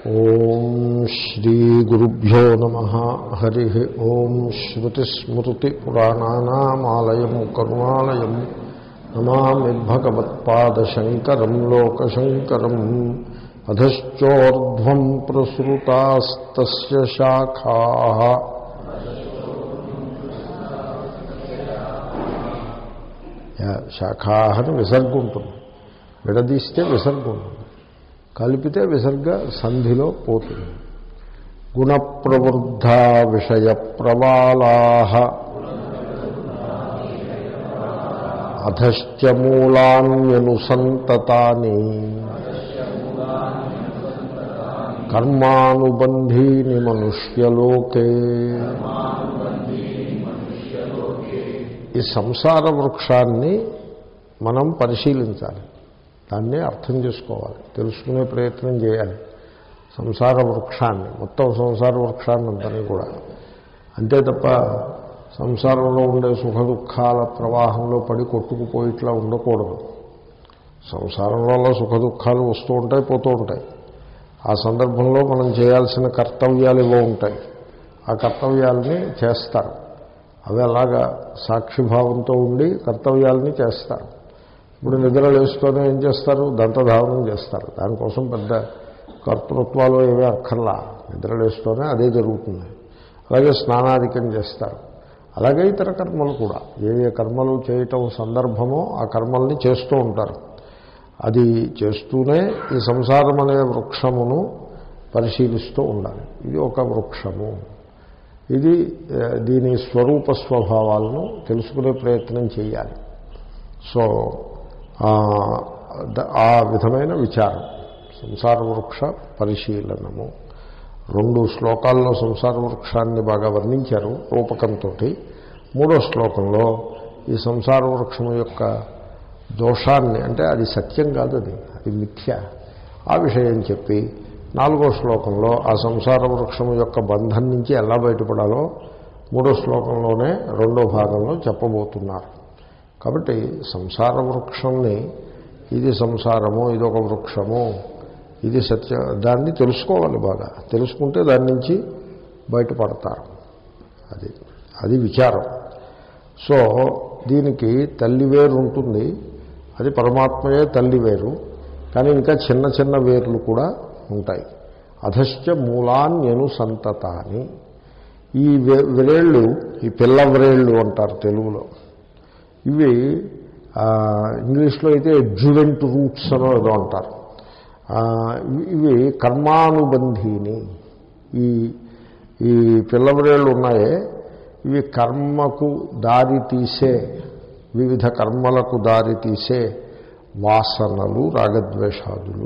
ఓం శ్రీగురుభ్యో నమ హరి ఓం శ్రుతిస్మృతిపురాణానామాలయం కరుణాలయం నమామి భగవత్పాదశంకరం లోకశంకరం అధశ్చోర్ధ్వం ప్రసృతాస్తస్య శాఖా శాఖా అని విసర్గ ఉంటుంది విడదీస్తే విసర్గ ఉంటుంది కలిపితే విసర్గ సంధిలో పోతుంది గుణప్రవృద్ధ విషయ ప్రవాళా అధశ్చ మూలాన్యనుసంతతాని కర్మానుబంధీని మనుష్యలోకే ఈ సంసార వృక్షాన్ని మనం పరిశీలించాలి దాన్ని అర్థం చేసుకోవాలి తెలుసుకునే ప్రయత్నం చేయాలి సంసార వృక్షాన్ని మొత్తం సంసార వృక్షాన్ని అంతని కూడా అంతే తప్ప సంసారంలో ఉండే సుఖ దుఃఖాల ప్రవాహంలో పడి కొట్టుకుపోయి ఇట్లా ఉండకూడదు సంసారంలో సుఖ దుఃఖాలు వస్తూ ఉంటాయి పోతూ ఉంటాయి ఆ సందర్భంలో మనం చేయాల్సిన కర్తవ్యాలు ఇవో ఉంటాయి ఆ కర్తవ్యాలని చేస్తారు అవి అలాగా సాక్షిభావంతో ఉండి కర్తవ్యాలని చేస్తారు ఇప్పుడు నిద్ర లేస్తూనే ఏం చేస్తారు దంతధావనం చేస్తారు దానికోసం పెద్ద కర్తృత్వాలు ఏవే అక్కర్లా నిద్ర లేస్తూనే అదే జరుగుతుంది అలాగే స్నానాధికం చేస్తారు అలాగే ఇతర కర్మలు కూడా ఏ ఏ కర్మలు చేయటం సందర్భమో ఆ కర్మల్ని చేస్తూ ఉంటారు అది చేస్తూనే ఈ సంసారం అనే వృక్షమును పరిశీలిస్తూ ఉండాలి ఇది ఒక వృక్షము ఇది దీని స్వరూప స్వభావాలను తెలుసుకునే ప్రయత్నం చేయాలి సో ఆ విధమైన విచారం సంసార వృక్ష పరిశీలనము రెండు శ్లోకాల్లో సంసార వృక్షాన్ని బాగా వర్ణించారు రూపకంతో మూడో శ్లోకంలో ఈ సంసార వృక్షం యొక్క దోషాన్ని అంటే అది సత్యం కాదు అది అది మిథ్య ఆ విషయం చెప్పి నాలుగో శ్లోకంలో ఆ సంసార వృక్షం యొక్క బంధం నుంచి ఎలా బయటపడాలో మూడో శ్లోకంలోనే రెండో భాగంలో చెప్పబోతున్నారు కాబట్టి సంసార వృక్షంని ఇది సంసారము ఇది ఒక వృక్షము ఇది సత్య దాన్ని తెలుసుకోవాలి బాగా తెలుసుకుంటే దాని నుంచి బయటపడతారు అది అది విచారం సో దీనికి తల్లి వేరు ఉంటుంది అది పరమాత్మయే తల్లి వేరు కానీ ఇంకా చిన్న చిన్న వేర్లు కూడా ఉంటాయి అధశ్చ మూలాన్యను సంతతాని ఈ వ్రేళ్ళు ఈ పిల్ల వ్రేళ్ళు అంటారు తెలుగులో ఇవి ఇంగ్లీష్లో అయితే జువెంట్ రూట్స్ అనో ఏదో అంటారు ఇవి కర్మానుబంధీని ఈ ఈ పిల్లవ్రేళ్ళు ఉన్నాయే ఇవి కర్మకు దారి తీసే వివిధ కర్మలకు దారి తీసే వాసనలు రాగద్వేషాదులు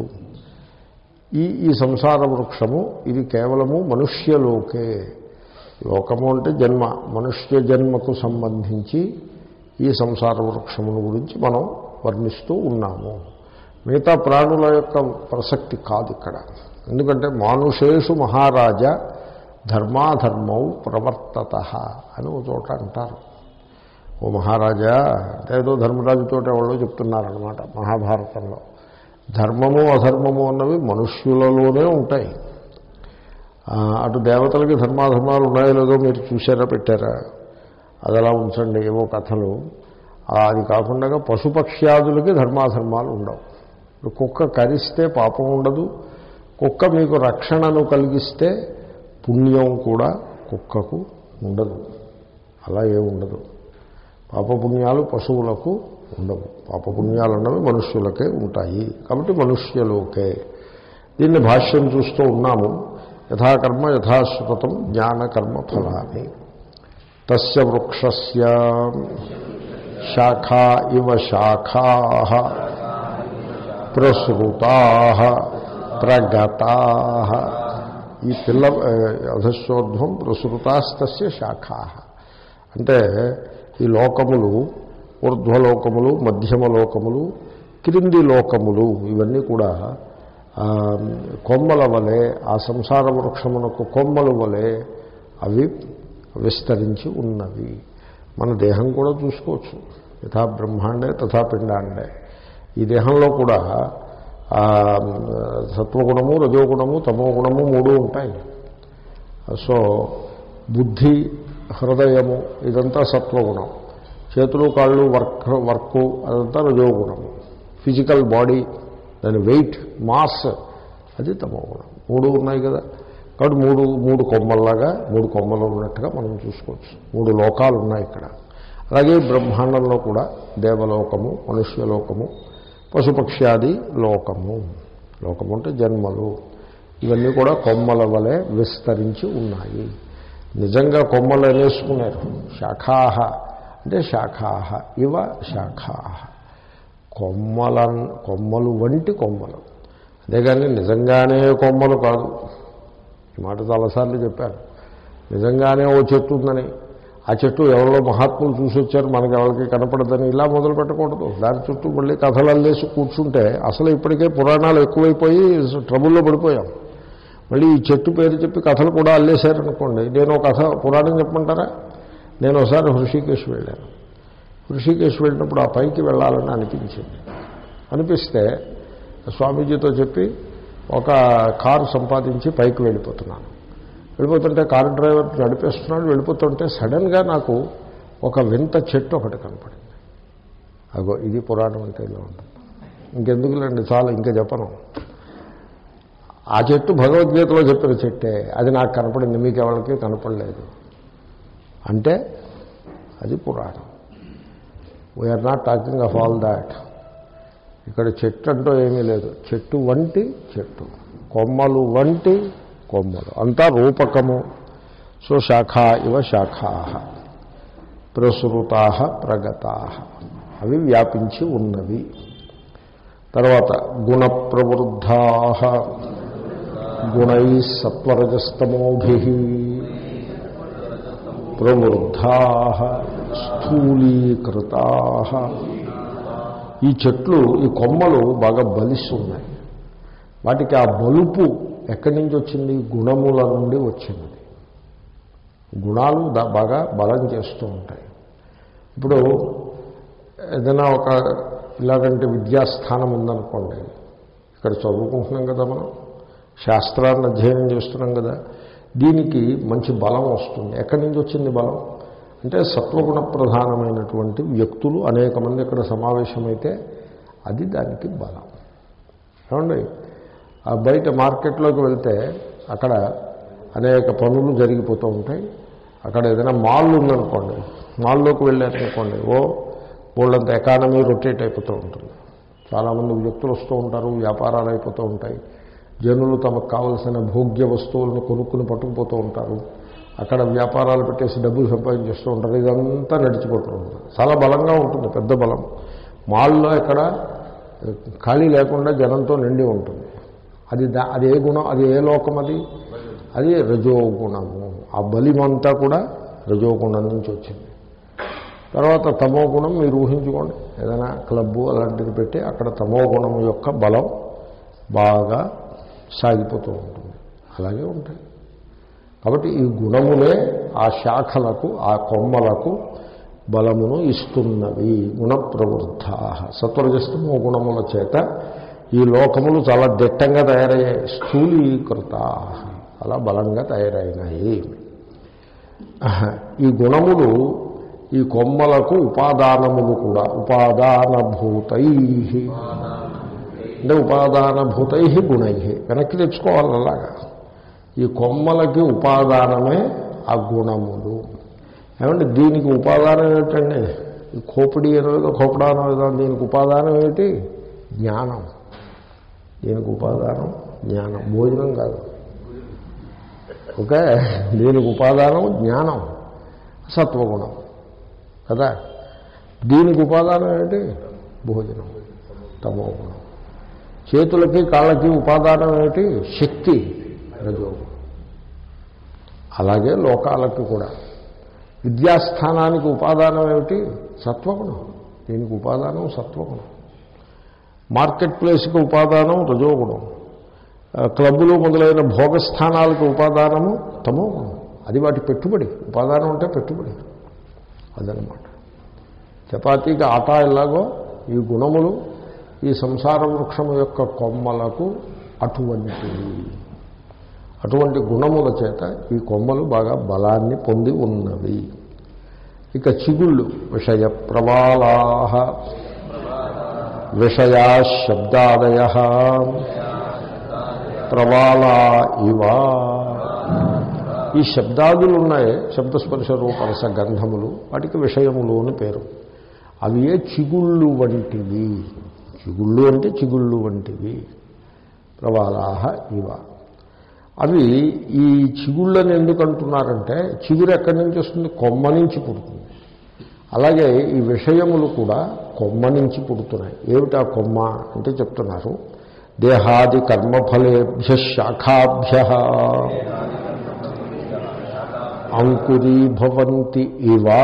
ఈ ఈ సంసార వృక్షము ఇది కేవలము మనుష్యలోకే లోకము అంటే జన్మ మనుష్య జన్మకు సంబంధించి ఈ సంసార వృక్షమును గురించి మనం వర్ణిస్తూ ఉన్నాము మిగతా ప్రాణుల యొక్క ప్రసక్తి కాదు ఇక్కడ ఎందుకంటే మానుషేషు మహారాజ ధర్మాధర్మౌ ప్రవర్తత అని ఒక చోట అంటారు ఓ మహారాజా అంటే ఏదో ధర్మరాజుతో ఎవరో చెప్తున్నారనమాట మహాభారతంలో ధర్మము అధర్మము అన్నవి మనుష్యులలోనే ఉంటాయి అటు దేవతలకి ధర్మాధర్మాలు ఉన్నాయో లేదో మీరు చూసారా పెట్టారా అది అలా ఉంచండి ఏవో కథలు అది కాకుండా పశుపక్ష్యాదులకి ధర్మాధర్మాలు ఉండవు కుక్క కరిస్తే పాపం ఉండదు కుక్క మీకు రక్షణను కలిగిస్తే పుణ్యం కూడా కుక్కకు ఉండదు అలా ఏముండదు పాపపుణ్యాలు పశువులకు ఉండవు పాపపుణ్యాలు అన్నవి మనుష్యులకే ఉంటాయి కాబట్టి మనుష్యలోకే దీన్ని భాష్యం చూస్తూ ఉన్నాము యథాకర్మ యథాశ్రుతం జ్ఞానకర్మ ఫలాన్ని తస్య వృక్షస్య శాఖా ఇవ శాఖా ప్రసృతా ప్రగతా ఈ పిల్ల అధశ్చోర్ధ్వం ప్రసృతాస్తస్య శాఖా అంటే ఈ లోకములు ఊర్ధ్వలోకములు మధ్యమ లోకములు క్రింది లోకములు ఇవన్నీ కూడా కొమ్మల వలె ఆ సంసార వృక్షమునకు కొమ్మల వలె అవి విస్తరించి ఉన్నవి మన దేహం కూడా చూసుకోవచ్చు యథా బ్రహ్మాండే తథా పిండాండే ఈ దేహంలో కూడా ఆ, సత్వగుణము రజోగుణము తమోగుణము మూడు ఉంటాయి సో బుద్ధి హృదయము ఇదంతా సత్వగుణం చేతులు కాళ్ళు వర్క్ వర్క్ అదంతా రజోగుణము ఫిజికల్ బాడీ దాని వెయిట్ మాస్ అది తమోగుణం మూడు ఉన్నాయి కదా కాబట్టి మూడు మూడు కొమ్మల్లాగా మూడు కొమ్మలు ఉన్నట్టుగా మనం చూసుకోవచ్చు మూడు లోకాలు ఉన్నాయి ఇక్కడ అలాగే బ్రహ్మాండంలో కూడా దేవలోకము మనుష్యలోకము పశుపక్ష్యాది లోకము లోకము అంటే జన్మలు ఇవన్నీ కూడా కొమ్మల వలె విస్తరించి ఉన్నాయి నిజంగా కొమ్మలు అనేసుకున్నారు శాఖాహ అంటే శాఖాహ ఇవ శాఖాహ కొమ్మల కొమ్మలు వంటి కొమ్మలు అంతేగాని నిజంగానే కొమ్మలు కాదు ఈ మాట చాలాసార్లు చెప్పాను నిజంగానే ఓ చెట్టు ఉందని ఆ చెట్టు ఎవరో మహాత్ములు చూసి వచ్చారు మనకి ఎవరికి కనపడదని ఇలా మొదలు పెట్టకూడదు దాని చుట్టూ మళ్ళీ కథలు అల్లేసి కూర్చుంటే అసలు ఇప్పటికే పురాణాలు ఎక్కువైపోయి ట్రబుల్లో పడిపోయాం మళ్ళీ ఈ చెట్టు పేరు చెప్పి కథలు కూడా అల్లేశారనుకోండి నేను ఒక కథ పురాణం చెప్పమంటారా నేను ఒకసారి హృషికేశ్ వెళ్ళాను హృషికేశ్ వెళ్ళినప్పుడు ఆ పైకి వెళ్ళాలని అనిపించింది అనిపిస్తే స్వామీజీతో చెప్పి ఒక కారు సంపాదించి పైకి వెళ్ళిపోతున్నాను వెళ్ళిపోతుంటే కారు డ్రైవర్ నడిపేస్తున్నాడు వెళ్ళిపోతుంటే సడన్గా నాకు ఒక వింత చెట్టు ఒకటి కనపడింది అగో ఇది పురాణం అంటే ఇలా ఉంటుంది ఇంకెందుకులేండి చాలా ఇంకా చెప్పను ఆ చెట్టు భగవద్గీతలో చెప్పిన చెట్టే అది నాకు కనపడింది మీకు ఎవరికి కనపడలేదు అంటే అది పురాణం we are not talking of all that ఇక్కడ చెట్టు అంటూ ఏమీ లేదు చెట్టు వంటి చెట్టు కొమ్మలు వంటి కొమ్మలు అంతా రూపకము సో శాఖా ఇవ శాఖా ప్రసృతా ప్రగతా అవి వ్యాపించి ఉన్నవి తర్వాత గుణ ప్రవృద్ధా గుణై సత్వరజస్తమోభి ప్రవృద్ధా స్థూలీకృతా ఈ చెట్లు ఈ కొమ్మలు బాగా బలిసి ఉన్నాయి వాటికి ఆ బలుపు ఎక్కడి నుంచి వచ్చింది గుణముల నుండి వచ్చింది గుణాలు దా- బాగా బలం చేస్తూ ఉంటాయి ఇప్పుడు ఏదైనా ఒక ఇలాగంటే విద్యాస్థానం ఉందనుకోండి ఇక్కడ చదువుకుంటున్నాం కదా మనం శాస్త్రాన్ని అధ్యయనం చేస్తున్నాం కదా దీనికి మంచి బలం వస్తుంది ఎక్కడి నుంచి వచ్చింది బలం అంటే సత్వగుణ ప్రధానమైనటువంటి వ్యక్తులు అనేక మంది ఇక్కడ సమావేశమైతే అది దానికి బలం ఏమండి ఆ బయట మార్కెట్లోకి వెళ్తే అక్కడ అనేక పనులు జరిగిపోతూ ఉంటాయి అక్కడ ఏదైనా మాల్ ఉందనుకోండి మాల్లోకి వెళ్ళారనుకోండి ఓ వాళ్ళంత ఎకానమీ రొటేట్ అయిపోతూ ఉంటుంది చాలామంది వ్యక్తులు వస్తూ ఉంటారు వ్యాపారాలు అయిపోతూ ఉంటాయి జనులు తమకు కావలసిన భోగ్య వస్తువులను కొనుక్కుని పట్టుకుపోతూ ఉంటారు అక్కడ వ్యాపారాలు పెట్టేసి డబ్బులు సంపాదించేస్తూ ఉంటారు ఇదంతా నడిచిపోతూ ఉంటుంది చాలా బలంగా ఉంటుంది పెద్ద బలం మాల్లో ఎక్కడ ఖాళీ లేకుండా జనంతో నిండి ఉంటుంది అది దా అది ఏ గుణం అది ఏ లోకం అది అది రజోగుణము ఆ బలిమంతా కూడా రజోగుణం నుంచి వచ్చింది తర్వాత తమో గుణం మీరు ఊహించుకోండి ఏదైనా క్లబ్బు అలాంటిది పెట్టి అక్కడ తమో గుణం యొక్క బలం బాగా సాగిపోతూ ఉంటుంది అలాగే ఉంటాయి కాబట్టి ఈ గుణములే ఆ శాఖలకు ఆ కొమ్మలకు బలమును ఇస్తున్నవి గుణ ప్రవృద్ధ సత్వరజస్తమో గుణముల చేత ఈ లోకములు చాలా దిట్టంగా తయారయ్యాయి స్థూలీకృత అలా బలంగా తయారైనాయి ఈ గుణములు ఈ కొమ్మలకు ఉపాదానములు కూడా ఉపాదానభూతై అంటే ఉపాదానభూతై గుణై వెనక్కి తెచ్చుకోవాలి అలాగా ఈ కొమ్మలకి ఉపాదానమే ఆ గుణములు ఏమంటే దీనికి ఉపాదానం ఏమిటండి ఈ కోపిడి అనేదో కోపడానం ఏదో దీనికి ఉపాదానం ఏమిటి జ్ఞానం దీనికి ఉపాదానం జ్ఞానం భోజనం కాదు ఓకే దీనికి ఉపాదానం జ్ఞానం సత్వగుణం కదా దీనికి ఉపాదానం ఏంటి భోజనం తమో గుణం చేతులకి కాళ్ళకి ఉపాదానం ఏమిటి శక్తి రజోగుణం అలాగే లోకాలకు కూడా విద్యాస్థానానికి ఉపాదానం ఏమిటి సత్వగుణం దీనికి ఉపాదానం సత్వగుణం మార్కెట్ ప్లేస్కి ఉపాదానం రజోగుణం ఆ, క్లబ్బులు మొదలైన భోగస్థానాలకు ఉపాదానము తమో గుణం అది వాటి పెట్టుబడి ఉపాదానం అంటే పెట్టుబడి అదనమాట చపాతీకి ఆటా ఎలాగో ఈ గుణములు ఈ సంసార వృక్షము యొక్క కొమ్మలకు అటువంటివి అటువంటి గుణముల చేత ఈ కొమ్మలు బాగా బలాన్ని పొంది ఉన్నవి ఇక చిగుళ్ళు విషయ ప్రవాళా విషయా శబ్దాదయ ప్రవాళా ఇవా ఈ శబ్దాదులు ఉన్నాయి శబ్దస్పర్శ రూపరస గంధములు వాటికి విషయములు అని పేరు అవి ఏ చిగుళ్ళు వంటివి చిగుళ్ళు అంటే చిగుళ్ళు వంటివి ప్రవాళాహ ఇవ అవి ఈ చిగుళ్ళని ఎందుకు అంటున్నారంటే చిగురు ఎక్కడి నుంచి వస్తుంది కొమ్మ నుంచి పుడుతుంది అలాగే ఈ విషయములు కూడా కొమ్మ నుంచి పుడుతున్నాయి ఏమిటా కొమ్మ అంటే చెప్తున్నారు దేహాది కర్మఫలేభ్య శాఖాభ్య అంకురీభవంతి ఇవా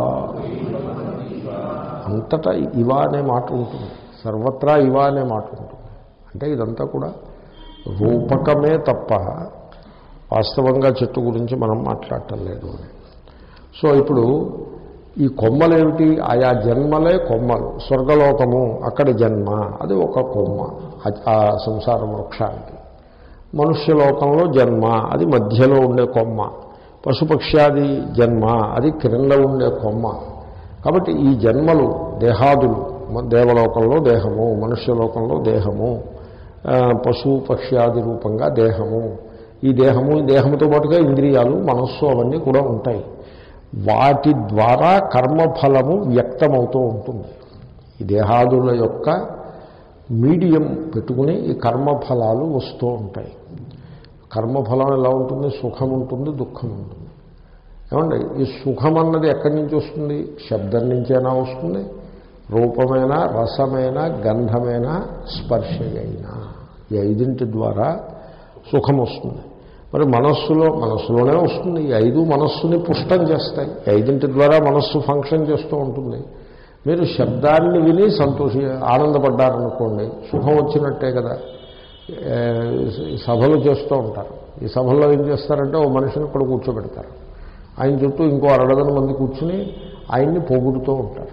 అంతటా ఇవా అనే మాట ఉంటుంది సర్వత్రా ఇవా అనే మాట ఉంటుంది అంటే ఇదంతా కూడా రూపకమే తప్ప వాస్తవంగా చెట్టు గురించి మనం మాట్లాడటం లేదు అని సో ఇప్పుడు ఈ కొమ్మలేమిటి ఆయా జన్మలే కొమ్మలు స్వర్గలోకము అక్కడ జన్మ అది ఒక కొమ్మ అది ఆ సంసార వృక్షానికి మనుష్యలోకంలో జన్మ అది మధ్యలో ఉండే కొమ్మ పశుపక్ష్యాది జన్మ అది క్రింద ఉండే కొమ్మ కాబట్టి ఈ జన్మలు దేహాదులు మ- దేవలోకంలో దేహము మనుష్యలోకంలో దేహము ఆ, పశు పక్ష్యాది రూపంగా దేహము ఈ దేహము ఈ దేహముతో పాటుగా ఇంద్రియాలు మనస్సు అవన్నీ కూడా ఉంటాయి వాటి ద్వారా కర్మఫలము వ్యక్తమవుతూ ఉంటుంది ఈ దేహాదుల యొక్క మీడియం పెట్టుకుని ఈ కర్మఫలాలు వస్తూ ఉంటాయి కర్మఫలం ఎలా ఉంటుంది సుఖం ఉంటుంది దుఃఖం ఉంటుంది ఏమండి ఈ సుఖం అన్నది ఎక్కడి నుంచి వస్తుంది శబ్దం నుంచైనా వస్తుంది రూపమైనా రసమైనా గంధమైనా స్పర్శయైనా ఈ ఐదింటి ద్వారా సుఖం వస్తుంది మరి మనస్సులో మనస్సులోనే వస్తుంది ఈ ఐదు మనస్సుని పుష్టం చేస్తాయి ఈ ఐదింటి ద్వారా మనస్సు ఫంక్షన్ చేస్తూ ఉంటుంది మీరు శబ్దాన్ని విని సంతోషి ఆనందపడ్డారనుకోండి సుఖం వచ్చినట్టే కదా ఏ, సభలు చేస్తూ ఉంటారు ఈ సభల్లో ఏం చేస్తారంటే ఓ మనిషిని ఇక్కడ కూర్చోబెడతారు ఆయన చుట్టూ ఇంకో అరడదన మంది కూర్చుని ఆయన్ని పొగుడుతూ ఉంటారు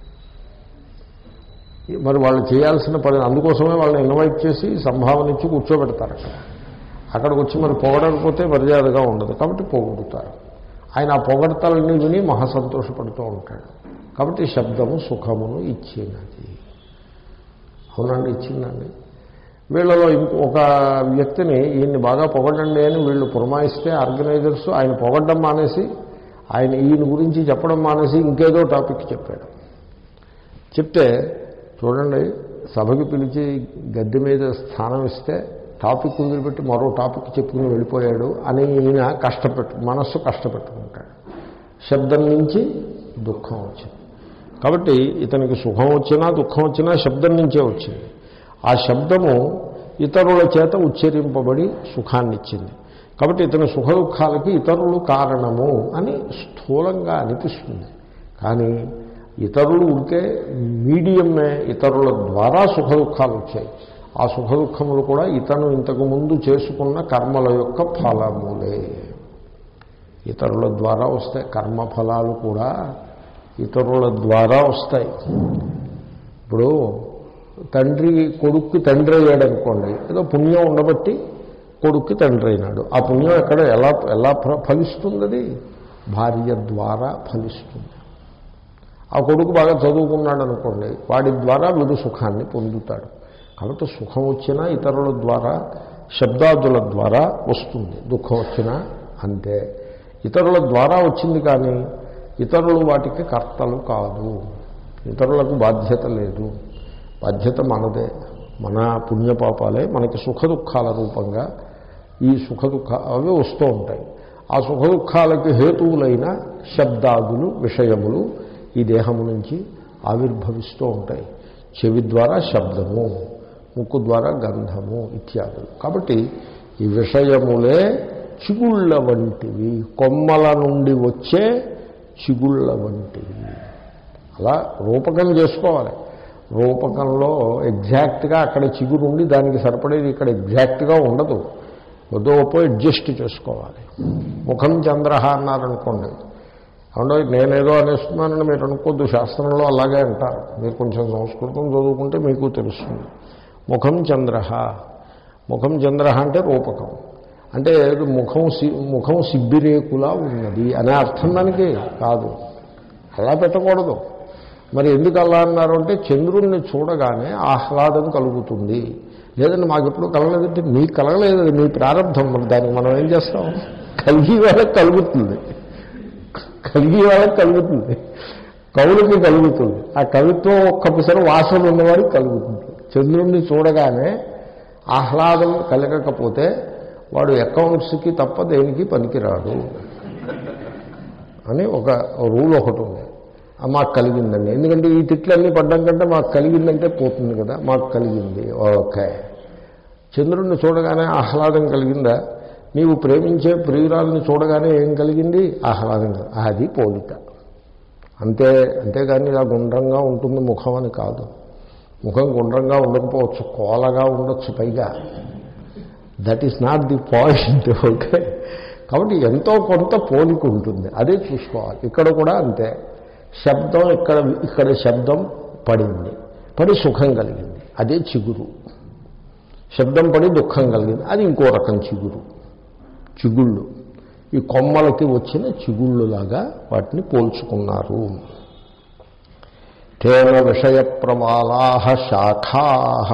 మరి వాళ్ళు చేయాల్సిన పని అందుకోసమే వాళ్ళని ఇన్వైట్ చేసి సంభావన ఇచ్చి కూర్చోబెడతారు అక్కడ అక్కడికి వచ్చి మరి పొగడకపోతే మర్యాదగా ఉండదు కాబట్టి పొగుడుతారు ఆయన ఆ పొగడతలని విని మహా సంతోషపడుతూ ఉంటాడు కాబట్టి శబ్దము సుఖమును ఇచ్చినది అవునండి ఇచ్చిందండి వీళ్ళలో ఇంకొక వ్యక్తిని ఈయన్ని బాగా పొగడండి అని వీళ్ళు పురమాయిస్తే ఆర్గనైజర్స్ ఆయన పొగడ్డం మానేసి ఆయన ఈయన గురించి చెప్పడం మానేసి ఇంకేదో టాపిక్ చెప్పాడు చెప్తే చూడండి సభకి పిలిచి గద్దె మీద స్థానం ఇస్తే టాపిక్ వదిలిపెట్టి మరో టాపిక్ చెప్పుకుని వెళ్ళిపోయాడు అని ఈయన కష్టపెట్టు మనస్సు కష్టపెట్టుకుంటాడు శబ్దం నుంచి దుఃఖం వచ్చింది కాబట్టి ఇతనికి సుఖం వచ్చినా దుఃఖం వచ్చినా శబ్దం నుంచే వచ్చింది ఆ శబ్దము ఇతరుల చేత ఉచ్చరింపబడి సుఖాన్ని ఇచ్చింది కాబట్టి ఇతని సుఖ దుఃఖాలకి ఇతరులు కారణము అని స్థూలంగా అనిపిస్తుంది కానీ ఇతరులు ఉంటే మీడియమే ఇతరుల ద్వారా సుఖ దుఃఖాలు వచ్చాయి ఆ సుఖ దుఃఖములు కూడా ఇతను ఇంతకు ముందు చేసుకున్న కర్మల యొక్క ఫలములే ఇతరుల ద్వారా వస్తాయి కర్మఫలాలు కూడా ఇతరుల ద్వారా వస్తాయి ఇప్పుడు తండ్రి కొడుక్కి తండ్రి అయ్యాడు అనుకోండి ఏదో పుణ్యం ఉండబట్టి కొడుక్కి తండ్రి అయినాడు ఆ పుణ్యం ఎక్కడ ఎలా ఎలా ఫ- ఫలిస్తుంది అది భార్య ద్వారా ఫలిస్తుంది ఆ కొడుకు బాగా చదువుకున్నాడు అనుకోండి వాడి ద్వారా వీడు సుఖాన్ని పొందుతాడు కాబట్టి సుఖం వచ్చినా ఇతరుల ద్వారా శబ్దాదుల ద్వారా వస్తుంది దుఃఖం వచ్చినా అంతే ఇతరుల ద్వారా వచ్చింది కానీ ఇతరులు వాటికి కర్తలు కాదు ఇతరులకు బాధ్యత లేదు బాధ్యత మనదే మన పుణ్యపాపాలే మనకి సుఖ దుఃఖాల రూపంగా ఈ సుఖ దుఃఖ అవి వస్తూ ఉంటాయి ఆ సుఖ దుఃఖాలకి హేతువులైన శబ్దాదులు విషయములు ఈ దేహము నుంచి ఆవిర్భవిస్తూ ఉంటాయి చెవి ద్వారా శబ్దము ముక్కు ద్వారా గంధము ఇత్యాదులు కాబట్టి ఈ విషయములే చిగుళ్ళ వంటివి కొమ్మల నుండి వచ్చే చిగుళ్ళ వంటివి అలా రూపకం చేసుకోవాలి రూపకంలో ఎగ్జాక్ట్గా అక్కడ చిగురు ఉండి దానికి సరిపడేది ఇక్కడ ఎగ్జాక్ట్గా ఉండదు కొద్దో గొప్ప అడ్జస్ట్ చేసుకోవాలి ముఖం చంద్ర అన్నారనుకోండి అవునో నేనేదో అనేస్తున్నానని మీరు అనుకోద్దు శాస్త్రంలో అలాగే అంటారు మీరు కొంచెం సంస్కృతం చదువుకుంటే మీకు తెలుస్తుంది ముఖం చంద్ర ముఖం చంద్ర అంటే రూపకం అంటే ముఖం సి ముఖం సిబ్బిరేకులా ఉన్నది అనే అర్థం దానికి కాదు అలా పెట్టకూడదు మరి ఎందుకు అలా అన్నారు అంటే చంద్రుణ్ణి చూడగానే ఆహ్లాదం కలుగుతుంది లేదండి మాకు ఎప్పుడు కలగలేదంటే మీకు కలగలేదు అది మీ ప్రారంభం మరి దానికి మనం ఏం చేస్తాం కలిగి వాళ్ళకి కలుగుతుంది కలిగి వాళ్ళకి కలుగుతుంది కవులకి కలుగుతుంది ఆ కవిత్వం ఒక్కసారి వాసన ఉన్నవాడికి కలుగుతుంది చంద్రుణ్ణి చూడగానే ఆహ్లాదం కలగకపోతే వాడు అకౌంట్స్కి తప్ప దేనికి పనికిరాడు అని ఒక రూల్ ఒకటి ఉంది ఆ మాకు కలిగిందండి ఎందుకంటే ఈ తిట్లన్నీ పడ్డం కంటే మాకు కలిగిందంటే పోతుంది కదా మాకు కలిగింది ఓకే చంద్రుడిని చూడగానే ఆహ్లాదం కలిగిందా నీవు ప్రేమించే ప్రియురాలని చూడగానే ఏం కలిగింది ఆహ్లాదం కలిగి- అది పోలిక అంతే అంతేగాని ఇలా గుండ్రంగా ఉంటుంది ముఖం అని కాదు ముఖం గుండ్రంగా ఉండకపోవచ్చు కోలగా ఉండొచ్చు పైగా that is not the point okay కాబట్టి ఎంతో కొంత పోలిక ఉంటుంది అదే చూసుకోవాలి ఇక్కడ కూడా అంతే శబ్దం ఇక్కడ ఇక్కడ శబ్దం పడింది పడి సుఖం కలిగింది అదే చిగురు శబ్దం పడి దుఃఖం కలిగింది అది ఇంకో రకం చిగురు చిగుళ్ళు ఈ కొమ్మలకి వచ్చిన చిగుళ్ళులాగా వాటిని పోల్చుకున్నారు తేన విషయ ప్రమాలా శాఖా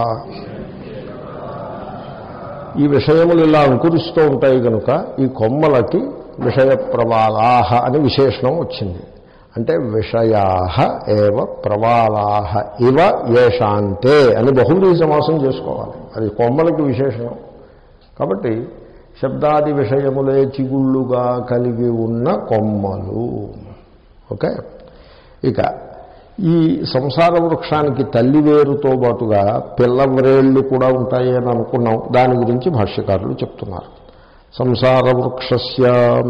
ఈ విషయములు ఇలా అంకురిస్తూ ఉంటాయి కనుక ఈ కొమ్మలకి విషయ ప్రవాలాహ అని విశేషణం వచ్చింది అంటే విషయా ఏవ ప్రవాలాహ ఇవ ఏషాంతే అని బహుళీ సమాసం చేసుకోవాలి అది కొమ్మలకి విశేషణం కాబట్టి శబ్దాది విషయములే చిగుళ్ళుగా కలిగి ఉన్న కొమ్మలు ఓకే ఇక ఈ సంసార వృక్షానికి తల్లి వేరుతో పాటుగా పిల్లవ్రేళ్ళు కూడా ఉంటాయి అని అనుకున్నాం దాని గురించి భాష్యకారులు చెప్తున్నారు సంసార వృక్షస్య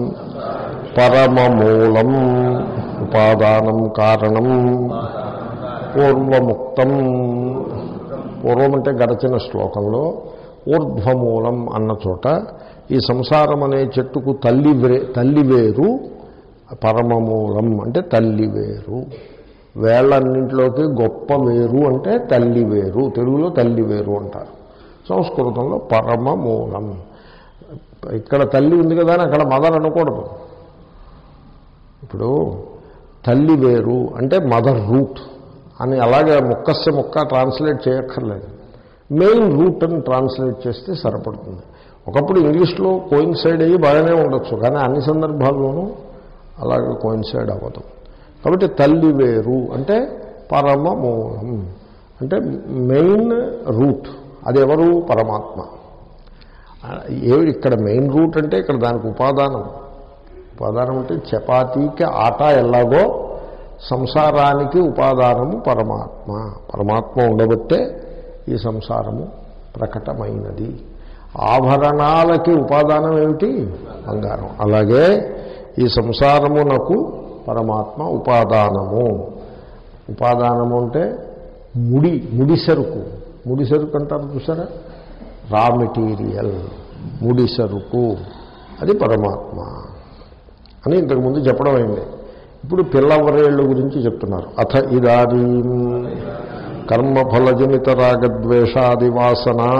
పరమమూలం ఉపాదానం కారణం పూర్వముక్తం పూర్వం అంటే గడచిన శ్లోకంలో ఊర్ధ్వమూలం అన్న చోట ఈ సంసారం అనే చెట్టుకు తల్లి వే తల్లి వేరు పరమమూలం అంటే తల్లి వేరు వేళ్ళన్నింటిలోకి గొప్ప వేరు అంటే తల్లి వేరు తెలుగులో తల్లి వేరు అంటారు సంస్కృతంలో పరమమూలం ఇక్కడ తల్లి ఉంది కదా అని అక్కడ మదర్ అనకూడదు ఇప్పుడు తల్లి వేరు అంటే మదర్ రూట్ అని అలాగే ముక్కస్య ముక్క ట్రాన్స్లేట్ చేయక్కర్లేదు మెయిన్ రూట్ అని ట్రాన్స్లేట్ చేస్తే సరిపడుతుంది ఒకప్పుడు ఇంగ్లీష్లో కోయిన్సైడ్ అయ్యి బాగానే ఉండొచ్చు కానీ అన్ని సందర్భాల్లోనూ అలాగే కోయిన్సైడ్ అవ్వదు కాబట్టి తల్లి వేరు అంటే పరమ మూలం అంటే మెయిన్ రూట్ అది ఎవరు పరమాత్మ ఏ ఇక్కడ మెయిన్ రూట్ అంటే ఇక్కడ దానికి ఉపాదానం ఉపాదానం అంటే చపాతీకి ఆట ఎలాగో సంసారానికి ఉపాదానము పరమాత్మ పరమాత్మ ఉండబట్టే ఈ సంసారము ప్రకటమైనది ఆభరణాలకి ఉపాదానం ఏమిటి బంగారం అలాగే ఈ సంసారమునకు పరమాత్మ ఉపాదానము ఉపాదానము అంటే ముడి ముడి సరుకు ముడి సరుకు అంటారు చూసారా రా మెటీరియల్ ముడి సరుకు అది పరమాత్మ అని ఇంతకుముందు చెప్పడం అయింది ఇప్పుడు పిల్లవరేళ్ళు గురించి చెప్తున్నారు అథ ఇదానీ కర్మఫలజనిత రాగద్వేషాది వాసనా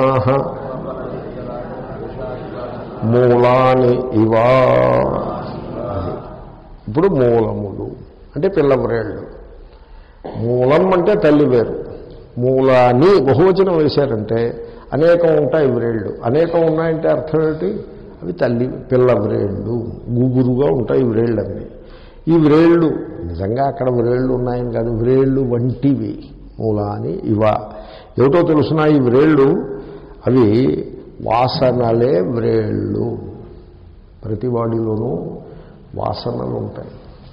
మూలాని ఇవా అది. ఇప్పుడు మూలములు అంటే పిల్లవరేళ్ళు మూలం అంటే తల్లి వేరు మూలాన్ని బహువచనం వేశారంటే అనేకం ఉంటాయి వ్రేళ్ళు అనేకం ఉన్నాయంటే అర్థం ఏంటి అవి తల్లి పిల్ల వ్రేళ్ళు గుబురుగా ఉంటాయి వ్రేళ్ళు అన్నీ ఈ వ్రేళ్ళు నిజంగా అక్కడ వ్రేళ్ళు ఉన్నాయని కాదు వ్రేళ్ళు వంటివి మూలాని ఇవ ఏమిటో తెలుసిన ఈ వ్రేళ్ళు అవి వాసనలే వ్రేళ్ళు ప్రతి వాడిలోనూ వాసనలు ఉంటాయి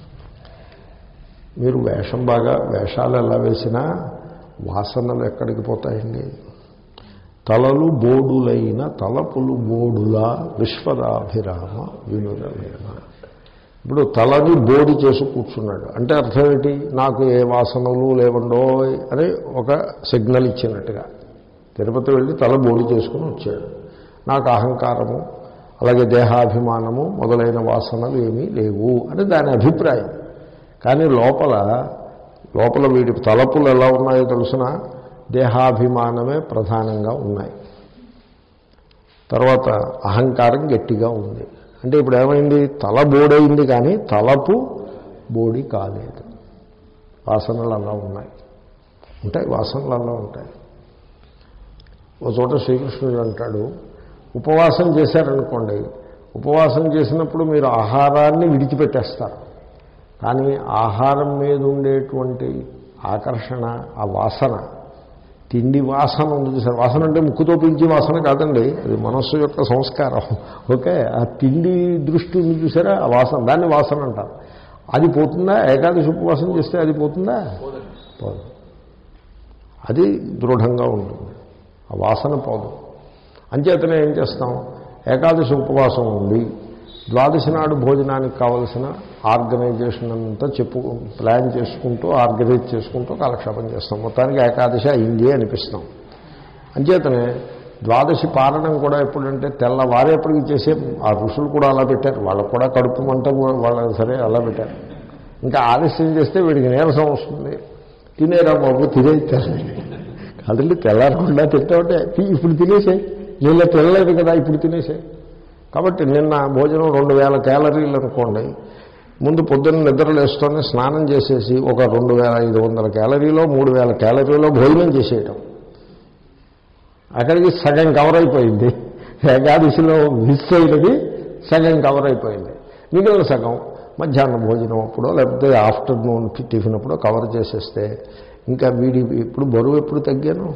మీరు వేషం బాగా వేషాలు ఎలా వేసినా వాసనలు ఎక్కడికి పోతాయండి తలలు బోడులైన తలపులు బోడులా విశ్వదాభిరామ వినురమేమ ఇప్పుడు తలని బోడి చేసి కూర్చున్నాడు అంటే అర్థం ఏంటి నాకు ఏ వాసనలు లేవండోయ్ అని ఒక సిగ్నల్ ఇచ్చినట్టుగా తిరుపతి వెళ్ళి తల బోడి చేసుకుని వచ్చాడు నాకు అహంకారము అలాగే దేహాభిమానము మొదలైన వాసనలు ఏమీ లేవు అని దాని అభిప్రాయం కానీ లోపల లోపల వీడి తలపులు ఎలా ఉన్నాయో తెలుసిన దేహాభిమానమే ప్రధానంగా ఉన్నాయి తర్వాత అహంకారం గట్టిగా ఉంది అంటే ఇప్పుడు ఏమైంది తల బోడైంది కానీ తలపు బోడి కాలేదు వాసనలు అలా ఉన్నాయి ఉంటాయి వాసనలు అలా ఉంటాయి ఒక చోట శ్రీకృష్ణుడు అంటాడు ఉపవాసం చేశారనుకోండి ఉపవాసం చేసినప్పుడు మీరు ఆహారాన్ని విడిచిపెట్టేస్తారు కానీ ఆహారం మీద ఉండేటువంటి ఆకర్షణ ఆ వాసన తిండి వాసన ఉంది చూసారు వాసన అంటే ముక్కుతో పీల్చే వాసన కాదండి అది మనస్సు యొక్క సంస్కారం ఓకే ఆ తిండి దృష్టి ఉంది చూసారా ఆ వాసన దాన్ని వాసన అంటారు అది పోతుందా ఏకాదశి ఉపవాసం చేస్తే అది పోతుందా పోదు అది దృఢంగా ఉంటుంది ఆ వాసన పోదు అంచేతనే ఏం చేస్తాం ఏకాదశి ఉపవాసం ఉండి ద్వాదశి నాడు భోజనానికి కావలసిన ఆర్గనైజేషన్ అంతా చెప్పు ప్లాన్ చేసుకుంటూ ఆర్గనైజ్ చేసుకుంటూ కాలక్షేపం చేస్తాం మొత్తానికి ఏకాదశి అయింది అనిపిస్తాం అంచేతనే ద్వాదశి పారణం కూడా ఎప్పుడంటే తెల్లవారేపటికి చేసే ఆ ఋషులు కూడా అలా పెట్టారు వాళ్ళకు కూడా కడుపు మంట వాళ్ళ సరే అలా పెట్టారు ఇంకా ఆలస్యం చేస్తే వీడికి నీరసం వస్తుంది తినేరా బాబు తినేస్తారు కదండి తెల్లారకుండా తింటామంటే ఇప్పుడు తినేసే నిన్న తినలేదు కదా ఇప్పుడు తినేసే కాబట్టి నిన్న భోజనం రెండు వేల క్యాలరీలు అనుకోండి ముందు పొద్దున్న నిద్రలేస్తూనే స్నానం చేసేసి ఒక రెండు వేల ఐదు వందల క్యాలరీలో మూడు వేల క్యాలరీలో భోజనం చేసేయటం అక్కడికి సగం కవర్ అయిపోయింది ఏకాదశిలో మిస్ అయినది సగం కవర్ అయిపోయింది మిగిలిన సగం మధ్యాహ్నం భోజనం అప్పుడో లేకపోతే ఆఫ్టర్నూన్ టిఫిన్ అప్పుడో కవర్ చేసేస్తే ఇంకా వీడి ఇప్పుడు బరువు ఎప్పుడు తగ్గాను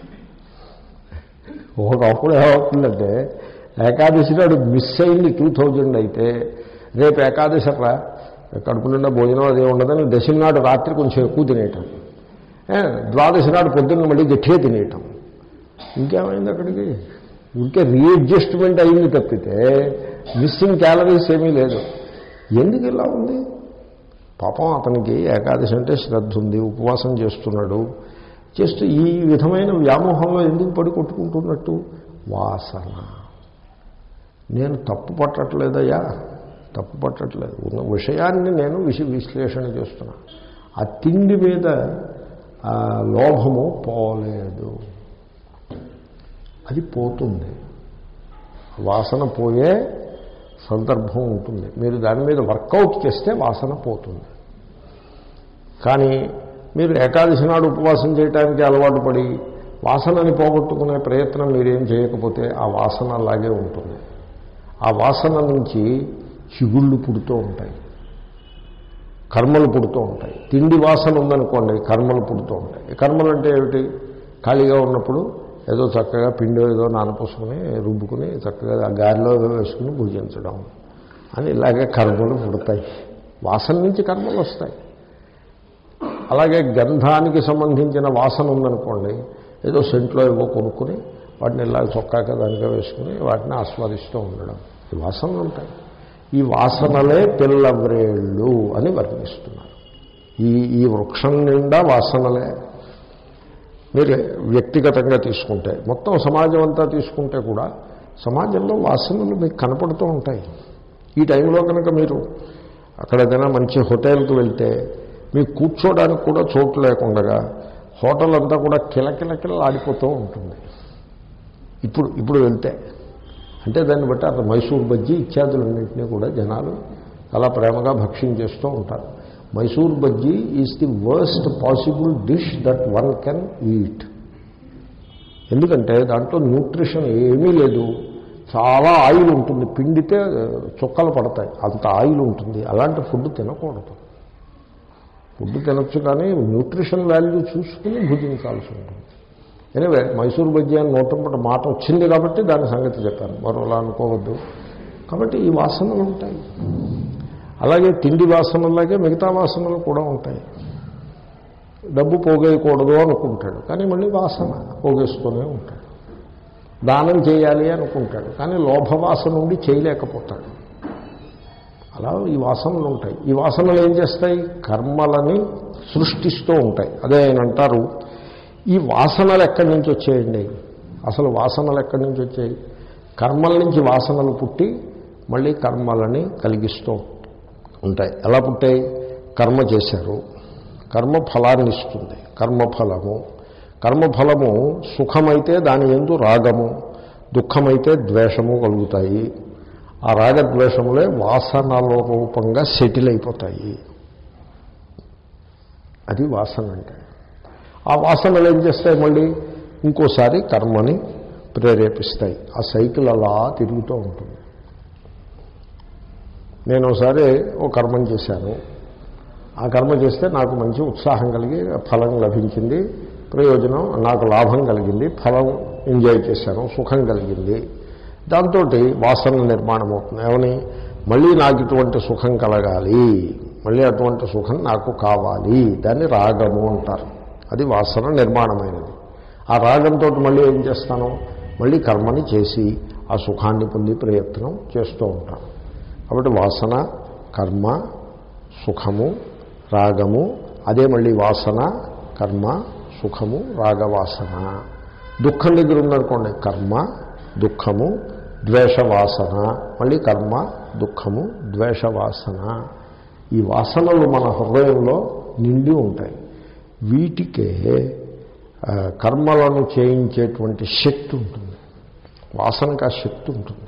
ఒకప్పుడు ఏమవుతుందంటే ఏకాదశి నాడు మిస్ అయింది టూ థౌజండ్ అయితే రేపు ఏకాదశి రా కడుపు నిండా భోజనం అదే ఉండదని దశమి నాడు రాత్రి కొంచెం ఎక్కువ తినేయటం ఏ, ద్వాదశి నాడు పొద్దున్న మళ్ళీ గట్టిగా తినేయటం ఇంకేమైంది అక్కడికి ఇంకే రీఅడ్జస్ట్మెంట్ అయింది తప్పితే మిస్సింగ్ క్యాలరీస్ ఏమీ లేదు ఎందుకు ఇలా ఉంది పాపం అతనికి ఏకాదశి అంటే శ్రద్ధ ఉంది ఉపవాసం చేస్తున్నాడు జస్ట్ ఈ విధమైన వ్యామోహంలో ఎందుకు పడి కొట్టుకుంటున్నట్టు వాసన నేను తప్పు పట్టట్లేదయ్యా తప్పు పట్టట్లేదు ఉన్న విషయాన్ని నేను విశ విశ్లేషణ చేస్తున్నా ఆ తిండి మీద ఆ లోభము పోలేదు అది పోతుంది వాసన పోయే సందర్భం ఉంటుంది మీరు దాని మీద వర్కౌట్ చేస్తే వాసన పోతుంది కానీ మీరు ఏకాదశి నాడు ఉపవాసం చేయడానికి అలవాటు పడి వాసనని పోగొట్టుకునే ప్రయత్నం మీరేం చేయకపోతే ఆ వాసన అలాగే ఉంటుంది ఆ వాసన నుంచి చిగుళ్ళు పుడుతూ ఉంటాయి కర్మలు పుడుతూ ఉంటాయి తిండి వాసన ఉందనుకోండి కర్మలు పుడుతూ ఉంటాయి కర్మలు అంటే ఏమిటి ఖాళీగా ఉన్నప్పుడు ఏదో చక్కగా పిండి ఏదో నానపోసుకుని రుబ్బుకుని చక్కగా ఆ గాలిలో ఏదో వేసుకుని భుజించడం అని ఇలాగే కర్మలు పుడతాయి వాసన నుంచి కర్మలు వస్తాయి అలాగే గంధానికి సంబంధించిన వాసన ఉందనుకోండి ఏదో సెంట్లో ఏవో కొనుక్కుని వాటిని ఇలా చొక్కాక దానిగా వేసుకుని వాటిని ఆస్వాదిస్తూ ఉండడం ఈ వాసనలు ఉంటాయి ఈ వాసనలే పిల్లవ్రేళ్ళు అని వర్ణిస్తున్నారు ఈ ఈ వృక్షం నిండా వాసనలే మీరు వ్యక్తిగతంగా తీసుకుంటే మొత్తం సమాజం అంతా తీసుకుంటే కూడా సమాజంలో వాసనలు మీకు కనపడుతూ ఉంటాయి ఈ టైంలో కనుక మీరు అక్కడ ఏదైనా మంచి హోటల్కి వెళ్తే మీకు కూర్చోడానికి కూడా చోటు లేకుండా హోటల్ అంతా కూడా కిలకిలకిల ఆడిపోతూ ఉంటుంది ఇప్పుడు ఇప్పుడు వెళ్తే అంటే దాన్ని బట్టి అక్కడ మైసూర్ బజ్జీ ఇత్యాదులన్నింటినీ కూడా జనాలు చాలా ప్రేమగా భక్షించేస్తూ ఉంటారు Mysore bajji is the worst possible dish that one can eat ఎందుకంటే దాంట్లో న్యూట్రిషన్ ఏమీ లేదు చాలా ఆయిల్ ఉంటుంది పిండితే చుక్కలు పడతాయి అంత ఆయిల్ ఉంటుంది అలాంటి ఫుడ్ తినకూడదు ఫుడ్ తినొచ్చు కానీ న్యూట్రిషన్ వాల్యూ చూసుకుని భుజించాల్సి ఉంటుంది ఎనివే మైసూర్ బజ్జీ అని నోటంపట మాట వచ్చింది కాబట్టి దాని సంగతి చెప్పాను మరోలా అనుకోవద్దు కాబట్టి ఈ వాసనలు ఉంటాయి అలాగే తిండి వాసనలాగే మిగతా వాసనలు కూడా ఉంటాయి డబ్బు పోగేయకూడదు అనుకుంటాడు కానీ మళ్ళీ వాసన పోగేసుకునే ఉంటాడు దానం చేయాలి అనుకుంటాడు కానీ లోభవాసన ఉండి చేయలేకపోతాడు అలా ఈ వాసనలు ఉంటాయి ఈ వాసనలు ఏం చేస్తాయి కర్మలని సృష్టిస్తూ ఉంటాయి అదే ఆయన అంటారు ఈ వాసనలు ఎక్కడి నుంచి వచ్చాయండి అసలు వాసనలు ఎక్కడి నుంచి వచ్చాయి కర్మల నుంచి వాసనలు పుట్టి మళ్ళీ కర్మలని కలిగిస్తూ ఉంటాయి ఎలా పుట్టాయి కర్మ చేశారు కర్మ ఫలాన్ని ఇస్తుంది కర్మఫలము కర్మఫలము సుఖమైతే దాని ఎందు రాగము దుఃఖమైతే ద్వేషము కలుగుతాయి ఆ రాగద్వేషములే వాసనల రూపంగా సెటిల్ అయిపోతాయి అది వాసన అంటే ఆ వాసనలు ఏం చేస్తాయి మళ్ళీ ఇంకోసారి కర్మని ప్రేరేపిస్తాయి ఆ సైకిల్ అలా తిరుగుతూ ఉంటుంది నేను ఒకసారి ఓ కర్మం చేశాను ఆ కర్మ చేస్తే నాకు మంచి ఉత్సాహం కలిగి ఫలం లభించింది ప్రయోజనం నాకు లాభం కలిగింది ఫలం ఎంజాయ్ చేశాను సుఖం కలిగింది దాంతో వాసన నిర్మాణం అవుతుంది ఏమని మళ్ళీ నాకు ఇటువంటి సుఖం కలగాలి మళ్ళీ అటువంటి సుఖం నాకు కావాలి దాన్ని రాగము అంటారు అది వాసన నిర్మాణమైనది ఆ రాగంతో మళ్ళీ ఏం చేస్తాను మళ్ళీ కర్మని చేసి ఆ సుఖాన్ని పొంది ప్రయత్నం చేస్తూ ఉంటాను కాబట్టి వాసన కర్మ సుఖము రాగము అదే మళ్ళీ వాసన కర్మ సుఖము రాగవాసన దుఃఖం దగ్గర ఉందనుకోండి కర్మ దుఃఖము ద్వేషవాసన మళ్ళీ కర్మ దుఃఖము ద్వేషవాసన ఈ వాసనలు మన హృదయంలో నిండి ఉంటాయి వీటికే ఆ, కర్మలను చేయించేటువంటి శక్తి ఉంటుంది వాసనకు ఆ శక్తి ఉంటుంది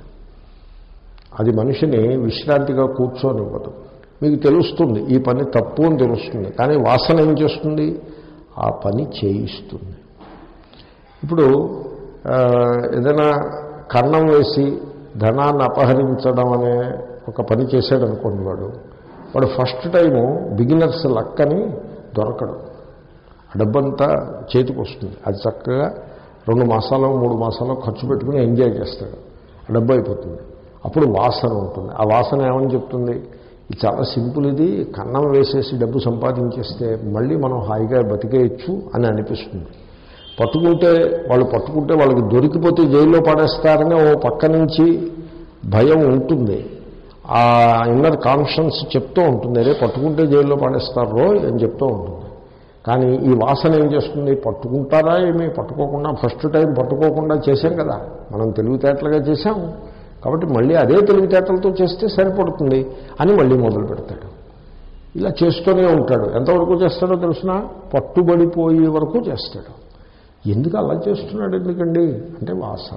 అది మనిషిని విశ్రాంతిగా కూర్చోనివ్వదు మీకు తెలుస్తుంది ఈ పని తప్పు అని తెలుస్తుంది కానీ వాసన ఏం చేస్తుంది ఆ పని చేయిస్తుంది ఇప్పుడు ఆ, ఏదైనా కన్నం వేసి ధనాన్ని అపహరించడం అనే ఒక పని చేశాడు అనుకోండి వాడు వాడు ఫస్ట్ టైము బిగినర్స్ లక్కని దొరకడు ఆ డబ్బంతా చేతికి వస్తుంది అది చక్కగా రెండు మాసాలు మూడు మాసాలు ఖర్చు పెట్టుకుని ఎంజాయ్ చేస్తాడు ఆ డబ్బు అయిపోతుంది అప్పుడు వాసన ఉంటుంది ఆ వాసన ఏమని చెప్తుంది ఇది చాలా సింపుల్ ఇది కన్నం వేసేసి డబ్బు సంపాదించేస్తే మళ్ళీ మనం హాయిగా బతికేయచ్చు అని అనిపిస్తుంది పట్టుకుంటే వాళ్ళు పట్టుకుంటే వాళ్ళకి దొరికిపోతే జైల్లో పడేస్తారని ఓ పక్క నుంచి భయం ఉంటుంది ఆ ఇన్నర్ కాన్షియన్స్ చెప్తూ ఉంటుంది అరే పట్టుకుంటే జైల్లో పడేస్తారో అని చెప్తూ ఉంటుంది కానీ ఈ వాసన ఏం చేస్తుంది పట్టుకుంటారా ఏమీ పట్టుకోకుండా ఫస్ట్ టైం పట్టుకోకుండా చేశాం కదా మనం తెలివితేటలుగా చేశాం కాబట్టి మళ్ళీ అదే తెలివితేటలతో చేస్తే సరిపడుతుంది అని మళ్ళీ మొదలు పెడతాడు ఇలా చేస్తూనే ఉంటాడు ఎంతవరకు చేస్తాడో తెలిసిన పట్టుబడిపోయే వరకు చేస్తాడు ఎందుకు అలా చేస్తున్నాడు ఎందుకండి అంటే వాసన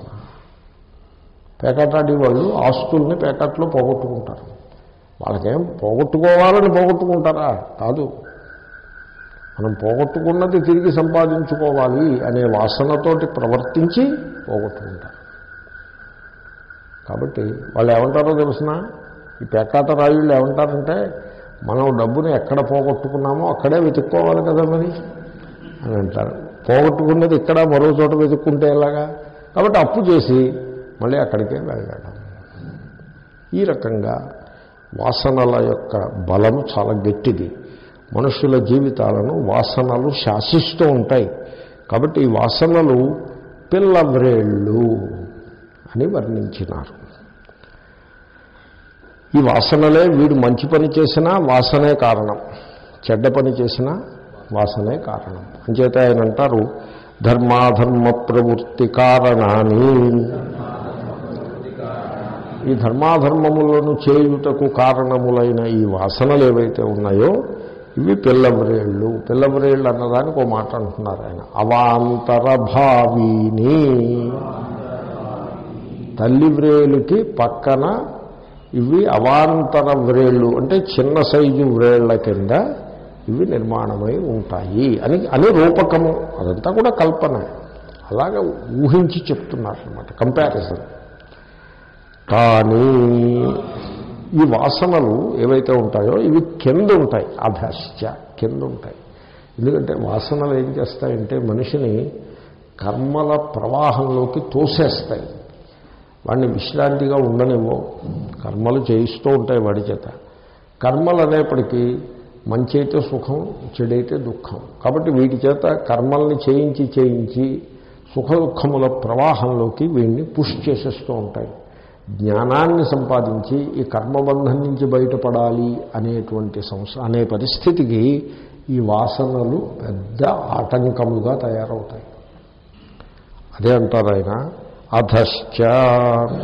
పేకాటాడి వాళ్ళు ఆస్తుల్ని పేకాట్లో పోగొట్టుకుంటారు వాళ్ళకేం పోగొట్టుకోవాలని పోగొట్టుకుంటారా కాదు మనం పోగొట్టుకున్నది తిరిగి సంపాదించుకోవాలి అనే వాసనతోటి ప్రవర్తించి పోగొట్టుకుంటారు కాబట్టి వాళ్ళు ఏమంటారో తెలిసిన ఈ పేకాట రాయుళ్ళు ఏమంటారంటే మనం డబ్బుని ఎక్కడ పోగొట్టుకున్నామో అక్కడే వెతుక్కోవాలి కదా మరి అని అంటారు పోగొట్టుకున్నది ఇక్కడ మరో చోట వెతుక్కుంటే ఎలాగా కాబట్టి అప్పు చేసి మళ్ళీ అక్కడికే వెళ్ళడం ఈ రకంగా వాసనల యొక్క బలము చాలా గట్టిది మనుషుల జీవితాలను వాసనలు శాసిస్తూ ఉంటాయి కాబట్టి ఈ వాసనలు పిల్లవ్రేళ్ళు అని వర్ణించినారు ఈ వాసనలే వీడు మంచి పని చేసినా వాసనే కారణం చెడ్డ పని చేసినా వాసనే కారణం అంచేత ఆయన అంటారు ధర్మాధర్మ ప్రవృత్తి కారణాన్ని ఈ ధర్మాధర్మములను చేయుటకు కారణములైన ఈ వాసనలు ఏవైతే ఉన్నాయో ఇవి పిల్లవ్రేళ్ళు పిల్లవ్రేళ్ళు అన్నదానికి ఒక మాట అంటున్నారు ఆయన అవాంతర భావీని తల్లి వ్రేలుకి పక్కన ఇవి అవాంతర వ్రేళ్ళు అంటే చిన్న సైజు వ్రేళ్ల కింద ఇవి నిర్మాణమై ఉంటాయి అని అని రూపకము అదంతా కూడా కల్పన అలాగే ఊహించి చెప్తున్నారు అనమాట కంపారిజన్ కానీ ఈ వాసనలు ఏవైతే ఉంటాయో ఇవి కింద ఉంటాయి అభ్యాస కింద ఉంటాయి ఎందుకంటే వాసనలు ఏం చేస్తాయంటే మనిషిని కర్మల ప్రవాహంలోకి తోసేస్తాయి వాడిని విశ్రాంతిగా ఉండనివ్వవు కర్మలు చేయిస్తూ ఉంటాయి వాడి చేత కర్మలు అనేప్పటికీ మంచి అయితే సుఖం చెడైతే దుఃఖం కాబట్టి వీటి చేత కర్మల్ని చేయించి చేయించి సుఖ దుఃఖముల ప్రవాహంలోకి వీడిని పుష్ చేసేస్తూ ఉంటాయి జ్ఞానాన్ని సంపాదించి ఈ కర్మబంధం నుంచి బయటపడాలి అనేటువంటి సంస అనే పరిస్థితికి ఈ వాసనలు పెద్ద ఆటంకముగా తయారవుతాయి అదే అంటారు ఆయన అధశ్చ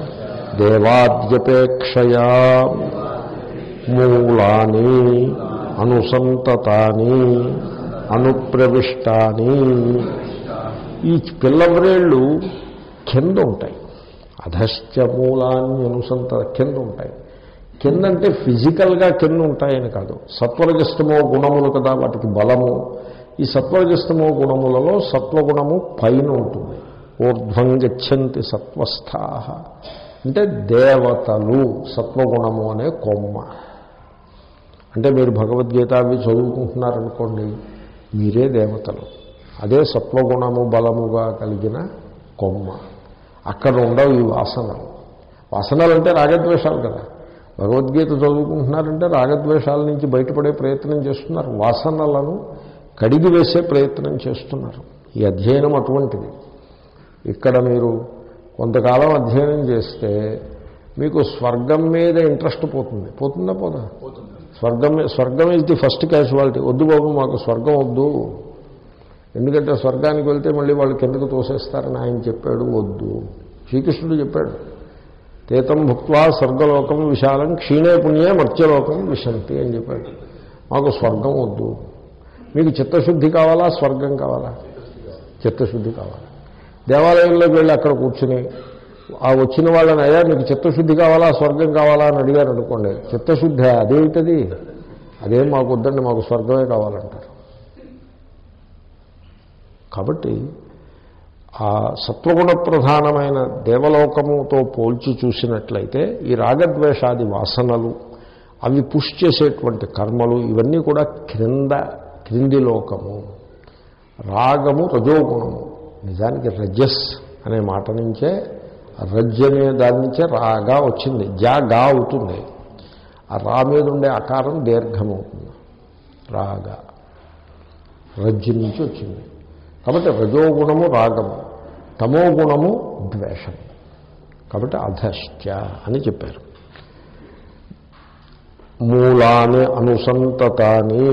దేవాద్యపేక్షయా మూలాని అనుసంతతాని అనుప్రవిష్టాని ఈ పిల్లవ్రేళ్ళు కింద ఉంటాయి అధశ్చ మూలాన్ని అనుసంత కింద ఉంటాయి కింద అంటే ఫిజికల్గా కింద ఉంటాయని కాదు సత్వరజస్తమో గుణములు కదా వాటికి బలము ఈ సత్వరజస్తమో గుణములలో సత్వగుణము పైన ఉంటుంది ఊర్ధ్వం గచ్చంతి సత్వస్థా అంటే దేవతలు సత్వగుణము అనే కొమ్మ అంటే మీరు భగవద్గీత అవి చదువుకుంటున్నారనుకోండి మీరే దేవతలు అదే సత్వగుణము బలముగా కలిగిన కొమ్మ అక్కడ ఉండవు ఈ వాసనలు వాసనలు అంటే రాగద్వేషాలు కదా భగవద్గీత చదువుకుంటున్నారంటే రాగద్వేషాల నుంచి బయటపడే ప్రయత్నం చేస్తున్నారు వాసనలను కడిగి వేసే ప్రయత్నం చేస్తున్నారు ఈ అధ్యయనం అటువంటిది ఇక్కడ మీరు కొంతకాలం అధ్యయనం చేస్తే మీకు స్వర్గం మీద ఇంట్రెస్ట్ పోతుంది పోతుందా పోదా స్వర్గం స్వర్గం ఇస్ ది ఫస్ట్ క్యాజువాలిటీ వద్దు బాబు మాకు స్వర్గం వద్దు ఎందుకంటే స్వర్గానికి వెళ్తే మళ్ళీ వాళ్ళు కిందకు తోసేస్తారని ఆయన చెప్పాడు వద్దు శ్రీకృష్ణుడు చెప్పాడు తీతం భుక్వా స్వర్గలోకం విశాలం క్షీణే పుణ్యే మత్స్యలోకం విశంతి అని చెప్పాడు మాకు స్వర్గం వద్దు మీకు చిత్తశుద్ధి కావాలా స్వర్గం కావాలా చిత్తశుద్ధి కావాలి దేవాలయంలోకి వెళ్ళి అక్కడ కూర్చుని ఆ వచ్చిన వాళ్ళని అయ్యా మీకు చిత్తశుద్ధి కావాలా స్వర్గం కావాలా అని అడిగారు అనుకోండి చిత్తశుద్ధి అదేమిటది అదేం మాకు వద్దండి మాకు స్వర్గమే కావాలంటారు కాబట్టి ఆ సత్వగుణ ప్రధానమైన దేవలోకముతో పోల్చి చూసినట్లయితే ఈ రాగద్వేషాది వాసనలు అవి పుష్ చేసేటువంటి కర్మలు ఇవన్నీ కూడా క్రింద క్రింది లోకము రాగము రజోగుణము నిజానికి రజస్ అనే మాట నుంచే రజ్ అనే దాని నుంచే రాగా వచ్చింది జా గా అవుతుంది ఆ రా మీద ఉండే ఆకారం దీర్ఘమవుతుంది రాగా రజ్జు నుంచి వచ్చింది కాబట్టి రజోగుణము రాగము తమో గుణము ద్వేషము కాబట్టి అధశ్చ అని చెప్పారు మూలాని అనుసంతతాని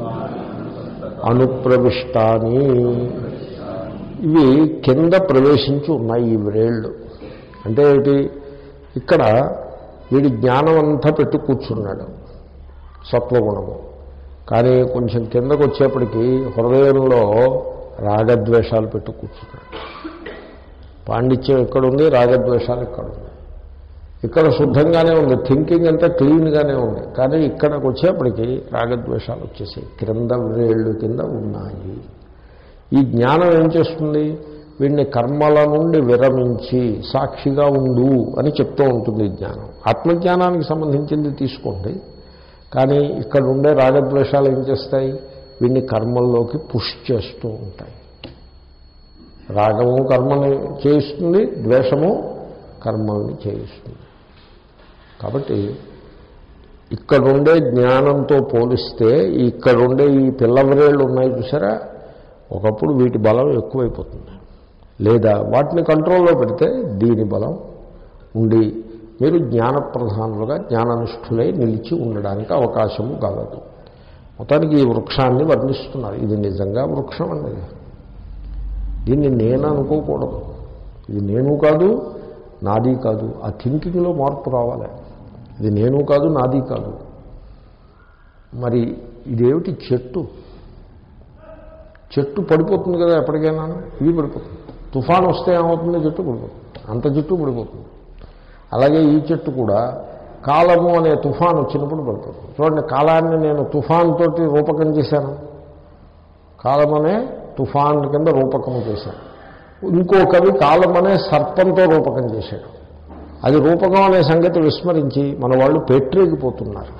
అనుప్రవిష్టాని ఇవి కింద ప్రవేశించి ఉన్నాయి ఈ వ్రేళ్ళు అంటే ఏంటి ఇక్కడ వీడి జ్ఞానం అంతా పెట్టి కూర్చున్నాడు సత్వగుణము కానీ కొంచెం కిందకు వచ్చేప్పటికి హృదయంలో రాగద్వేషాలు పెట్టి కూర్చున్నాడు పాండిత్యం ఎక్కడుంది రాగద్వేషాలు ఎక్కడుంది ఇక్కడ శుద్ధంగానే ఉంది థింకింగ్ అంతా క్లీన్గానే ఉంది కానీ ఇక్కడికి వచ్చేప్పటికి రాగద్వేషాలు వచ్చేసాయి క్రింద వ్రేళ్ళు కింద ఉన్నాయి ఈ జ్ఞానం ఏం చేస్తుంది వీడిని కర్మల నుండి విరమించి సాక్షిగా ఉండు అని చెప్తూ ఉంటుంది ఈ జ్ఞానం ఆత్మజ్ఞానానికి సంబంధించింది తీసుకోండి కానీ ఇక్కడ ఉండే రాగద్వేషాలు ఏం చేస్తాయి వీడిని కర్మల్లోకి పుష్ చేస్తూ ఉంటాయి రాగము కర్మని చేయిస్తుంది ద్వేషము కర్మల్ని చేయిస్తుంది కాబట్టి ఇక్కడుండే జ్ఞానంతో పోలిస్తే ఇక్కడుండే ఈ పిల్లవరేళ్ళు ఉన్నాయి చూసారా ఒకప్పుడు వీటి బలం ఎక్కువైపోతుంది లేదా వాటిని కంట్రోల్లో పెడితే దీని బలం ఉండి మీరు జ్ఞానప్రధానులుగా జ్ఞాననిష్ఠులై నిలిచి ఉండడానికి అవకాశము కలదు మొత్తానికి ఈ వృక్షాన్ని వర్ణిస్తున్నారు ఇది నిజంగా వృక్షం అండి దీన్ని నేను అనుకోకూడదు ఇది నేను కాదు నాది కాదు ఆ థింకింగ్లో మార్పు రావాలి ఇది నేను కాదు నాది కాదు మరి ఇదేమిటి చెట్టు చెట్టు పడిపోతుంది కదా ఎప్పటికైనా ఇది పడిపోతుంది తుఫాన్ వస్తే ఏమవుతుంది చెట్టు పడిపోతుంది అంత చెట్టు పడిపోతుంది అలాగే ఈ చెట్టు కూడా కాలము అనే తుఫాన్ వచ్చినప్పుడు పడిపోతుంది చూడండి కాలాన్ని నేను తుఫాన్ తోటి రూపకం చేశాను కాలం అనే తుఫాన్ కింద రూపకం చేశాను ఇంకో కవి కాలం అనే సర్పంతో రూపకం చేశాడు అది రూపకం అనే సంగతి విస్మరించి మన వాళ్ళు పెట్టరేగిపోతున్నారు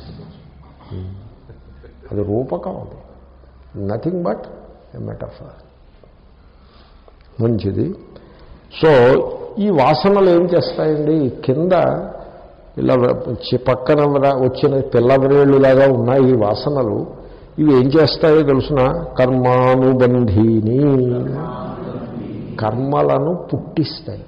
అది రూపకం అది నథింగ్ బట్ ఎ మెటఫర్ మంచిది సో ఈ వాసనలు ఏం చేస్తాయండి కింద ఇలా చి- పక్కన ర- వచ్చిన పిల్లవ్రేళ్ళులాగా ఉన్నాయి ఈ వాసనలు ఇవి ఏం చేస్తాయో తెలుసిన కర్మానుబంధీని కర్మలను పుట్టిస్తాయి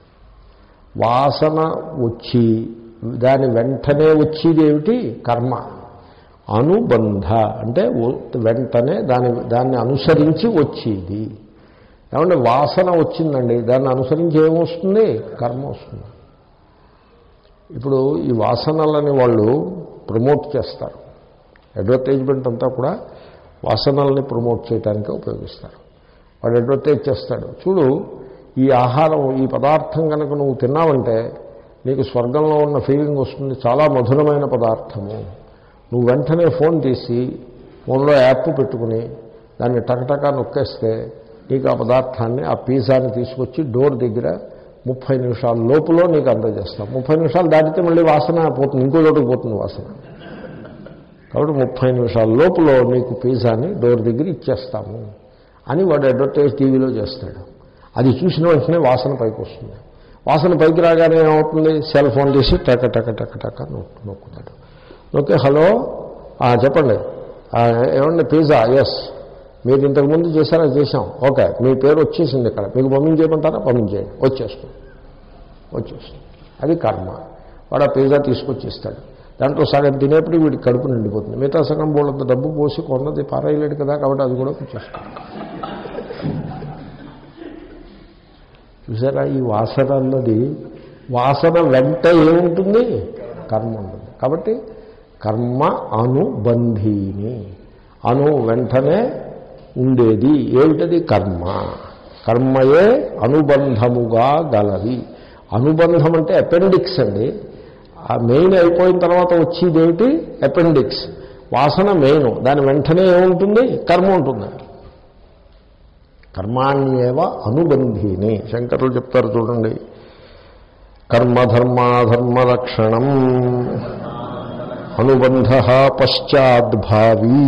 వాసన వచ్చి దాని వెంటనే వచ్చేది ఏమిటి కర్మ అనుబంధ అంటే ఓ- వెంటనే దాని దాన్ని అనుసరించి వచ్చేది ఏమంటే వాసన వచ్చిందండి దాన్ని అనుసరించి ఏమొస్తుంది కర్మ వస్తుంది ఇప్పుడు ఈ వాసనలని వాళ్ళు ప్రమోట్ చేస్తారు అడ్వర్టైజ్మెంట్ అంతా కూడా వాసనల్ని ప్రమోట్ చేయడానికి ఉపయోగిస్తారు వాడు అడ్వర్టైజ్ చేస్తాడు చూడు ఈ ఆహారం ఈ పదార్థం కనుక నువ్వు తిన్నావంటే నీకు స్వర్గంలో ఉన్న ఫీలింగ్ వస్తుంది చాలా మధురమైన పదార్థము నువ్వు వెంటనే ఫోన్ తీసి ఫోన్లో యాప్ పెట్టుకుని దాన్ని టకటకా నొక్కేస్తే నీకు ఆ పదార్థాన్ని ఆ పిజ్జాని తీసుకొచ్చి డోర్ దగ్గర ముప్పై నిమిషాల లోపులో నీకు అందజేస్తాం ముప్పై నిమిషాలు దాటితే మళ్ళీ వాసన పోతుంది ఇంకో చోటుకు పోతుంది వాసన కాబట్టి ముప్పై నిమిషాల లోపులో నీకు పిజ్జాని డోర్ దగ్గర ఇచ్చేస్తాము అని వాడు అడ్వర్టైజ్ టీవీలో చేస్తాడు అది చూసిన వెంటనే వాసన పైకి వస్తుంది వాసన పైకి రాగానే ఏమవుతుంది సెల్ ఫోన్ తీసి టక టక టక టక నొక్కు నొక్కుతాడు ఓకే హలో ఆ, చెప్పండి ఆ, ఏమండి పిజ్జా ఎస్ మీరు ఇంతకుముందు చేశారా చేశాం ఓకే మీ పేరు వచ్చేసింది ఇక్కడ మీకు పంపించేయమంటారా పంపించేయండి వచ్చేస్తుంది వచ్చేస్తుంది అది కర్మ వాడు ఆ పిజ్జా తీసుకొచ్చి ఇస్తాడు దాంట్లో సగం తినేప్పుడు వీడికి కడుపు నిండిపోతుంది మిగతా సగం బోళ్ళంత డబ్బు పోసి కొన్నది పారేయలేడు కదా కాబట్టి అది కూడా వచ్చేస్తుంది చూసారా ఈ వాసన అన్నది వాసన వెంట ఏముంటుంది కర్మ ఉంటుంది కాబట్టి కర్మ అనుబంధీని అను వెంటనే ఉండేది ఏమిటది కర్మ కర్మయే అనుబంధముగా గలది అనుబంధం అంటే అపెండిక్స్ అండి ఆ మెయిన్ అయిపోయిన తర్వాత వచ్చేది ఏమిటి అపెండిక్స్ వాసన మెయిన్ దాని వెంటనే ఏముంటుంది కర్మ ఉంటుంది కర్మాణ్యేవ అనుబంధీని శంకరులు చెప్తారు చూడండి కర్మధర్మాధర్మ లక్షణం అనుబంధ పశ్చాద్భావీ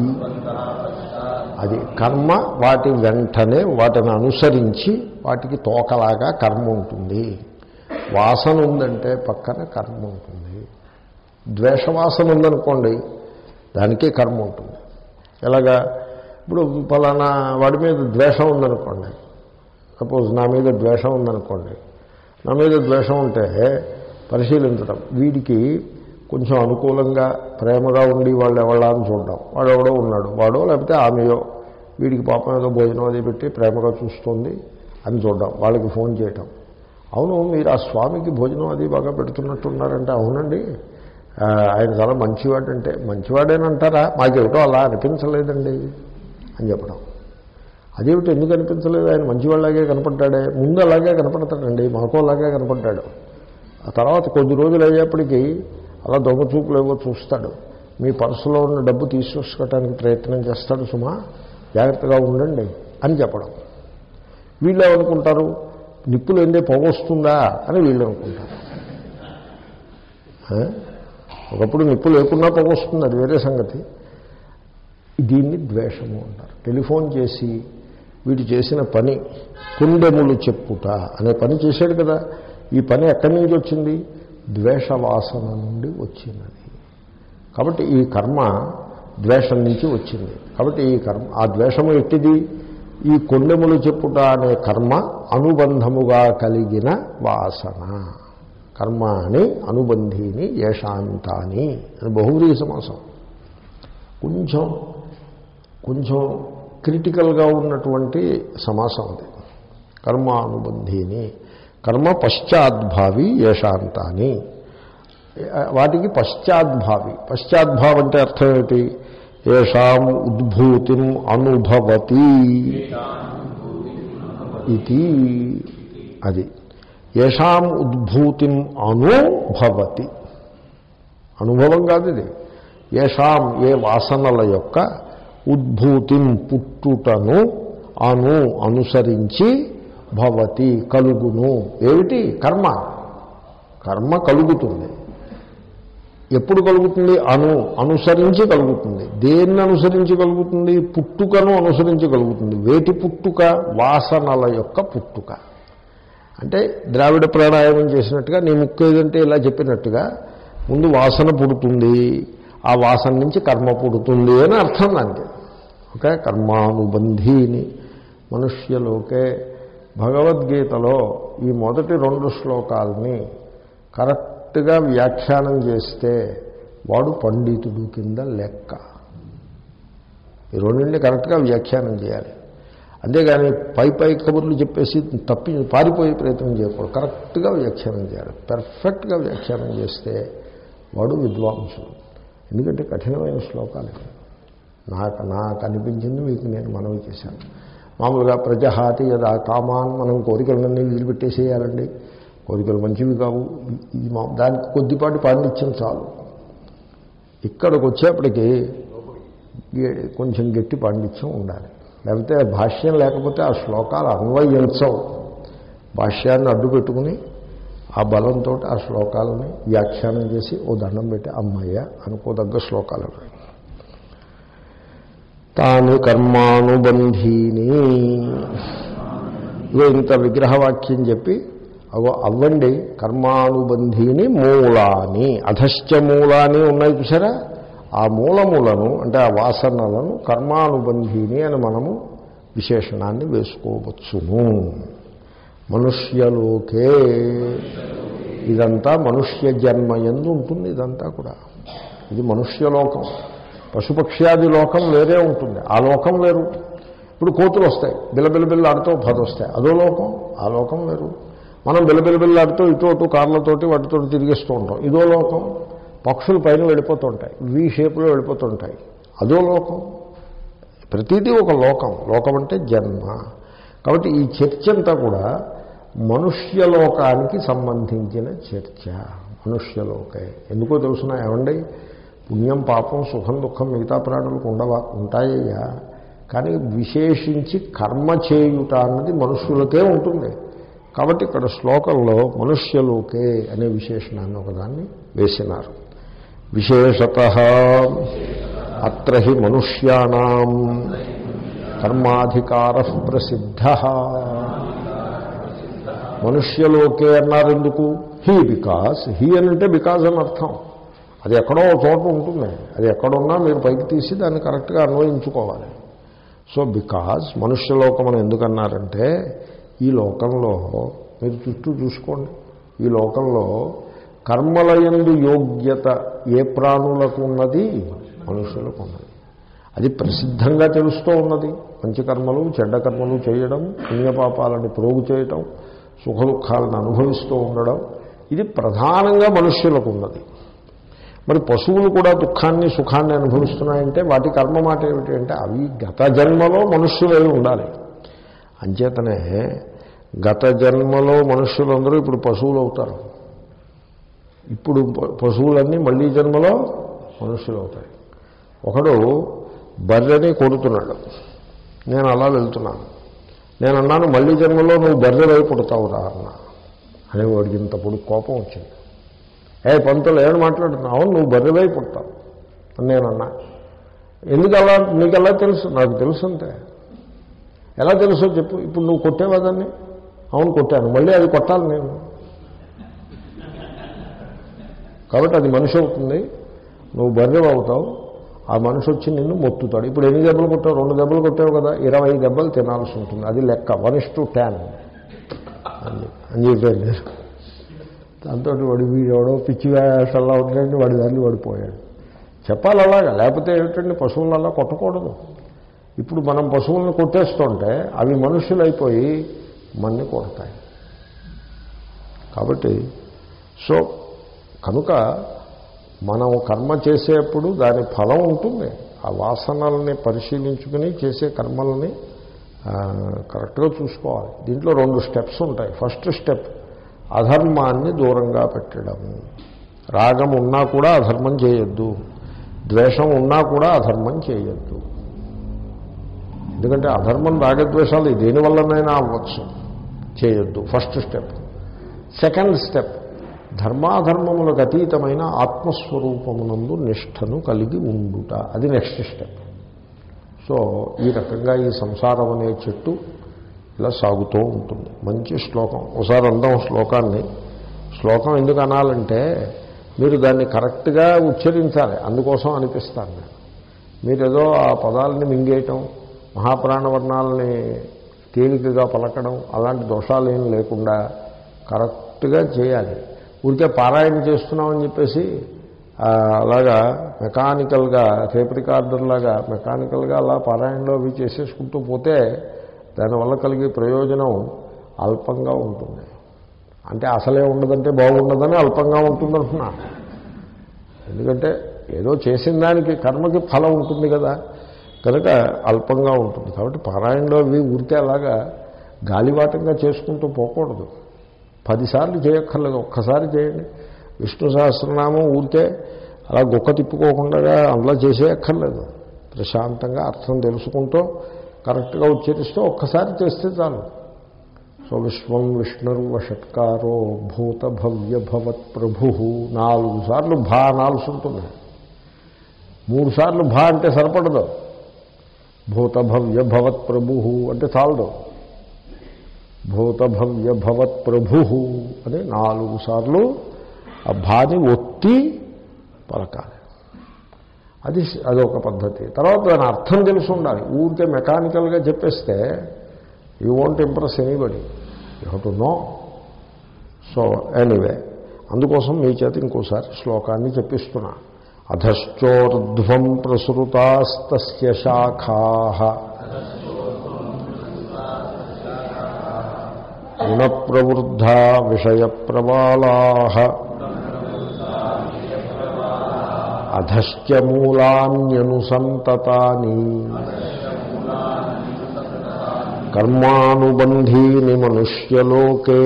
అది కర్మ వాటి వెంటనే వాటిని అనుసరించి వాటికి తోకలాగా కర్మ ఉంటుంది వాసన ఉందంటే పక్కన కర్మ ఉంటుంది ద్వేషవాసన ఉందనుకోండి దానికే కర్మ ఉంటుంది ఎలాగా ఇప్పుడు పలానా వాడి మీద ద్వేషం ఉందనుకోండి సపోజ్ నా మీద ద్వేషం ఉందనుకోండి నా మీద ద్వేషం ఉంటే పరిశీలించడం వీడికి కొంచెం అనుకూలంగా ప్రేమగా ఉండి వాళ్ళు ఎవళ్ళా అని చూడడం వాడు ఎవడో ఉన్నాడు వాడో లేకపోతే ఆమెయో వీడికి పాపం ఏదో భోజనం అది పెట్టి ప్రేమగా చూస్తుంది అని చూడడం వాళ్ళకి ఫోన్ చేయటం అవును మీరు ఆ స్వామికి భోజనం అది బాగా పెడుతున్నట్టున్నారంటే అవునండి ఆ, ఆయన చాలా మంచివాడంటే మంచివాడేనంటారా మాకేమిటో అలా అనిపించలేదండి అని చెప్పడం అదేమిటి ఎందుకు అనిపించలేదు ఆయన మంచివాళ్ళలాగే కనపడ్డాడే ముందు అలాగే కనపడతాడండి మాకు అలాగే కనపడ్డాడు ఆ తర్వాత కొద్ది రోజులు అయ్యేప్పటికీ అలా దొంగ చూపులు ఏవో చూస్తాడు మీ పర్సులో ఉన్న డబ్బు తీసుకొచ్చుకోవడానికి ప్రయత్నం చేస్తాడు సుమా జాగ్రత్తగా ఉండండి అని చెప్పడం వీళ్ళు ఏమనుకుంటారు నిప్పులు ఎందే పొగొస్తుందా అని వీళ్ళు అనుకుంటారు ఆ? ఒకప్పుడు నిప్పు లేకున్నా పొగొస్తుంది అది వేరే సంగతి దీన్ని ద్వేషము అంటారు టెలిఫోన్ చేసి వీడు చేసిన పని కుండెములు చెప్పుట అనే పని చేశాడు కదా ఈ పని ఎక్కడి నుంచి వచ్చింది ద్వేషవాసన నుండి వచ్చినది కాబట్టి ఈ కర్మ ద్వేషం నుంచి వచ్చింది కాబట్టి ఈ కర్మ ఆ ద్వేషము ఎట్టిది ఈ కొండెములు చెప్పుట అనే కర్మ అనుబంధముగా కలిగిన వాసన కర్మ అని అనుబంధీని ఏషాంతాని అని బహువ్రీహి సమాసం కొంచెం కొంచెం క్రిటికల్గా ఉన్నటువంటి సమాసం అది కర్మానుబంధీని కర్మ పశ్చాద్భావి ఏషాంతాని వాటికి పశ్చాద్భావి పశ్చాద్భావం అంటే అర్థం ఏమిటి ఏషాం ఉద్భూతిం అనుభవతి ఇది అది ఏషాం ఉద్భూతిం అనుభవతి అనుభవం కాదు ఇది ఏషాం ఏ వాసనల యొక్క ఉద్భూతిం పుట్టుటను అను అనుసరించి భవతి కలుగును ఏమిటి కర్మ కర్మ కలుగుతుంది ఎప్పుడు కలుగుతుంది అను అనుసరించి కలుగుతుంది దేన్ని అనుసరించి కలుగుతుంది పుట్టుకను అనుసరించి కలుగుతుంది వేటి పుట్టుక వాసనల యొక్క పుట్టుక అంటే ద్రావిడ ప్రాణాయామం చేసినట్టుగా నీ ముక్కు ఏదంటే ఇలా చెప్పినట్టుగా ముందు వాసన పుడుతుంది ఆ వాసన నుంచి కర్మ పుడుతుంది అని అర్థం దానికి ఓకే కర్మానుబంధీని మనుష్యలోకే భగవద్గీతలో ఈ మొదటి రెండు శ్లోకాలని కరెక్ట్గా వ్యాఖ్యానం చేస్తే వాడు పండితుడు కింద లెక్క ఈ రెండింటిని కరెక్ట్గా వ్యాఖ్యానం చేయాలి అంతేగాని పై పై కబుర్లు చెప్పేసి తప్పి పారిపోయే ప్రయత్నం చేయకూడదు కరెక్ట్గా వ్యాఖ్యానం చేయాలి పెర్ఫెక్ట్గా వ్యాఖ్యానం చేస్తే వాడు విద్వాంసుడు ఎందుకంటే కఠినమైన శ్లోకాలు ఇవి. నాకు నాకు అనిపించింది మీకు నేను మనవి చేశాను మామూలుగా ప్రజహాతి యదా కామాన్ మనం కోరికలన్నీ వదిలిపెట్టేసేయాలండి కోరికలు మంచివి కావు ఇది మా దానికి కొద్దిపాటి పాండిత్యం చాలు ఇక్కడికి వచ్చేప్పటికి గే- కొంచెం గట్టి పాండిత్యం ఉండాలి లేకపోతే భాష్యం లేకపోతే ఆ శ్లోకాలు అన్వయించవు భాష్యాన్ని అడ్డు పెట్టుకుని ఆ బలంతో ఆ శ్లోకాలని వ్యాఖ్యానం చేసి ఓ దండం పెట్టి అమ్మయ్య అనుకోదగ్గ శ్లోకాలు అవి. తాను కర్మానుబంధీని ఇదో ఇంత విగ్రహవాక్యం చెప్పి అగో అవ్వండి కర్మానుబంధీని మూలాని అధశ్చ మూలాని ఉన్నాయి చూసారా ఆ మూలములను అంటే ఆ వాసనలను కర్మానుబంధీని అని మనము విశేషణాన్ని వేసుకోవచ్చును మనుష్యలోకే ఇదంతా మనుష్య జన్మ ఎందు ఉంటుంది ఇదంతా కూడా ఇది మనుష్యలోకం పశుపక్ష్యాది లోకం వేరే ఉంటుంది ఆ లోకం వేరు ఇప్పుడు కోతులు వస్తాయి బిల్లబిల్ల బిల్ల ఆడుతూ పది వస్తాయి అదో లోకం ఆ లోకం వేరు మనం బిల్లబిల్ల బిల్ల ఆడుతూ ఇటు అటు కార్లతోటి వాటితో తిరిగిస్తూ ఉంటాం ఇదో లోకం పక్షులు పైన వెళ్ళిపోతుంటాయి వి షేప్లో వెళ్ళిపోతుంటాయి అదో లోకం ప్రతిదీ ఒక లోకం లోకం అంటే జన్మ కాబట్టి ఈ చర్చ అంతా కూడా మనుష్యలోకానికి సంబంధించిన చర్చ మనుష్యలోకే ఎందుకో తెలుసిన ఏమండి పుణ్యం పాపం సుఖం దుఃఖం మిగతా ప్రాణులకు ఉండవా ఉంటాయ్యా కానీ విశేషించి కర్మ చేయుట అన్నది మనుష్యులకే ఉంటుంది కాబట్టి ఇక్కడ శ్లోకంలో మనుష్యలోకే అనే విశేషణాన్ని ఒకదాన్ని వేసినారు విశేషత అత్ర హి మనుష్యాణం కర్మాధికార ప్రసిద్ధ మనుష్యలోకే అన్నారు ఎందుకు హీ బికాస్ హీ అని అంటే బికాజ్ అని అర్థం అది ఎక్కడో ఒక చోట ఉంటుంది అది ఎక్కడున్నా మీరు పైకి తీసి దాన్ని కరెక్ట్గా అన్వయించుకోవాలి సో బికాజ్ మనుష్యలోకం అని ఎందుకన్నారంటే ఈ లోకంలో మీరు చుట్టూ చూసుకోండి ఈ లోకంలో కర్మలయందు యోగ్యత ఏ ప్రాణులకు ఉన్నది మనుషులకు ఉన్నది అది ప్రసిద్ధంగా తెలుస్తూ ఉన్నది మంచి కర్మలు చెడ్డ కర్మలు చేయడం పుణ్యపాపాలని ప్రోగు చేయటం సుఖ దుఃఖాలను అనుభవిస్తూ ఉండడం ఇది ప్రధానంగా మనుష్యులకు ఉన్నది మరి పశువులు కూడా దుఃఖాన్ని సుఖాన్ని అనుభవిస్తున్నాయంటే వాటి కర్మ మాట ఏమిటి అంటే అవి గత జన్మలో మనుష్యులై ఉండాలి అంచేతనే గత జన్మలో మనుష్యులందరూ ఇప్పుడు పశువులు అవుతారు ఇప్పుడు ప- పశువులన్నీ మళ్ళీ జన్మలో మనుష్యులు అవుతాయి ఒకడు బర్రెని కొడుతున్నాడు నేను అలా వెళ్తున్నాను నేను అన్నాను మళ్ళీ జన్మలో నువ్వు బర్రె వైపు పుడతావురా అన్నా అనే వాడికి ఇంత పొడుగు కోపం వచ్చింది ఏ పంతులు ఏమని మాట్లాడుతున్నావు అవును నువ్వు బర్రె వైపు పుడతావు అని నేను అన్నా ఎందుకు అలా నీకు ఎలా తెలుసు నాకు తెలుసు అంతే ఎలా తెలుసో చెప్పు ఇప్పుడు నువ్వు కొట్టేవా దాన్ని అవును కొట్టాను మళ్ళీ అది కొట్టాలి నేను కాబట్టి అది మనిషి అవుతుంది నువ్వు బర్రె అవుతావు ఆ మనిషి వచ్చి నిన్ను మొత్తుతాడు ఇప్పుడు ఎన్ని దెబ్బలు కొట్టావు రెండు దెబ్బలు కొట్టావు కదా ఇరవై దెబ్బలు తినాల్సి ఉంటుంది అది లెక్క వన్ ఇస్ టు టెన్ అని అని చెప్పారు నేను దాంతో వాడు వీడు ఎవడో పిచ్చి వేషాల్లో ఉంటాడండి వాడి దాన్ని వాడిపోయాడు చెప్పాలి అలాగా లేకపోతే ఏమిటండి పశువులు అలా కొట్టకూడదు ఇప్పుడు మనం పశువులను కొట్టేస్తుంటే అవి మనుషులు అయిపోయి మన్ని కొడతాయి కాబట్టి సో కనుక మనం కర్మ చేసేప్పుడు దాని ఫలం ఉంటుంది ఆ వాసనల్ని పరిశీలించుకుని చేసే కర్మల్ని ఆ, కరెక్ట్గా చూసుకోవాలి దీంట్లో రెండు స్టెప్స్ ఉంటాయి ఫస్ట్ స్టెప్ అధర్మాన్ని దూరంగా పెట్టడము రాగం ఉన్నా కూడా అధర్మం చేయొద్దు ద్వేషం ఉన్నా కూడా అధర్మం చేయొద్దు ఎందుకంటే అధర్మం రాగద్వేషాలు దేనివల్లనైనా అవ్వచ్చు చేయొద్దు ఫస్ట్ స్టెప్ సెకండ్ స్టెప్ ధర్మాధర్మములకు అతీతమైన ఆత్మస్వరూపమునందు నిష్టను కలిగి ఉండుట అది నెక్స్ట్ స్టెప్ సో ఈ రకంగా ఈ సంసారం అనే చెట్టు ఇలా సాగుతూ ఉంటుంది మంచి శ్లోకం ఒకసారి అందాం శ్లోకాన్ని శ్లోకం ఎందుకు అనాలంటే మీరు దాన్ని కరెక్ట్గా ఉచ్చరించాలి అందుకోసం అనిపిస్తాను నేను మీరు ఏదో ఆ పదాలని మింగేయటం మహాప్రాణవర్ణాలని తేలికగా పలకడం అలాంటి దోషాలు ఏం లేకుండా కరెక్ట్గా చేయాలి ఊరికే పారాయణ చేస్తున్నామని చెప్పేసి ఆ, అలాగా మెకానికల్గా టేప్ రికార్డర్ లాగా మెకానికల్గా అలా పారాయణలో అవి చేసేసుకుంటూ పోతే దానివల్ల కలిగే ప్రయోజనం అల్పంగా ఉంటుంది అంటే అసలే ఉండదంటే బాగుండదని అల్పంగా ఉంటుందంటున్నా ఎందుకంటే ఏదో చేసిన దానికి కర్మకి ఫలం ఉంటుంది కదా కనుక అల్పంగా ఉంటుంది కాబట్టి పారాయణలో అవి ఊరికే అలాగా గాలివాటంగా చేసుకుంటూ పోకూడదు పదిసార్లు చేయక్కర్లేదు ఒక్కసారి చేయండి విష్ణు సహస్రనామం ఊరికే అలా గుక్క తిప్పుకోకుండా అందులో చేసేయక్కర్లేదు ప్రశాంతంగా అర్థం తెలుసుకుంటూ కరెక్ట్గా ఉచ్చరిస్తూ ఒక్కసారి చేస్తే చాలు సో విశ్వం విష్ణుర్వ షట్కారో భూత భవ్య భవత్ ప్రభు నాలుగు సార్లు భా అనాల్సి ఉంటుంది మూడు సార్లు భా అంటే సరిపడదు భూత భవ్య భవత్ ప్రభు అంటే చాలదు భూత భవ్య భవత్ ప్రభు అని నాలుగు సార్లు ఆ భాని ఒత్తి పలకాలి అది అదొక పద్ధతి తర్వాత దాని అర్థం తెలిసి ఉండాలి ఊరికే మెకానికల్గా చెప్పేస్తే you want impress anybody you have to know so anyway అందుకోసం మీ చేత ఇంకోసారి శ్లోకాన్ని చెప్పిస్తున్నా అధశ్చోర్ధ్వం ప్రసృతాస్తస్య శాఖా గుణప్రవృద్ధా విషయ ప్రబాలా అధశ్చ మూలాన్యనుసంతతాని కర్మానుబంధీని మనుష్యలోకే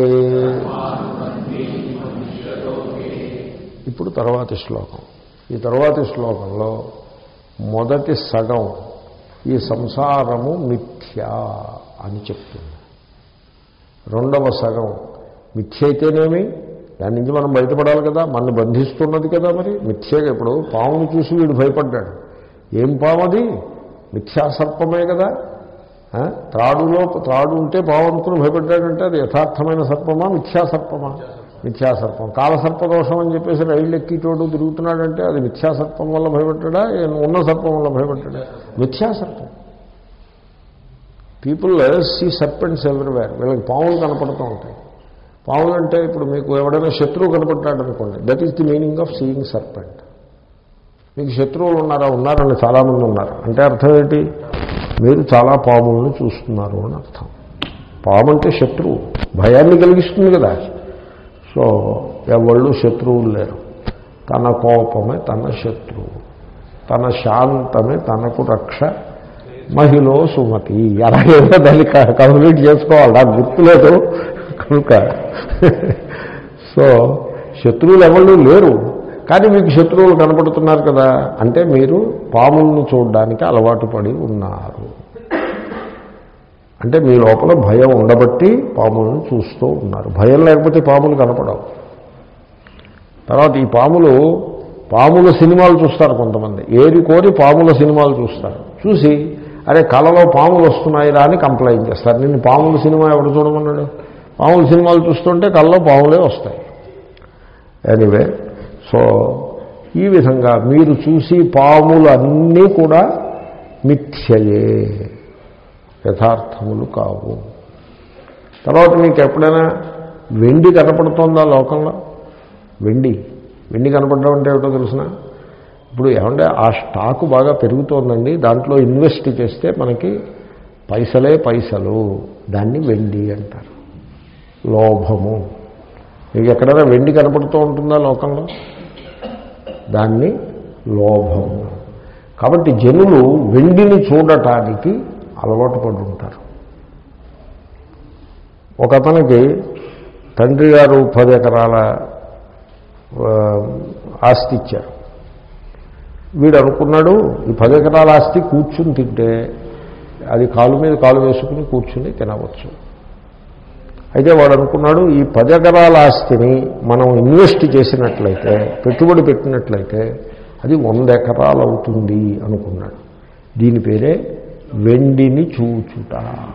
ఇప్పుడు తర్వాతి శ్లోకం ఈ తర్వాతి శ్లోకంలో మొదటి సగం ఈ సంసారము మిథ్యా అని చెప్తుంది రెండవ సగం మిథ్య అయితేనేమి దాని నుంచి మనం బయటపడాలి కదా మనని బంధిస్తున్నది కదా మరి మిథ్యగా ఇప్పుడు పామును చూసి వీడు భయపడ్డాడు ఏం పాము అది మిథ్యాసర్పమే కదా ఆ? త్రాడులో త్రాడు ఉంటే పాము అనుకుని భయపడ్డాడంటే అది యథార్థమైన సర్పమా మిథ్యాసర్పమా మిథ్యాసర్పం కాలసర్పదోషం అని చెప్పేసి రైళ్ళు ఎక్కిటోడు తిరుగుతున్నాడంటే అది మిథ్యాసర్పం వల్ల భయపడ్డా ఉన్న సర్పం వల్ల భయపడ్డాడా మిథ్యాసర్పం పీపుల్ సీ సర్పెంట్స్ ఎవ్రీవేర్ వీళ్ళకి పాములు కనపడుతూ ఉంటాయి పాములు అంటే ఇప్పుడు మీకు ఎవడైనా శత్రువు కనపడ్డాడు అనుకోండి that is the meaning of seeing serpent మీకు శత్రువులు ఉన్నారా ఉన్నారని చాలామంది ఉన్నారు అంటే అర్థం ఏంటి మీరు చాలా పాములను చూస్తున్నారు అని అర్థం పాము అంటే శత్రువు భయాన్ని కలిగిస్తుంది కదా సో ఎవళ్ళు శత్రువులు లేరు తన కోపమే తన శత్రువు తన శాంతమే తనకు రక్ష మహిళ సుమతి అలాగేదో దాన్ని క- కంప్లీట్ చేసుకోవాలి నాకు గుర్తులేదు కనుక సో శత్రువులు ఎవళ్ళు లేరు కానీ మీకు శత్రువులు కనపడుతున్నారు కదా అంటే మీరు పాములను చూడడానికి అలవాటు పడి ఉన్నారు అంటే మీ లోపల భయం ఉండబట్టి పాములను చూస్తూ ఉన్నారు భయం లేకపోతే పాములు కనపడవు తర్వాత ఈ పాములు పాముల సినిమాలు చూస్తారు కొంతమంది ఏరి కోరి పాముల సినిమాలు చూస్తారు చూసి అరే కళలో పాములు వస్తున్నాయి రా అని కంప్లైంట్ చేస్తారు నిన్ను పాముల సినిమా ఎవడు చూడమన్నాడు పాముల సినిమాలు చూస్తుంటే కళ్ళలో పాములే వస్తాయి ఎనీవే సో ఈ విధంగా మీరు చూసి పాములు అన్నీ కూడా మిథ్యయే యథార్థములు కావు తర్వాత మీకు ఎప్పుడైనా వెండి కనపడుతోందా లోకంలో వెండి వెండి కనపడడం అంటే ఏమిటో తెలిసిన ఇప్పుడు ఏమంటే ఆ స్టాకు బాగా పెరుగుతోందండి దాంట్లో ఇన్వెస్ట్ చేస్తే మనకి పైసలే పైసలు దాన్ని వెండి అంటారు లోభము మీకు ఎక్కడైనా వెండి కనపడుతూ ఉంటుందా లోకంలో దాన్ని లోభము కాబట్టి జనులు వెండిని చూడటానికి అలవాటు పడి ఉంటారు ఒక అతనికి తండ్రి గారు పది ఎకరాల ఆ, ఆస్తి ఇచ్చారు వీడు అనుకున్నాడు ఈ పది ఎకరాల ఆస్తి కూర్చుని తింటే అది కాలు మీద కాలు వేసుకుని కూర్చుని తినవచ్చు అయితే వాడు అనుకున్నాడు ఈ పది ఎకరాల ఆస్తిని మనం ఇన్వెస్ట్ చేసినట్లయితే పెట్టుబడి పెట్టినట్లయితే అది వంద ఎకరాలు అవుతుంది అనుకున్నాడు దీని పేరే వెండిని చూచుట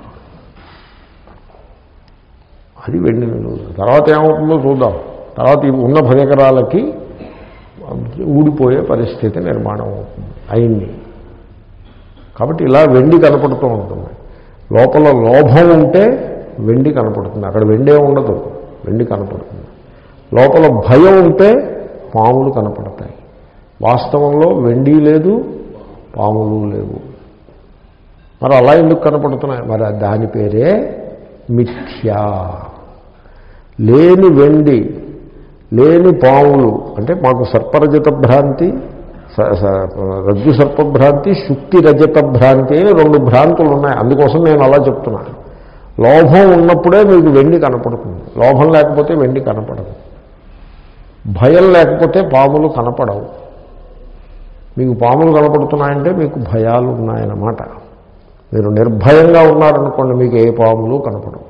అది వెండిని చూచుట తర్వాత ఏమవుతుందో చూద్దాం తర్వాత ఈ ఉన్న పది ఎకరాలకి ఊడిపోయే పరిస్థితి నిర్మాణం అవుతుంది అయింది కాబట్టి ఇలా వెండి కనపడుతూ ఉంటుంది లోపల లోభం ఉంటే వెండి కనపడుతుంది అక్కడ వెండే ఉండదు వెండి కనపడుతుంది లోపల భయం ఉంటే పాములు కనపడతాయి వాస్తవంలో వెండి లేదు పాములు లేవు మరి అలా ఎందుకు కనపడుతున్నాయి మరి దాని పేరే మిథ్యా లేని వెండి లేని పాములు అంటే మాకు సర్పరజత భ్రాంతి స- స- రజ్జు సర్పభ్రాంతి శుక్తి రజత భ్రాంతి అని రెండు భ్రాంతులు ఉన్నాయి అందుకోసం నేను అలా చెప్తున్నాను లోభం ఉన్నప్పుడే మీకు వెండి కనపడుతుంది లోభం లేకపోతే వెండి కనపడదు భయం లేకపోతే పాములు కనపడవు మీకు పాములు కనపడుతున్నాయంటే మీకు భయాలు ఉన్నాయన్నమాట మీరు నిర్భయంగా ఉన్నారనుకోండి మీకు ఏ పాములు కనపడవు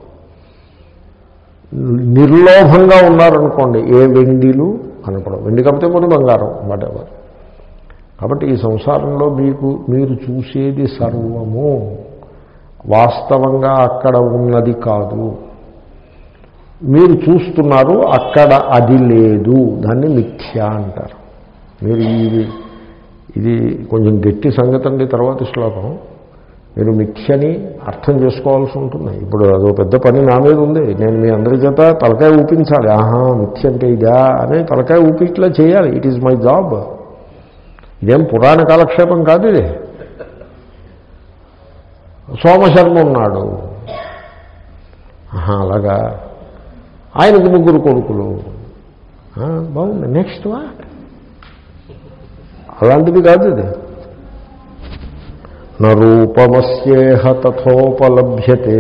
నిర్లోభంగా ఉన్నారనుకోండి ఏ వెండిలు కనపడవు వెండి కాకపోతే కొన్ని బంగారం వాటెవర్ కాబట్టి ఈ సంసారంలో మీకు మీరు చూసేది సర్వము వాస్తవంగా అక్కడ ఉన్నది కాదు మీరు చూస్తున్నారు అక్కడ అది లేదు దాన్ని మిథ్య అంటారు మీరు ఇది ఇది కొంచెం గట్టి సంగతి అండి తర్వాత శ్లోకం మీరు మిథ్యని అర్థం చేసుకోవాల్సి ఉంటుంది ఇప్పుడు అదో పెద్ద పని నా మీద ఉంది నేను మీ అందరి చేత తలకాయ ఊపించాలి ఆహా మిథ్య అంటే ఇదా అని తలకాయ ఊపి ఇట్లా చేయాలి ఇట్ ఈజ్ మై జాబ్ ఇదేం పురాణ కాలక్షేపం కాదు ఇది సోమశర్మ ఉన్నాడు ఆహా, అలాగా ఆయనకు ముగ్గురు కొడుకులు ఆ, బాగుంది నెక్స్ట్ వాట్ అలాంటిది కాదు ఇది నూపమస్యేహ తథోపలభ్యతే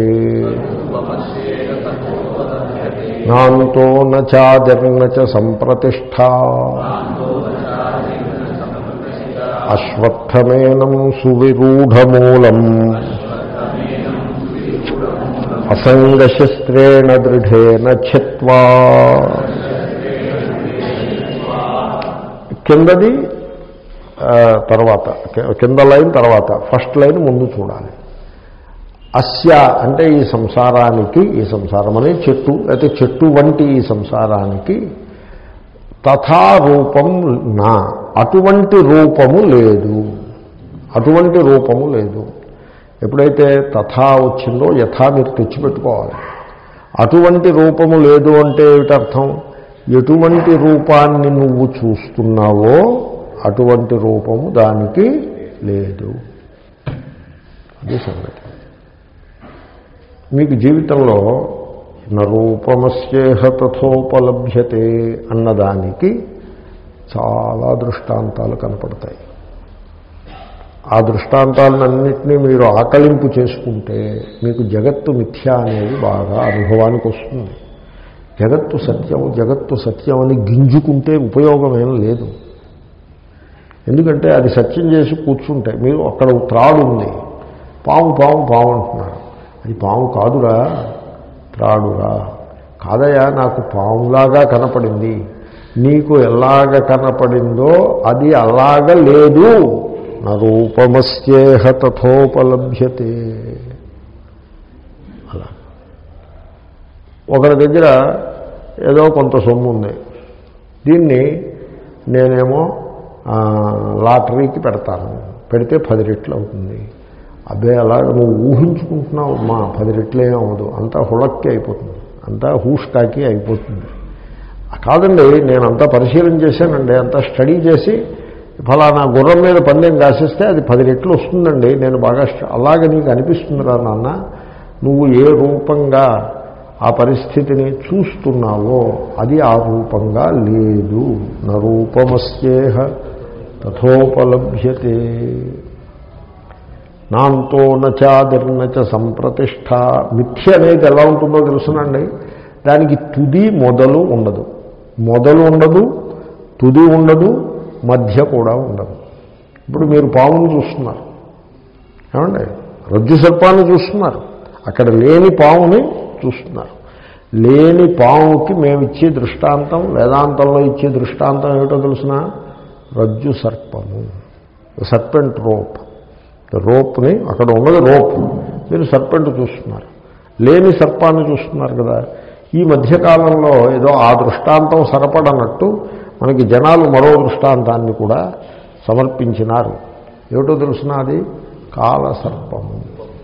నాంతో నాదిర్న చ సంప్రతిష్టా అశ్వత్థమేనం సువిరూఢమూలం అసంగశస్త్రేణ దృఢేన ఛత్వా కిందది ఆ, తర్వాత కి- కింద లైన్ తర్వాత ఫస్ట్ లైన్ ముందు చూడాలి అస్య అంటే ఈ సంసారానికి ఈ సంసారం అనే చెట్టు అయితే చెట్టు వంటి ఈ సంసారానికి తథా రూపం నా అటువంటి రూపము లేదు అటువంటి రూపము లేదు ఎప్పుడైతే తథా వచ్చిందో యథా మీరు తెచ్చిపెట్టుకోవాలి అటువంటి రూపము లేదు అంటే ఏమిటర్థం ఎటువంటి రూపాన్ని నువ్వు చూస్తున్నావో అటువంటి రూపము దానికి లేదు అది సంగతి మీకు జీవితంలో నరూపమస్యేహ తథోపలభ్యతే అన్నదానికి చాలా దృష్టాంతాలు కనపడతాయి ఆ దృష్టాంతాలన్నింటినీ మీరు ఆకలింపు చేసుకుంటే మీకు జగత్తు మిథ్య అనేది బాగా అనుభవానికి వస్తుంది జగత్తు సత్యం జగత్తు సత్యం అని గింజుకుంటే ఉపయోగం ఏం లేదు ఎందుకంటే అది సత్యం చేసి కూర్చుంటే మీరు అక్కడ త్రాడు ఉంది పాము పాము పాము అంటున్నారు అది పాము కాదురా త్రాడురా కాదయా నాకు పాములాగా కనపడింది నీకు ఎలాగ కనపడిందో అది అలాగ లేదు నా రూపమస్యేహ తథోపలభ్యతే అలా ఒకరి దగ్గర ఏదో కొంత సొమ్ము ఉంది దీన్ని నేనేమో ఆ, లాటరీకి పెడతాను పెడితే పది రెట్లు అవుతుంది అబ్బే అలాగ నువ్వు ఊహించుకుంటున్నావు మా పది రెట్లే అవ్వదు అంతా హుళక్కి అయిపోతుంది అంతా హూష్టాకి అయిపోతుంది కాదండి నేను అంతా పరిశీలన చేశానండి అంతా స్టడీ చేసి ఫలానా గుర్రం మీద పందెం కాసిస్తే అది పది రెట్లు వస్తుందండి నేను బాగా స్ట- అలాగే నీకు అనిపిస్తుందిరా నాన్న నువ్వు ఏ రూపంగా ఆ పరిస్థితిని చూస్తున్నావో అది ఆ రూపంగా లేదు నా రూపమస్యేహ తథోపలభ్యతే నాంతో నచాదిర్నచ సంప్రతిష్ట మిథ్య అనేది ఎలా ఉంటుందో తెలుసునండి దానికి తుది మొదలు ఉండదు మొదలు ఉండదు తుది ఉండదు మధ్య కూడా ఉండదు ఇప్పుడు మీరు పామును చూస్తున్నారు ఏమండి రజ్జు సర్పాన్ని చూస్తున్నారు అక్కడ లేని పాముని చూస్తున్నారు లేని పాముకి మేము ఇచ్చే దృష్టాంతం వేదాంతంలో ఇచ్చే దృష్టాంతం ఏమిటో తెలిసిన రజ్జు సర్పము సర్పెంట్ రోప్ రోప్ని అక్కడ ఉన్నది రోప్ మీరు సర్పెంట్ చూస్తున్నారు లేని సర్పాన్ని చూస్తున్నారు కదా ఈ మధ్యకాలంలో ఏదో ఆ దృష్టాంతం సరపడనట్టు మనకి జనాలు మరో దృష్టాంతాన్ని కూడా సమర్పించినారు ఏమిటో తెలుసిన అది కాల సర్పము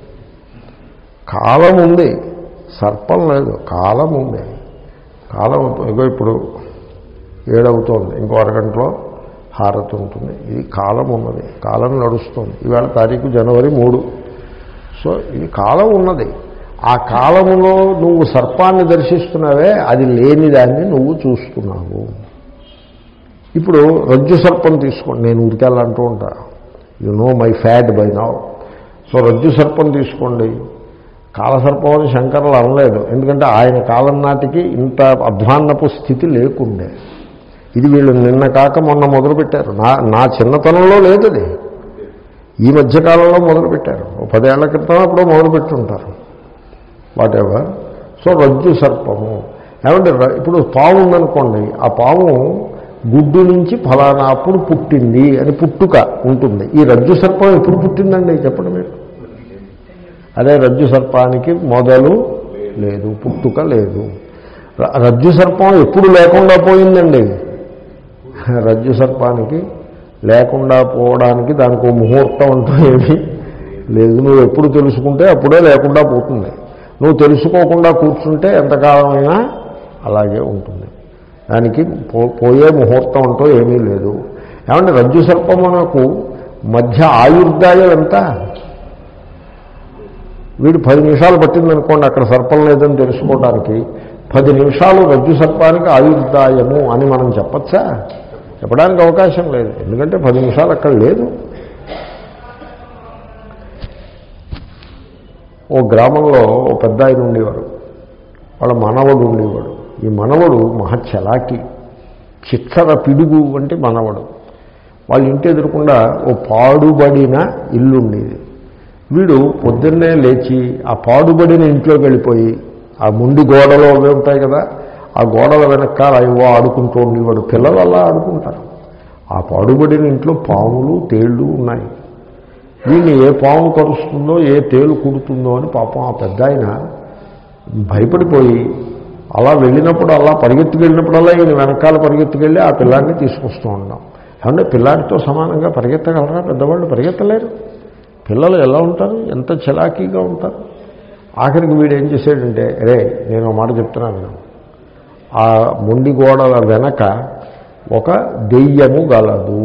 కాలం ఉంది సర్పం లేదు కాలం ఉంది కాలం ఇగో ఇప్పుడు ఏడవుతోంది ఇంకో అరగంటలో హారతి ఉంటుంది ఇది కాలం ఉన్నది కాలం నడుస్తుంది ఈవేళ తారీఖు జనవరి మూడు సో ఇది కాలం ఉన్నది ఆ కాలములో నువ్వు సర్పాన్ని దర్శిస్తున్నావే అది లేని దాన్ని నువ్వు చూస్తున్నావు ఇప్పుడు రజ్జు సర్పం తీసుకోండి నేను ఉరికెళ్ళంటూ ఉంటా you know my fat by now so రజ్జు సర్పం తీసుకోండి కాలసర్పం అని శంకరులు అనలేదు ఎందుకంటే ఆయన కాలం నాటికి ఇంత అధ్వాన్నపు స్థితి లేకుండే ఇది వీళ్ళు నిన్న కాక మొన్న మొదలుపెట్టారు నా నా చిన్నతనంలో లేదు అది ఈ మధ్యకాలంలో మొదలుపెట్టారు ఓ పదేళ్ల క్రితం అప్పుడు మొదలుపెట్టుంటారు వాట్ ఎవర్ సో రజ్జు సర్పము ఏమంటే ర- ఇప్పుడు పాము ఉందనుకోండి ఆ పాము గుడ్డు నుంచి ఫలానా అప్పుడు పుట్టింది అని పుట్టుక ఉంటుంది ఈ రజ్జు సర్పం ఎప్పుడు పుట్టిందండి చెప్పండి మీరు అదే రజ్జు సర్పానికి మొదలు లేదు పుట్టుక లేదు ర- రజ్జు సర్పం ఎప్పుడు లేకుండా పోయిందండి రజ్జు సర్పానికి లేకుండా పోవడానికి దానికి ఓ ముహూర్తం అంటూ ఏమీ లేదు నువ్వు ఎప్పుడు తెలుసుకుంటే అప్పుడే లేకుండా పోతుంది నువ్వు తెలుసుకోకుండా కూర్చుంటే ఎంతకాలమైనా అలాగే ఉంటుంది దానికి పో పోయే ముహూర్తం అంటూ ఏమీ లేదు ఏమంటే రజ్జు సర్పమునకు మధ్య ఆయుర్దాయం ఎంత వీడు పది నిమిషాలు పట్టిందనుకోండి అక్కడ సర్పం లేదని తెలుసుకోవడానికి పది నిమిషాలు రజ్జు సర్పానికి ఆయుర్దాయము అని మనం చెప్పచ్చా చెప్పడానికి అవకాశం లేదు ఎందుకంటే పది నిమిషాలు అక్కడ లేదు ఓ గ్రామంలో ఓ పెద్ద ఆయన ఉండేవారు వాళ్ళ మనవడు ఉండేవాడు ఈ మనవడు మహచ్చలాకి చిచ్చర పిడుగు వంటి మనవడు వాళ్ళ ఇంటి ఎదురకుండా ఓ పాడుబడిన ఇల్లు ఉండేది వీడు పొద్దున్నే లేచి ఆ పాడుబడిన ఇంట్లోకి వెళ్ళిపోయి ఆ ముండి గోడలో అవి ఉంటాయి కదా ఆ గోడల వెనకాల ఏవో ఆడుకుంటూ ఉండేవాడు పిల్లలు అలా ఆడుకుంటారు ఆ పాడుబడిన ఇంట్లో పాములు తేళ్ళు ఉన్నాయి వీడిని ఏ పాము కరుస్తుందో ఏ తేలు కుడుతుందో అని పాపం ఆ పెద్ద ఆయన భయపడిపోయి అలా వెళ్ళినప్పుడు అలా పరిగెత్తుకు వెళ్ళినప్పుడల్లా ఈయన వెనకాల పరిగెత్తుకెళ్ళి ఆ పిల్లాడిని తీసుకొస్తూ ఉన్నాం ఏమంటే పిల్లాడితో సమానంగా పరిగెత్తగలరా పెద్దవాళ్ళు పరిగెత్తలేరు పిల్లలు ఎలా ఉంటారు ఎంత చలాకీగా ఉంటారు ఆఖరికి వీడు ఏం చేశాడంటే రే నేను ఒక మాట చెప్తున్నాను విను. ఆ మొండి గోడల వెనక ఒక దెయ్యము గలదు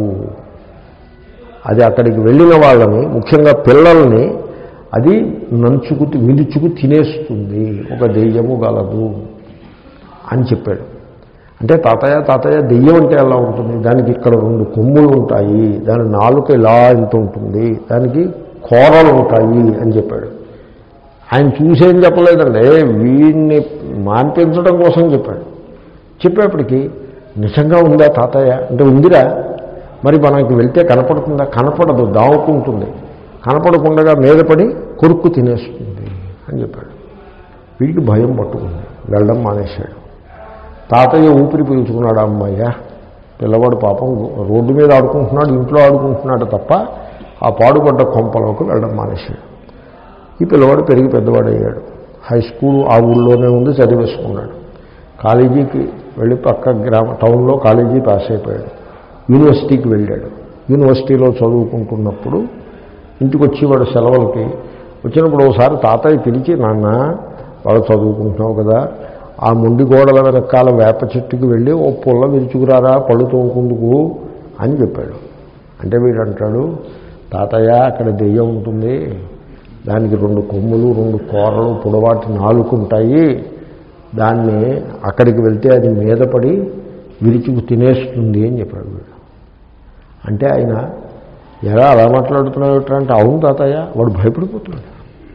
అది అక్కడికి వెళ్ళిన వాళ్ళని ముఖ్యంగా పిల్లల్ని అది నంచుకు విలుచుకు తినేస్తుంది ఒక దెయ్యము గలదు అని చెప్పాడు అంటే తాతయ్య తాతయ్య దెయ్యం అంటే ఎలా ఉంటుంది దానికి ఇక్కడ రెండు కొమ్ములు ఉంటాయి దాని నాలుక ఇలా ఇంత ఉంటుంది దానికి కూరలు ఉంటాయి అని చెప్పాడు ఆయన చూసేం చెప్పలేదండి వీడిని మాన్పించడం కోసం చెప్పాడు చెప్పేప్పటికి నిజంగా ఉందా తాతయ్య అంటే ఉందిరా మరి మనకి వెళ్తే కనపడుతుందా కనపడదు దావుకుంటుంది కనపడకుండా మీద పడి కొరుక్కు తినేస్తుంది అని చెప్పాడు వీడికి భయం పట్టుకుంది వెళ్ళడం మానేశాడు తాతయ్య ఊపిరి పీల్చుకున్నాడు అమ్మయ్య పిల్లవాడు పాపం రోడ్డు మీద ఆడుకుంటున్నాడు ఇంట్లో ఆడుకుంటున్నాడు తప్ప ఆ పాడుపడ్డ కొంపలోకి వెళ్ళడం మానేశాడు ఈ పిల్లవాడు పెరిగి పెద్దవాడు అయ్యాడు హై స్కూల్ ఆ ఊళ్ళోనే ఉంది చదివేసుకున్నాడు కాలేజీకి వెళ్ళి పక్క గ్రామ టౌన్లో కాలేజీ పాస్ అయిపోయాడు యూనివర్సిటీకి వెళ్ళాడు యూనివర్సిటీలో చదువుకుంటున్నప్పుడు ఇంటికి వచ్చేవాడు సెలవులకి వచ్చినప్పుడు ఒకసారి తాతయ్య పిలిచి నాన్న వాళ్ళు చదువుకుంటున్నావు కదా ఆ ముండి గోడల వెనకాల వేప చెట్టుకి వెళ్ళి ఓ పుల్ల విరుచుకురారా పళ్ళు తోముకుందుకు అని చెప్పాడు అంటే వీడు అంటాడు తాతయ్య అక్కడ దెయ్యం ఉంటుంది దానికి రెండు కొమ్ములు రెండు కూరలు పొడవాటి నాలుగు ఉంటాయి దాన్ని అక్కడికి వెళ్తే అది మీద పడి విరుచుకు తినేస్తుంది అని చెప్పాడు వీడు అంటే ఆయన ఎలా అలా మాట్లాడుతున్నావు అంటే అవును తాతయ్య వాడు భయపడిపోతున్నాడు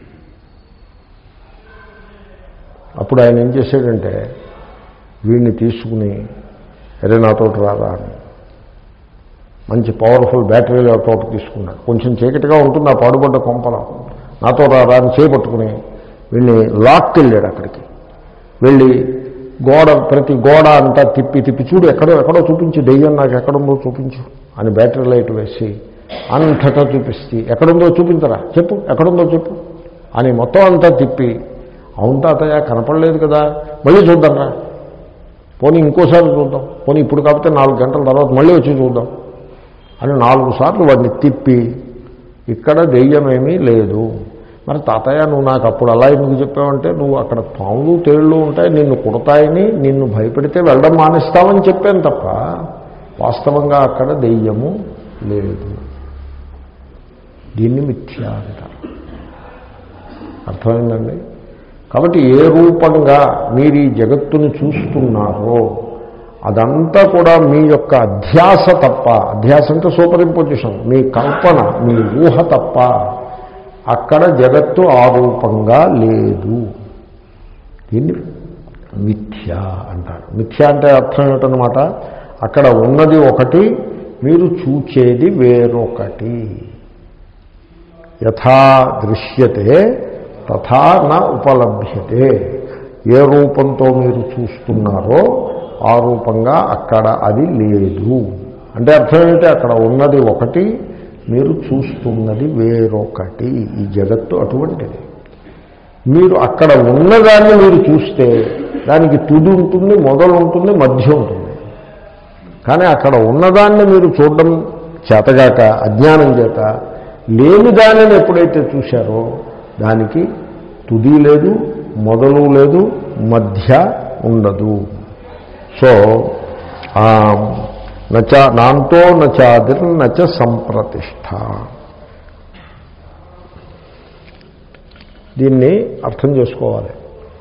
అప్పుడు ఆయన ఏం చేశాడంటే వీడిని తీసుకుని అరే నాతో రారా అని మంచి పవర్ఫుల్ బ్యాటరీలో తోట తీసుకున్నాడు కొంచెం చీకటిగా ఉంటుంది ఆ పాడుబడ్డ కొంపలో నాతో రారా అని చేపట్టుకుని వీళ్ళని లాక్కెళ్ళాడు అక్కడికి వెళ్ళి గోడ ప్రతి గోడ అంతా తిప్పి తిప్పి చూడు ఎక్కడో ఎక్కడో చూపించు దెయ్యం నాకు ఎక్కడుందో చూపించు అని బ్యాటరీ లైట్ వేసి అంతటా చూపిస్తే ఎక్కడుందో చూపించరా చెప్పు ఎక్కడుందో చెప్పు అని మొత్తం అంతా తిప్పి అవును తాతయ్య కనపడలేదు కదా మళ్ళీ చూద్దాం రా పోనీ ఇంకోసారి చూద్దాం పోనీ ఇప్పుడు కాకపోతే నాలుగు గంటల తర్వాత మళ్ళీ వచ్చి చూద్దాం అని నాలుగు సార్లు వాడిని తిప్పి ఇక్కడ దెయ్యమేమీ లేదు మరి తాతయ్య నువ్వు నాకు అప్పుడు అలా ఎందుకు చెప్పావంటే నువ్వు అక్కడ పాములు తేళ్ళు ఉంటాయి నిన్ను కుడతాయని నిన్ను భయపెడితే వెళ్ళడం మానేస్తావని చెప్పాను తప్ప వాస్తవంగా అక్కడ దెయ్యము లేదు దీన్ని మిథ్య అంటారు అర్థమైందండి కాబట్టి ఏ రూపంగా మీరు ఈ జగత్తుని చూస్తున్నారో అదంతా కూడా మీ యొక్క అధ్యాస తప్ప అధ్యాస అంటే సూపర్ ఇంపోజిషన్ మీ కల్పన మీ ఊహ తప్ప అక్కడ జగత్తు ఆ రూపంగా లేదు దీన్ని మిథ్య అంటారు మిథ్య అంటే అర్థం ఏమిటనమాట అక్కడ ఉన్నది ఒకటి మీరు చూచేది వేరొకటి యథా దృశ్యతే తథా నా ఉపలభ్యతే ఏ రూపంతో మీరు చూస్తున్నారో ఆ రూపంగా అక్కడ అది లేదు అంటే అర్థం ఏంటి అక్కడ ఉన్నది ఒకటి మీరు చూస్తున్నది వేరొకటి ఈ జగత్తు అటువంటిది మీరు అక్కడ ఉన్నదాన్ని మీరు చూస్తే దానికి తుది ఉంటుంది మొదలు ఉంటుంది మధ్య ఉంటుంది కానీ అక్కడ ఉన్నదాన్ని మీరు చూడడం చేతగాక అజ్ఞానం చేత లేని దానిని ఎప్పుడైతే చూశారో దానికి తుది లేదు మొదలు లేదు మధ్య ఉండదు సో ఆ, నచ నాంతో నచాదిర్ నచ సంప్రతిష్ట దీన్ని అర్థం చేసుకోవాలి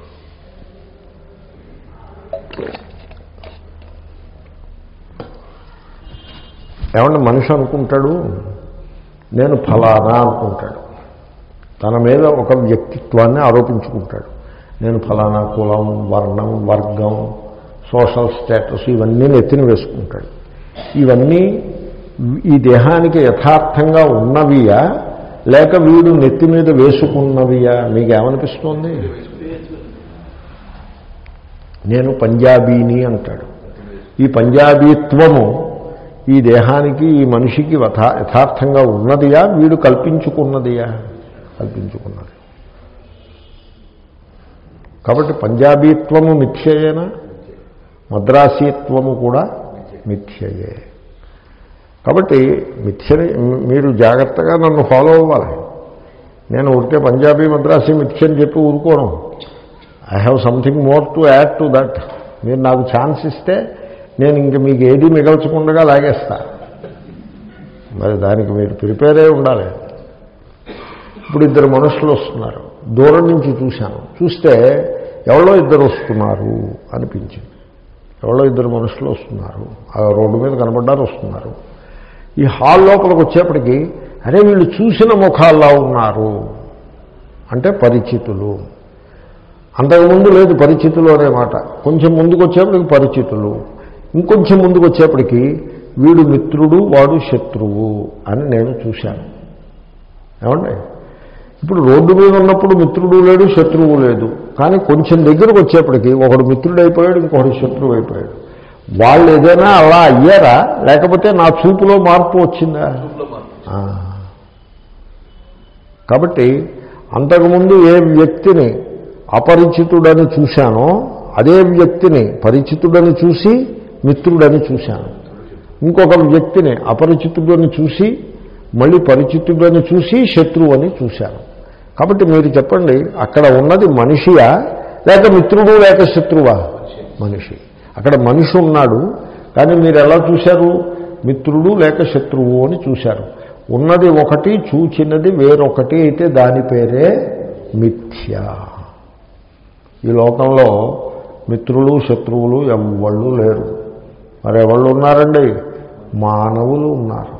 ఏమంటే మనిషి అనుకుంటాడు నేను ఫలానా అనుకుంటాడు తన మీద ఒక వ్యక్తిత్వాన్ని ఆరోపించుకుంటాడు నేను ఫలానా కులం వర్ణం వర్గం సోషల్ స్టేటస్ ఇవన్నీ నెత్తిన వేసుకుంటాడు ఇవన్నీ ఈ దేహానికి యథార్థంగా ఉన్నవియా లేక వీడు నెత్తి మీద వేసుకున్నవియా మీకు ఏమనిపిస్తోంది నేను పంజాబీని అంటాడు ఈ పంజాబీత్వము ఈ దేహానికి ఈ మనిషికి యథా యథార్థంగా ఉన్నదియా వీడు కల్పించుకున్నదియా కల్పించుకున్నది కాబట్టి పంజాబీత్వము మిథ్యయేనా మద్రాసీత్వము కూడా మిథ్యయే కాబట్టి మిథ్యని మీరు జాగ్రత్తగా నన్ను ఫాలో అవ్వాలి నేను ఊరికే పంజాబీ మద్రాసీ మిథ్య అని చెప్పి ఊరుకోను I have something more to add to that మీరు నాకు ఛాన్స్ ఇస్తే నేను ఇంక మీకు ఏది మిగల్చకుండా లాగేస్తా మరి దానికి మీరు ప్రిపేర్ అయి ఉండాలి ఇప్పుడు ఇద్దరు మనుషులు వస్తున్నారు దూరం నుంచి చూశాను చూస్తే ఎవరో ఇద్దరు వస్తున్నారు అనిపించింది ఎవరో ఇద్దరు మనుషులు వస్తున్నారు ఆ రోడ్డు మీద కనబడ్డారు వస్తున్నారు ఈ హాల్ లోపలికి వచ్చేప్పటికి అరే వీళ్ళు చూసిన ముఖాల్లో ఉన్నారు అంటే పరిచితులు అంతకుముందు లేదు పరిచితులు అనే మాట కొంచెం ముందుకు వచ్చేప్పటికి పరిచితులు ఇంకొంచెం ముందుకు వచ్చేప్పటికి వీడు మిత్రుడు వాడు శత్రువు అని నేను చూశాను ఏమండి ఇప్పుడు రోడ్డు మీద ఉన్నప్పుడు మిత్రుడు లేడు శత్రువు లేదు కానీ కొంచెం దగ్గరకు వచ్చేప్పటికి ఒకడు మిత్రుడు అయిపోయాడు ఇంకొకడు శత్రువు అయిపోయాడు వాళ్ళు ఏదైనా అలా అయ్యారా లేకపోతే నా చూపులో మార్పు వచ్చిందా ఆ. కాబట్టి అంతకుముందు ఏ వ్యక్తిని అపరిచితుడని చూశానో అదే వ్యక్తిని పరిచితుడని చూసి మిత్రుడని చూశాను ఇంకొక వ్యక్తిని అపరిచితుడని చూసి మళ్ళీ పరిచితుడని చూసి శత్రువు అని చూశాను కాబట్టి మీరు చెప్పండి అక్కడ ఉన్నది మనిషియా లేక మిత్రుడు లేక శత్రువా మనిషి అక్కడ మనిషి ఉన్నాడు కానీ మీరు ఎలా చూశారు మిత్రుడు లేక శత్రువు అని చూశారు ఉన్నది ఒకటి చూచినది వేరొకటి అయితే దాని పేరే మిథ్య ఈ లోకంలో మిత్రులు శత్రువులు ఎవళ్ళు లేరు మరి ఎవళ్ళు ఉన్నారండి మానవులు ఉన్నారు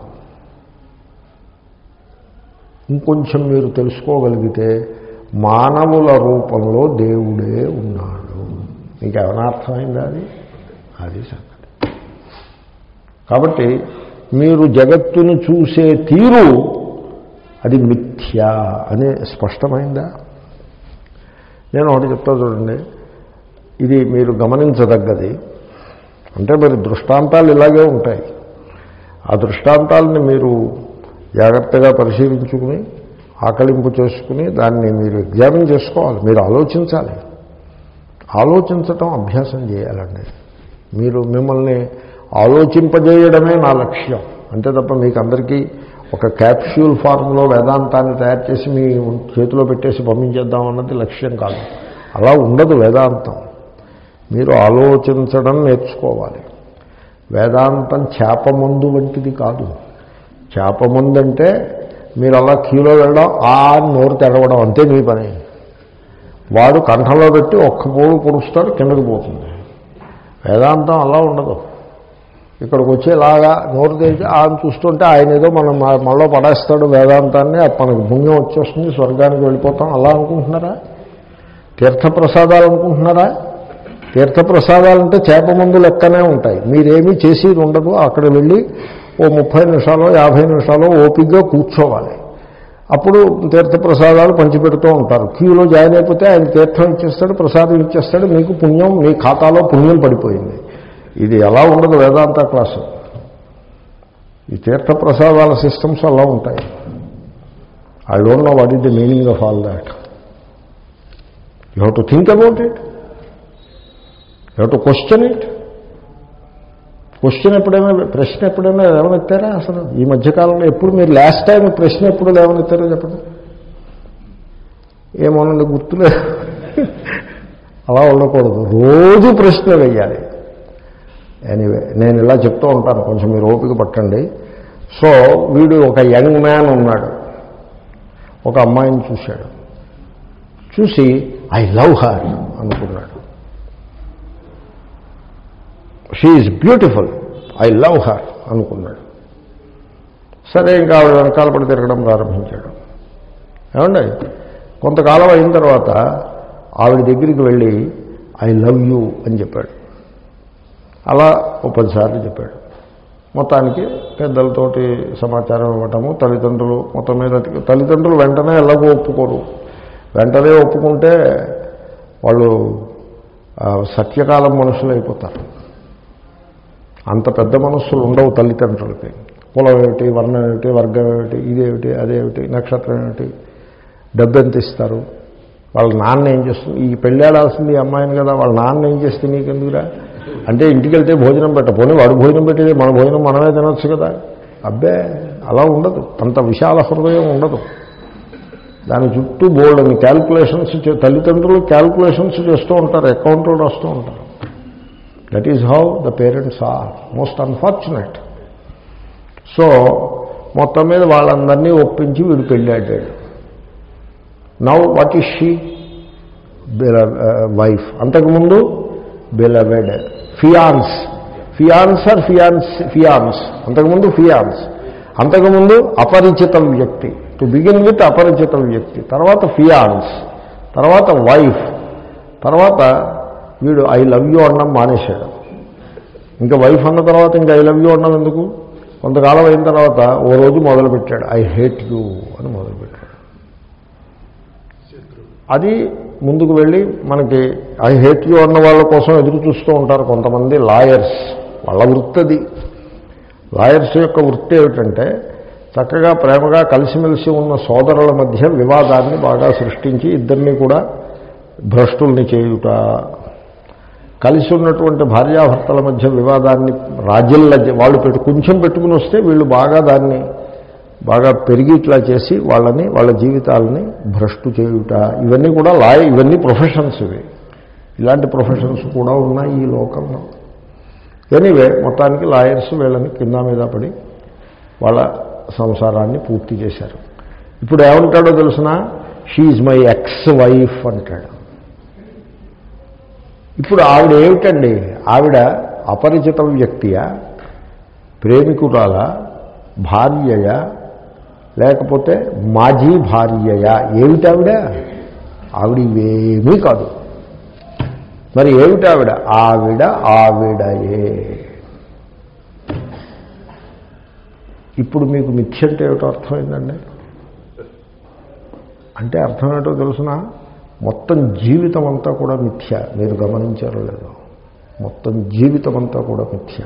ఇంకొంచెం మీరు తెలుసుకోగలిగితే మానవుల రూపంలో దేవుడే ఉన్నాడు మీకు ఏమైనా అర్థమైందా అది అది సంగతి కాబట్టి మీరు జగత్తును చూసే తీరు అది మిథ్య అని స్పష్టమైందా నేను ఒకటి చెప్తా చూడండి ఇది మీరు గమనించదగ్గది అంటే మరి దృష్టాంతాలు ఇలాగే ఉంటాయి ఆ దృష్టాంతాలని మీరు జాగ్రత్తగా పరిశీలించుకుని ఆకలింపు చేసుకుని దాన్ని మీరు ఎగ్జామిన్ చేసుకోవాలి మీరు ఆలోచించాలి ఆలోచించటం అభ్యాసం చేయాలండి మీరు మిమ్మల్ని ఆలోచింపజేయడమే నా లక్ష్యం అంతే తప్ప మీకు అందరికీ ఒక క్యాప్స్యూల్ ఫార్మ్లో వేదాంతాన్ని తయారు చేసి మీ చేతిలో పెట్టేసి పంపించేద్దాం అన్నది లక్ష్యం కాదు అలా ఉండదు వేదాంతం మీరు ఆలోచించడం నేర్చుకోవాలి వేదాంతం చేపమందు వంటిది కాదు చేపమందు అంటే మీరు అలా క్యూలో వెళ్ళడం ఆ అని నోరు తెరవడం అంతే మీ పని వాడు కంఠంలో పెట్టి ఒక్క పోడు పొడుస్తాడు కిందకి పోతుంది వేదాంతం అలా ఉండదు ఇక్కడికి వచ్చేలాగా నోరు తెరిచి ఆయన చూస్తుంటే ఆయన ఏదో మనం మ- మనలో పడేస్తాడు వేదాంతాన్ని అది మనకు పుణ్యం వచ్చేస్తుంది స్వర్గానికి వెళ్ళిపోతాం అలా అనుకుంటున్నారా తీర్థప్రసాదాలు అనుకుంటున్నారా తీర్థప్రసాదాలంటే చేప మందు లెక్కనే ఉంటాయి మీరేమీ చేసేది ఉండదు అక్కడ వెళ్ళి ఓ ముప్పై నిమిషాలు యాభై నిమిషాలు ఓపికగా కూర్చోవాలి అప్పుడు తీర్థప్రసాదాలు పంచిపెడుతూ ఉంటారు క్యూలో జాయిన్ అయిపోతే ఆయన తీర్థం ఇచ్చేస్తాడు ప్రసాదం ఇచ్చేస్తాడు మీకు పుణ్యం మీ ఖాతాలో పుణ్యం పడిపోయింది ఇది ఎలా ఉండదు వేదాంత క్లాసు ఈ తీర్థప్రసాదాల సిస్టమ్స్ అలా ఉంటాయి I don't know what is the meaning of all that you have to think about it you have to question it question ఎప్పుడైనా ప్రశ్న ఎప్పుడైనా లేవనెత్తారా అసలు ఈ మధ్యకాలంలో ఎప్పుడు మీరు లాస్ట్ టైం ప్రశ్న ఎప్పుడు లేవనెత్తారో చెప్పండి ఏమోనండి గుర్తులేదు అలా ఉండకూడదు రోజు ప్రశ్న వేయాలి ఎనీవే నేను ఇలా చెప్తూ ఉంటాను కొంచెం మీరు ఓపిక పట్టండి సో వీడు ఒక యంగ్ మ్యాన్ ఉన్నాడు ఒక అమ్మాయిని చూశాడు చూసి ఐ లవ్ హర్ అనుకున్నాడు she is beautiful I love her అనుకున్నాడు సరే ఇంకా ఆవిడ వెనకాల పడి తిరగడం ప్రారంభించాడు ఏమండి కొంతకాలం అయిన తర్వాత ఆవిడ దగ్గరికి వెళ్ళి ఐ లవ్ యూ అని చెప్పాడు అలా ఓ పదిసార్లు చెప్పాడు మొత్తానికి పెద్దలతోటి సమాచారం ఇవ్వటము తల్లిదండ్రులు మొత్తం మీద తల్లిదండ్రులు వెంటనే ఎలాగో ఒప్పుకోరు వెంటనే ఒప్పుకుంటే వాళ్ళు ఆ, సత్యకాలం మనుషులు అయిపోతారు అంత పెద్ద మనస్సులు ఉండవు తల్లిదండ్రులకి కులం ఏమిటి వర్ణం ఏమిటి వర్గం ఏమిటి ఇదేమిటి అదేమిటి నక్షత్రం ఏమిటి డబ్బు ఎంత ఇస్తారు వాళ్ళ నాన్న ఏం చేస్తుంది ఈ పెళ్ళాడాల్సింది ఈ అమ్మాయిని కదా వాళ్ళ నాన్న ఏం చేస్తే నీకెందుకురా అంటే ఇంటికి వెళ్తే భోజనం పెట్ట పోనీ వాడు భోజనం పెట్టేది మన భోజనం మనమే తినొచ్చు కదా అబ్బే అలా ఉండదు అంత విశాల హృదయం ఉండదు దాని చుట్టూ బోల్డ్ అని క్యాల్కులేషన్స్ తల్లిదండ్రులు క్యాల్కులేషన్స్ చేస్తూ ఉంటారు అకౌంట్లో రాస్తూ ఉంటారు that is how the parents are most unfortunate so మొత్తం మీద వాళ్ళందరినీ ఒప్పించి వీడు పెళ్ళాడాడు now what is she wife అంతకుముందు beloved fiance fiance are fiance fiance అంతకుముందు ఫియాన్స్ అంతకుముందు అపరిచిత వ్యక్తి టు బిగిన్ విత్ అపరిచిత వ్యక్తి తర్వాత ఫియాన్స్ తర్వాత వైఫ్ తర్వాత వీడు ఐ లవ్ యూ అనడం మానేశాడు ఇంకా వైఫ్ అన్న తర్వాత ఇంకా ఐ లవ్ యూ అనడం ఎందుకు కొంతకాలం అయిన తర్వాత ఓ రోజు మొదలుపెట్టాడు ఐ హేట్ యూ అని మొదలుపెట్టాడు అది ముందుకు వెళ్ళి మనకి ఐ హేట్ యూ అన్న వాళ్ళ కోసం ఎదురు చూస్తూ ఉంటారు కొంతమంది లాయర్స్ వాళ్ళ వృత్తి అది లాయర్స్ యొక్క వృత్తి ఏమిటంటే చక్కగా ప్రేమగా కలిసిమెలిసి ఉన్న సోదరుల మధ్య వివాదాన్ని బాగా సృష్టించి ఇద్దరిని కూడా భ్రష్టుల్ని చేయుట కలిసి ఉన్నటువంటి భార్యాభర్తల మధ్య వివాదాన్ని రాజ్యంలో వాళ్ళు పెట్టు కొంచెం పెట్టుకుని వస్తే వీళ్ళు బాగా దాన్ని బాగా పెరిగి ఇట్లా చేసి వాళ్ళని వాళ్ళ జీవితాలని భ్రష్టు చేయుట ఇవన్నీ కూడా లాయ ఇవన్నీ ప్రొఫెషన్స్ ఇవి ఇలాంటి ప్రొఫెషన్స్ కూడా ఉన్నాయి ఈ లోకంలో ఎనీవే మొత్తానికి లాయర్స్ వీళ్ళని కింద మీద పడి వాళ్ళ సంసారాన్ని పూర్తి చేశారు ఇప్పుడు ఏమంటాడో తెలిసిన షీఈ్ మై ఎక్స్ వైఫ్ అంటాడు ఇప్పుడు ఆవిడ ఏమిటండి ఆవిడ అపరిచిత వ్యక్తియా ప్రేమికురాల భార్యయా లేకపోతే మాజీ భార్యయా ఏమిటి ఆవిడ ఆవిడ ఇవేమీ కాదు మరి ఏమిటి ఆవిడ ఆవిడ ఆవిడయే ఇప్పుడు మీకు మిథ్య అంటే ఏమిటో అర్థమైందండి అంటే అర్థం ఏంటో తెలుసిన మొత్తం జీవితం అంతా కూడా మిథ్య మీరు గమనించారో లేదో మొత్తం జీవితం అంతా కూడా మిథ్య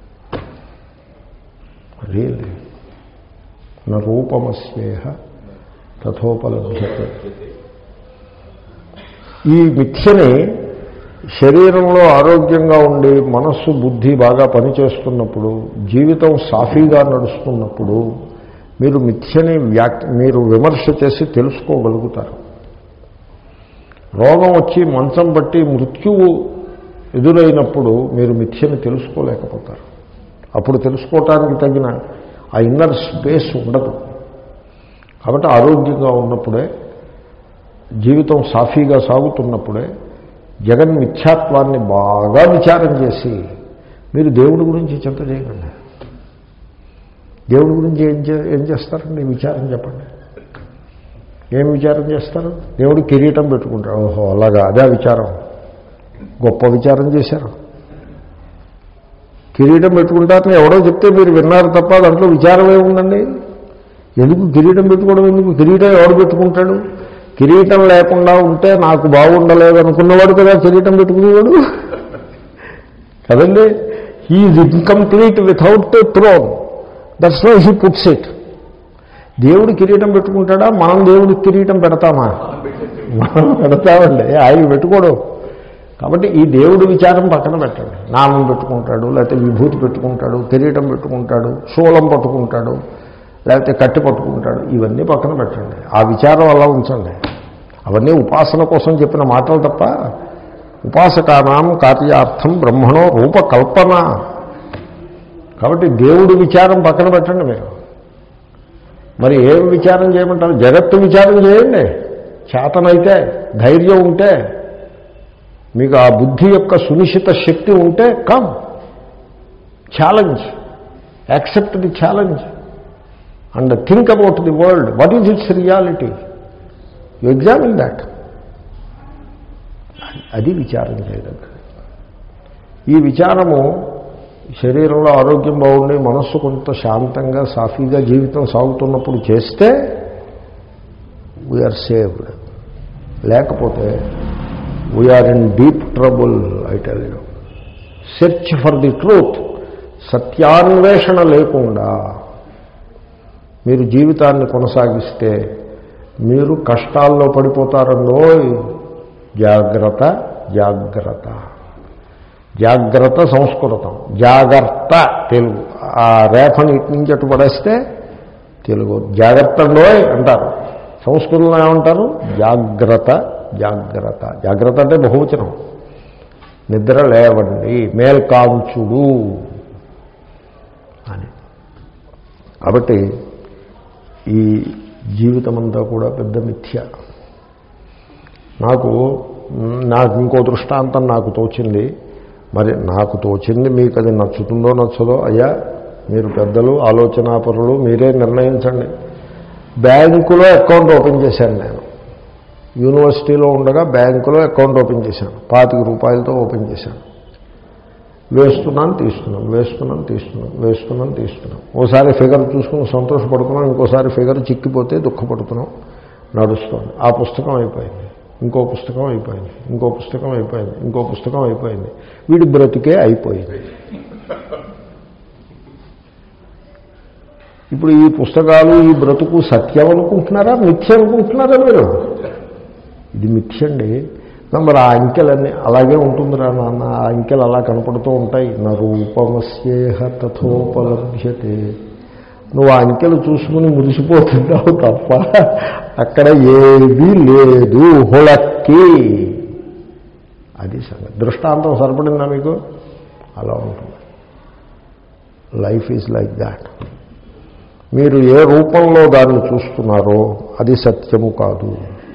రియల్లీ నా రూపమస్యేహ తథోపలభ్యతే ఈ మిథ్యని శరీరంలో ఆరోగ్యంగా ఉండి మనస్సు బుద్ధి బాగా పనిచేస్తున్నప్పుడు జీవితం సాఫీగా నడుస్తున్నప్పుడు మీరు మిథ్యని వ్యాక్ మీరు విమర్శ చేసి తెలుసుకోగలుగుతారు రోగం వచ్చి మంచం బట్టి మృత్యువు ఎదురైనప్పుడు మీరు మిథ్యని తెలుసుకోలేకపోతారు అప్పుడు తెలుసుకోవటానికి తగిన ఆ ఇన్నర్ స్పేస్ ఉండదు కాబట్టి ఆరోగ్యంగా ఉన్నప్పుడే జీవితం సాఫీగా సాగుతున్నప్పుడే జగన్ మిథ్యాత్వాన్ని బాగా విచారం చేసి మీరు దేవుడి గురించి చింత చేయకండి దేవుడి గురించి ఏం చే ఏం చేస్తారండి విచారం చెప్పండి ఏం విచారం చేస్తారు దేవుడు కిరీటం పెట్టుకుంటాడు ఓహో అలాగా అదే విచారం గొప్ప విచారం చేశారు కిరీటం పెట్టుకుంటారని ఎవడో చెప్తే మీరు విన్నారు తప్ప దాంట్లో విచారం ఏముందండి ఎందుకు కిరీటం పెట్టుకోవడం ఎందుకు కిరీటం ఎవడు పెట్టుకుంటాడు కిరీటం లేకుండా ఉంటే నాకు బాగుండలేదు అనుకున్నవాడు కదా కిరీటం పెట్టుకునేవాడు కదండి he is incomplete without throne that's why he puts it దేవుడు కిరీటం పెట్టుకుంటాడా మనం దేవుడికి కిరీటం పెడతామా మనం పెడతామండి ఆయన పెట్టుకోడు కాబట్టి ఈ దేవుడి విచారం పక్కన పెట్టండి నామం పెట్టుకుంటాడు లేకపోతే విభూతి పెట్టుకుంటాడు కిరీటం పెట్టుకుంటాడు శూలం పట్టుకుంటాడు లేకపోతే కట్టి పట్టుకుంటాడు ఇవన్నీ పక్కన పెట్టండి ఆ విచారం అలా ఉంచండి అవన్నీ ఉపాసన కోసం చెప్పిన మాటలు తప్ప ఉపాసకానాం కార్యార్థం బ్రహ్మణో రూపకల్పన కాబట్టి దేవుడి విచారం పక్కన పెట్టండి మీరు మరి ఏం విచారం చేయమంటారు జగత్తు విచారం చేయండి చేతనైతే ధైర్యం ఉంటే మీకు ఆ బుద్ధి యొక్క సునిశ్చిత శక్తి ఉంటే come challenge accept the challenge and think about the world what is its reality you examine that అది విచారం చేయదగ్గది ఈ విచారము శరీరంలో ఆరోగ్యం బాగుండి మనస్సు కొంత శాంతంగా సాఫీగా జీవితం సాగుతున్నప్పుడు చేస్తే వీఆర్ సేవ్డ్ లేకపోతే we are in deep trouble I tell you search for the truth సత్యాన్వేషణ లేకుండా మీరు జీవితాన్ని కొనసాగిస్తే మీరు కష్టాల్లో పడిపోతారన్నో జాగ్రత్త జాగ్రత్త జాగ్రత్త సంస్కృతం జాగ్రత్త తెలుగు ఆ రేఫని ఇటు నుంచి అటు పడేస్తే తెలుగు జాగ్రత్త అండోయ్ అంటారు సంస్కృతంలో ఏమంటారు జాగ్రత్త జాగ్రత్త జాగ్రత్త అంటే బహువచనం నిద్ర లేవండి మేల్కాంచుడు అని కాబట్టి ఈ జీవితం అంతా కూడా పెద్ద మిథ్య నాకు నాకు ఇంకో దృష్టాంతం నాకు తోచింది మరి నాకు తోచింది మీకు అది నచ్చుతుందో నచ్చదో అయ్యా మీరు పెద్దలు ఆలోచనాపరులు మీరే నిర్ణయించండి బ్యాంకులో అకౌంట్ ఓపెన్ చేశాను నేను యూనివర్సిటీలో ఉండగా బ్యాంకులో అకౌంట్ ఓపెన్ చేశాను పాతిక రూపాయలతో ఓపెన్ చేశాను వేస్తున్నాను తీస్తున్నాను వేస్తున్నాను తీస్తున్నాను వేస్తున్నాను తీస్తున్నాను ఓసారి ఫిగర్ చూసుకుని సంతోషపడుతున్నాం ఇంకోసారి ఫిగర్ చిక్కిపోతే దుఃఖపడుతున్నాం నడుస్తుంది ఆ పుస్తకం అయిపోయింది ఇంకో పుస్తకం అయిపోయింది ఇంకో పుస్తకం అయిపోయింది ఇంకో పుస్తకం అయిపోయింది వీడి బ్రతికే అయిపోయింది ఇప్పుడు ఈ పుస్తకాలు ఈ బ్రతుకు సత్యం అనుకుంటున్నారా మిథ్య అనుకుంటున్నారా మీరు ఇది మిథ్య అండి మరి ఆ అంకెలన్నీ అలాగే ఉంటుందిరా నాన్న ఆ అంకెలు అలా కనపడుతూ ఉంటాయి నా రూపమస్యేహ తథోపలభ్యతే నువ్వు ఆ అంకెలు చూసుకుని మురిసిపోతున్నావు తప్ప అక్కడ ఏదీ లేదు హుళక్కి అది సంగతి దృష్టాంతం సరిపడిందా మీకు అలా ఉంటుంది లైఫ్ ఈజ్ లైక్ దాట్ మీరు ఏ రూపంలో దాన్ని చూస్తున్నారో అది సత్యము కాదు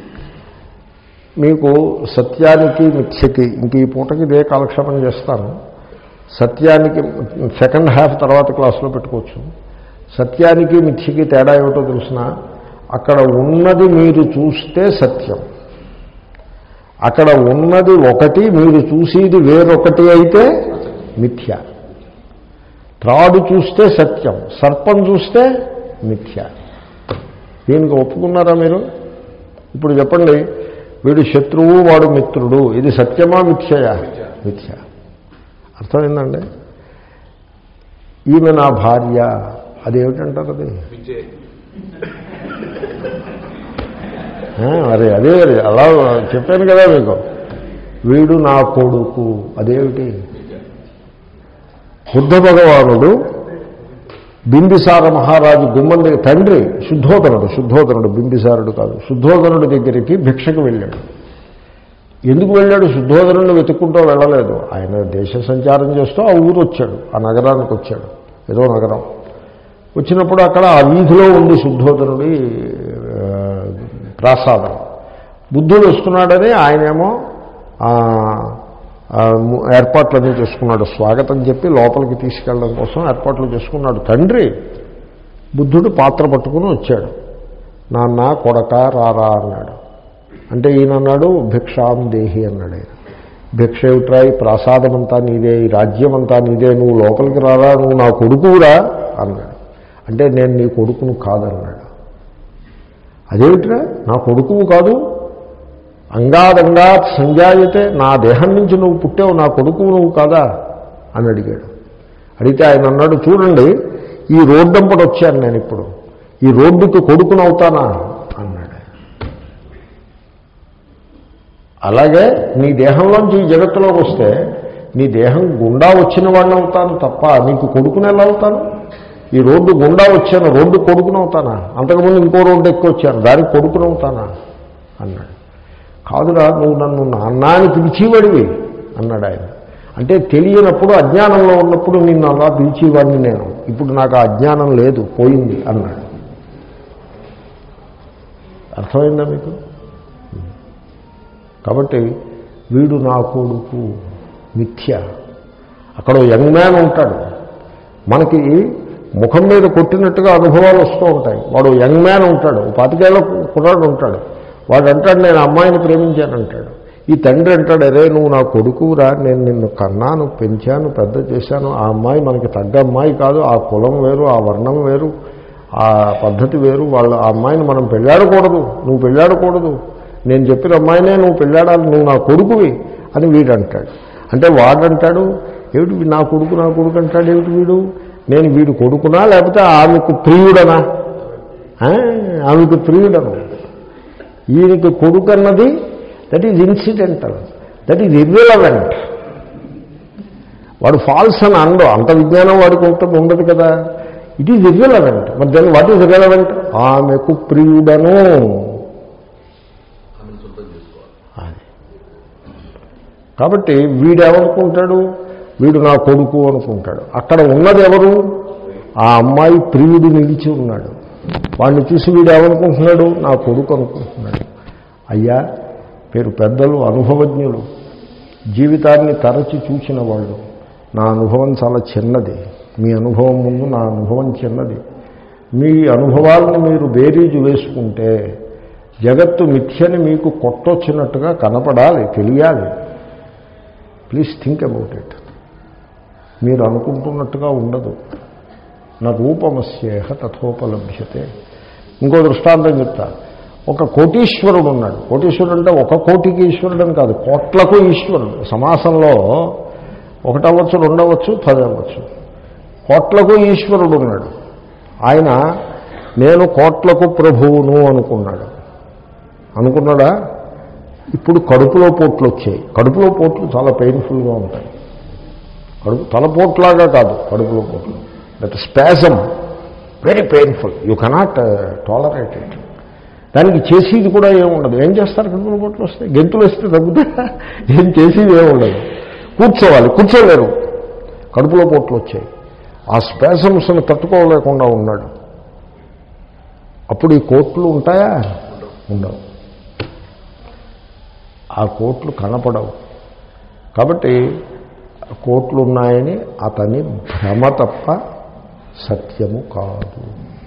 మీకు సత్యానికి మిథ్యకి ఇంక ఈ పూటకి ఇదే కాలక్షేపం చేస్తాను సత్యానికి సెకండ్ హాఫ్ తర్వాత క్లాస్లో పెట్టుకోవచ్చు సత్యానికి మిథ్యకి తేడా ఏమిటో తెలిసిన అక్కడ ఉన్నది మీరు చూస్తే సత్యం అక్కడ ఉన్నది ఒకటి మీరు చూసేది వేరొకటి అయితే మిథ్య త్రాడు చూస్తే సత్యం సర్పం చూస్తే మిథ్య దీనికి ఒప్పుకున్నారా మీరు ఇప్పుడు చెప్పండి వీడు శత్రువు వాడు మిత్రుడు ఇది సత్యమా మిథ్యయా మిథ్య అర్థమైందండి ఈమె నా భార్య అదేమిటంటారు అది అరే అదే అలా చెప్పాను కదా మీకు వీడు నా కొడుకు అదేమిటి బుద్ధ భగవానుడు బింబిసార మహారాజు గుమ్మం దగ్గర తండ్రి శుద్ధోదనుడు శుద్ధోదనుడు బింబిసారుడు కాదు శుద్ధోదనుడి దగ్గరికి భిక్షకు వెళ్ళాడు ఎందుకు వెళ్ళాడు శుద్ధోదనుడిని వెతుక్కుంటూ వెళ్ళలేదు ఆయన దేశ సంచారం చేస్తూ ఆ ఊరు వచ్చాడు ఆ నగరానికి వచ్చాడు ఏదో నగరం వచ్చినప్పుడు అక్కడ ఆ వీధిలో ఉంది శుద్ధోదనుడి ప్రాసాదం బుద్ధుడు వస్తున్నాడని ఆయనేమో ఆ, ఆ, ము- ఏర్పాట్లన్నీ చేసుకున్నాడు స్వాగతం చెప్పి లోపలికి తీసుకెళ్ళడం కోసం ఏర్పాట్లు చేసుకున్నాడు తండ్రి బుద్ధుడు పాత్ర పట్టుకుని వచ్చాడు నాన్న కొడక రారా అన్నాడు అంటే ఈయన అన్నాడు భిక్షాం దేహి అన్నాడు ఆయన భిక్ష ఏమిట్రా ఈ ప్రసాదం అంతా నీదే ఈ రాజ్యం అంతా నీదే నువ్వు లోపలికి రారా నువ్వు నా కొడుకురా అన్నాడు అంటే నేను నీ కొడుకును కాదన్నాడు అదేమిట్రా నా కొడుకువు కాదు అంగాదంగాత్ సంజాయతే నా దేహం నుంచి నువ్వు పుట్టావు నా కొడుకువు నువ్వు కాదా అని అడిగాడు అడిగితే ఆయన అన్నాడు చూడండి ఈ రోడ్డంపటి వచ్చాను నేను ఇప్పుడు ఈ రోడ్డుకి కొడుకునవుతానా అన్నాడు అలాగే నీ దేహంలోంచి ఈ జగత్తులోకి వస్తే నీ దేహం గుండా వచ్చిన వాడిని అవుతాను తప్ప నీకు కొడుకుని ఎలా అవుతాను ఈ రోడ్డు గుండా వచ్చాను రోడ్డు కొడుకునవుతానా అంతకుముందు ఇంకో రోడ్డు ఎక్కువ వచ్చాను దానికి కొడుకునవుతానా అన్నాడు కాదురా నువ్వు నన్ను నాన్న అని పిలిచేవాడివి అన్నాడు ఆయన అంటే తెలియనప్పుడు అజ్ఞానంలో ఉన్నప్పుడు నిన్ను అలా పిలిచేవాడిని నేను ఇప్పుడు నాకు ఆ అజ్ఞానం లేదు పోయింది అన్నాడు అర్థమైందా మీకు కాబట్టి వీడు నా కొడుకు మిథ్య అక్కడ ఓ యంగ్ మ్యాన్ ఉంటాడు మనకి ముఖం మీద కొట్టినట్టుగా అనుభవాలు వస్తూ ఉంటాయి వాడు యంగ్ మ్యాన్ ఉంటాడు ఓ పాతికేళ్ళ కుర్రాడు ఉంటాడు వాడు అంటాడు నేను అమ్మాయిని ప్రేమించాను అంటాడు ఈ తండ్రి అంటాడు అరే నువ్వు నా కొడుకురా నేను నిన్ను కన్నాను పెంచాను పెద్ద చేశాను ఆ అమ్మాయి మనకి తగ్గ అమ్మాయి కాదు ఆ కులం వేరు ఆ వర్ణం వేరు ఆ పద్ధతి వేరు వాళ్ళు ఆ అమ్మాయిని మనం పెళ్ళాడకూడదు నువ్వు పెళ్ళాడకూడదు నేను చెప్పిన అమ్మాయినే నువ్వు పెళ్ళాడాలి నువ్వు నా కొడుకువి అని వీడు అంటాడు అంటే వాడంటాడు ఏమిటి వీ- నా కొడుకు నా కొడుకు అంటాడు ఏమిటి వీడు నేను వీడు కొడుకునా లేకపోతే ఆమెకు ప్రియుడనా ఆ, ఆమెకు ప్రియుడను ఈయనకి కొడుకు అన్నది that is incidental that is irrelevant వాడు ఫాల్స్ అని అండు అంత విజ్ఞానం వాడికి ఉంటుంది ఉండదు కదా ఇట్ ఈజ్ ఇర్రిలవెంట్ మరి దాన్ని వాట్ ఈజ్ ఇర్రిలవెంట్ ఆమెకు ప్రియుడను అది కాబట్టి వీడేమనుకుంటాడు వీడు నా కొడుకు అనుకుంటాడు అక్కడ ఉన్నది ఎవరు ఆ అమ్మాయి ప్రియుడు నిలిచి ఉన్నాడు వాడిని చూసి వీడు ఏమనుకుంటున్నాడు నా కొడుకు అనుకుంటున్నాడు అయ్యా మీరు పెద్దలు అనుభవజ్ఞులు జీవితాన్ని తరచి చూసిన వాళ్ళు నా అనుభవం చాలా చిన్నది మీ అనుభవం ముందు నా అనుభవం చిన్నది మీ అనుభవాలను మీరు బేరీజు వేసుకుంటే జగత్తు మిథ్యని మీకు కొట్టొచ్చినట్టుగా కనపడాలి తెలియాలి ప్లీజ్ థింక్ అబౌట్ ఇట్ మీరు అనుకుంటున్నట్టుగా ఉండదు నా రూపమస్యేహ తథోపలభ్యతే ఇంకో దృష్టాంతం చెప్తా ఒక కోటీశ్వరుడు ఉన్నాడు కోటీశ్వరుడు అంటే ఒక కోటికి ఈశ్వరుడు అని కాదు కోట్లకు ఈశ్వరుడు సమాసంలో ఒకటవ్వచ్చు రెండవచ్చు పది అవ్వచ్చు కోట్లకు ఈశ్వరుడు ఉన్నాడు ఆయన నేను కోట్లకు ప్రభువును అనుకున్నాడు అనుకున్నాడా ఇప్పుడు కడుపులో పోట్లు వచ్చాయి కడుపులో పోట్లు చాలా పెయిన్ఫుల్గా ఉంటాయి కడుపు తలపోట్లాగా కాదు కడుపులో పోట్లు that spasm very painful you cannot tolerate it దానికి చేసేది కూడా ఏముండదు ఏం చేస్తారు కడుపులో పోట్లు వస్తాయి గెంతులు వస్తే తగ్గుతా ఏం చేసేది ఏముండదు కూర్చోవాలి కూర్చోలేరు కడుపులో పోట్లు వచ్చాయి ఆ స్పాజమ్స్ని తట్టుకోలేకుండా ఉన్నాడు అప్పుడు ఈ కోట్లు ఉంటాయా ఉండవు ఆ కోట్లు కనపడవు కాబట్టి కోట్లు ఉన్నాయని అతని భ్రమ తప్ప సత్యము కాదు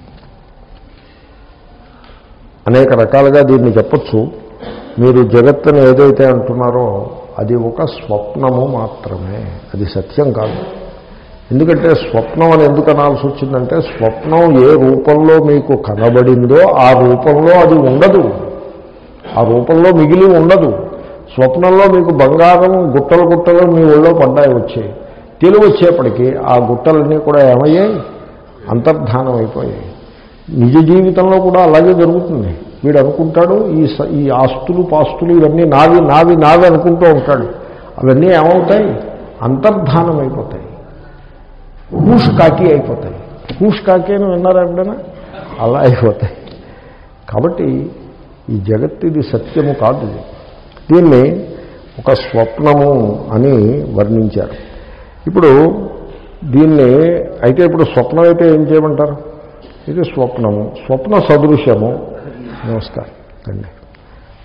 అనేక రకాలుగా దీన్ని చెప్పచ్చు మీరు జగత్తుని ఏదైతే అంటున్నారో అది ఒక స్వప్నము మాత్రమే అది సత్యం కాదు ఎందుకంటే స్వప్నం అని ఎందుకు అనాల్సి వచ్చిందంటే స్వప్నం ఏ రూపంలో మీకు కనబడిందో ఆ రూపంలో అది ఉండదు ఆ రూపంలో మిగిలి ఉండదు స్వప్నంలో మీకు బంగారం గుట్టలు గుట్టలు మీ ఒళ్ళో పడ్డాయి వచ్చాయి తెలివి వచ్చేప్పటికీ ఆ గుట్టలన్నీ కూడా ఏమయ్యాయి అంతర్ధానం అయిపోయాయి నిజ జీవితంలో కూడా అలాగే జరుగుతుంది వీడు అనుకుంటాడు ఈ స- ఈ ఆస్తులు పాస్తులు ఇవన్నీ నావి నావి నావి అనుకుంటూ ఉంటాడు అవన్నీ ఏమవుతాయి అంతర్ధానం అయిపోతాయి హూష్ కాకి అయిపోతాయి హూష్ కాకి అని విన్నారా ఎప్పుడైనా అలా అయిపోతాయి కాబట్టి ఈ జగత్తు ఇది సత్యము కాదు ఇది దీన్ని ఒక స్వప్నము అని వర్ణించారు ఇప్పుడు దీన్ని అయితే ఇప్పుడు స్వప్నం అయితే ఏం చేయమంటారు ఇది స్వప్నము స్వప్న సదృశ్యము నమస్కారం అండి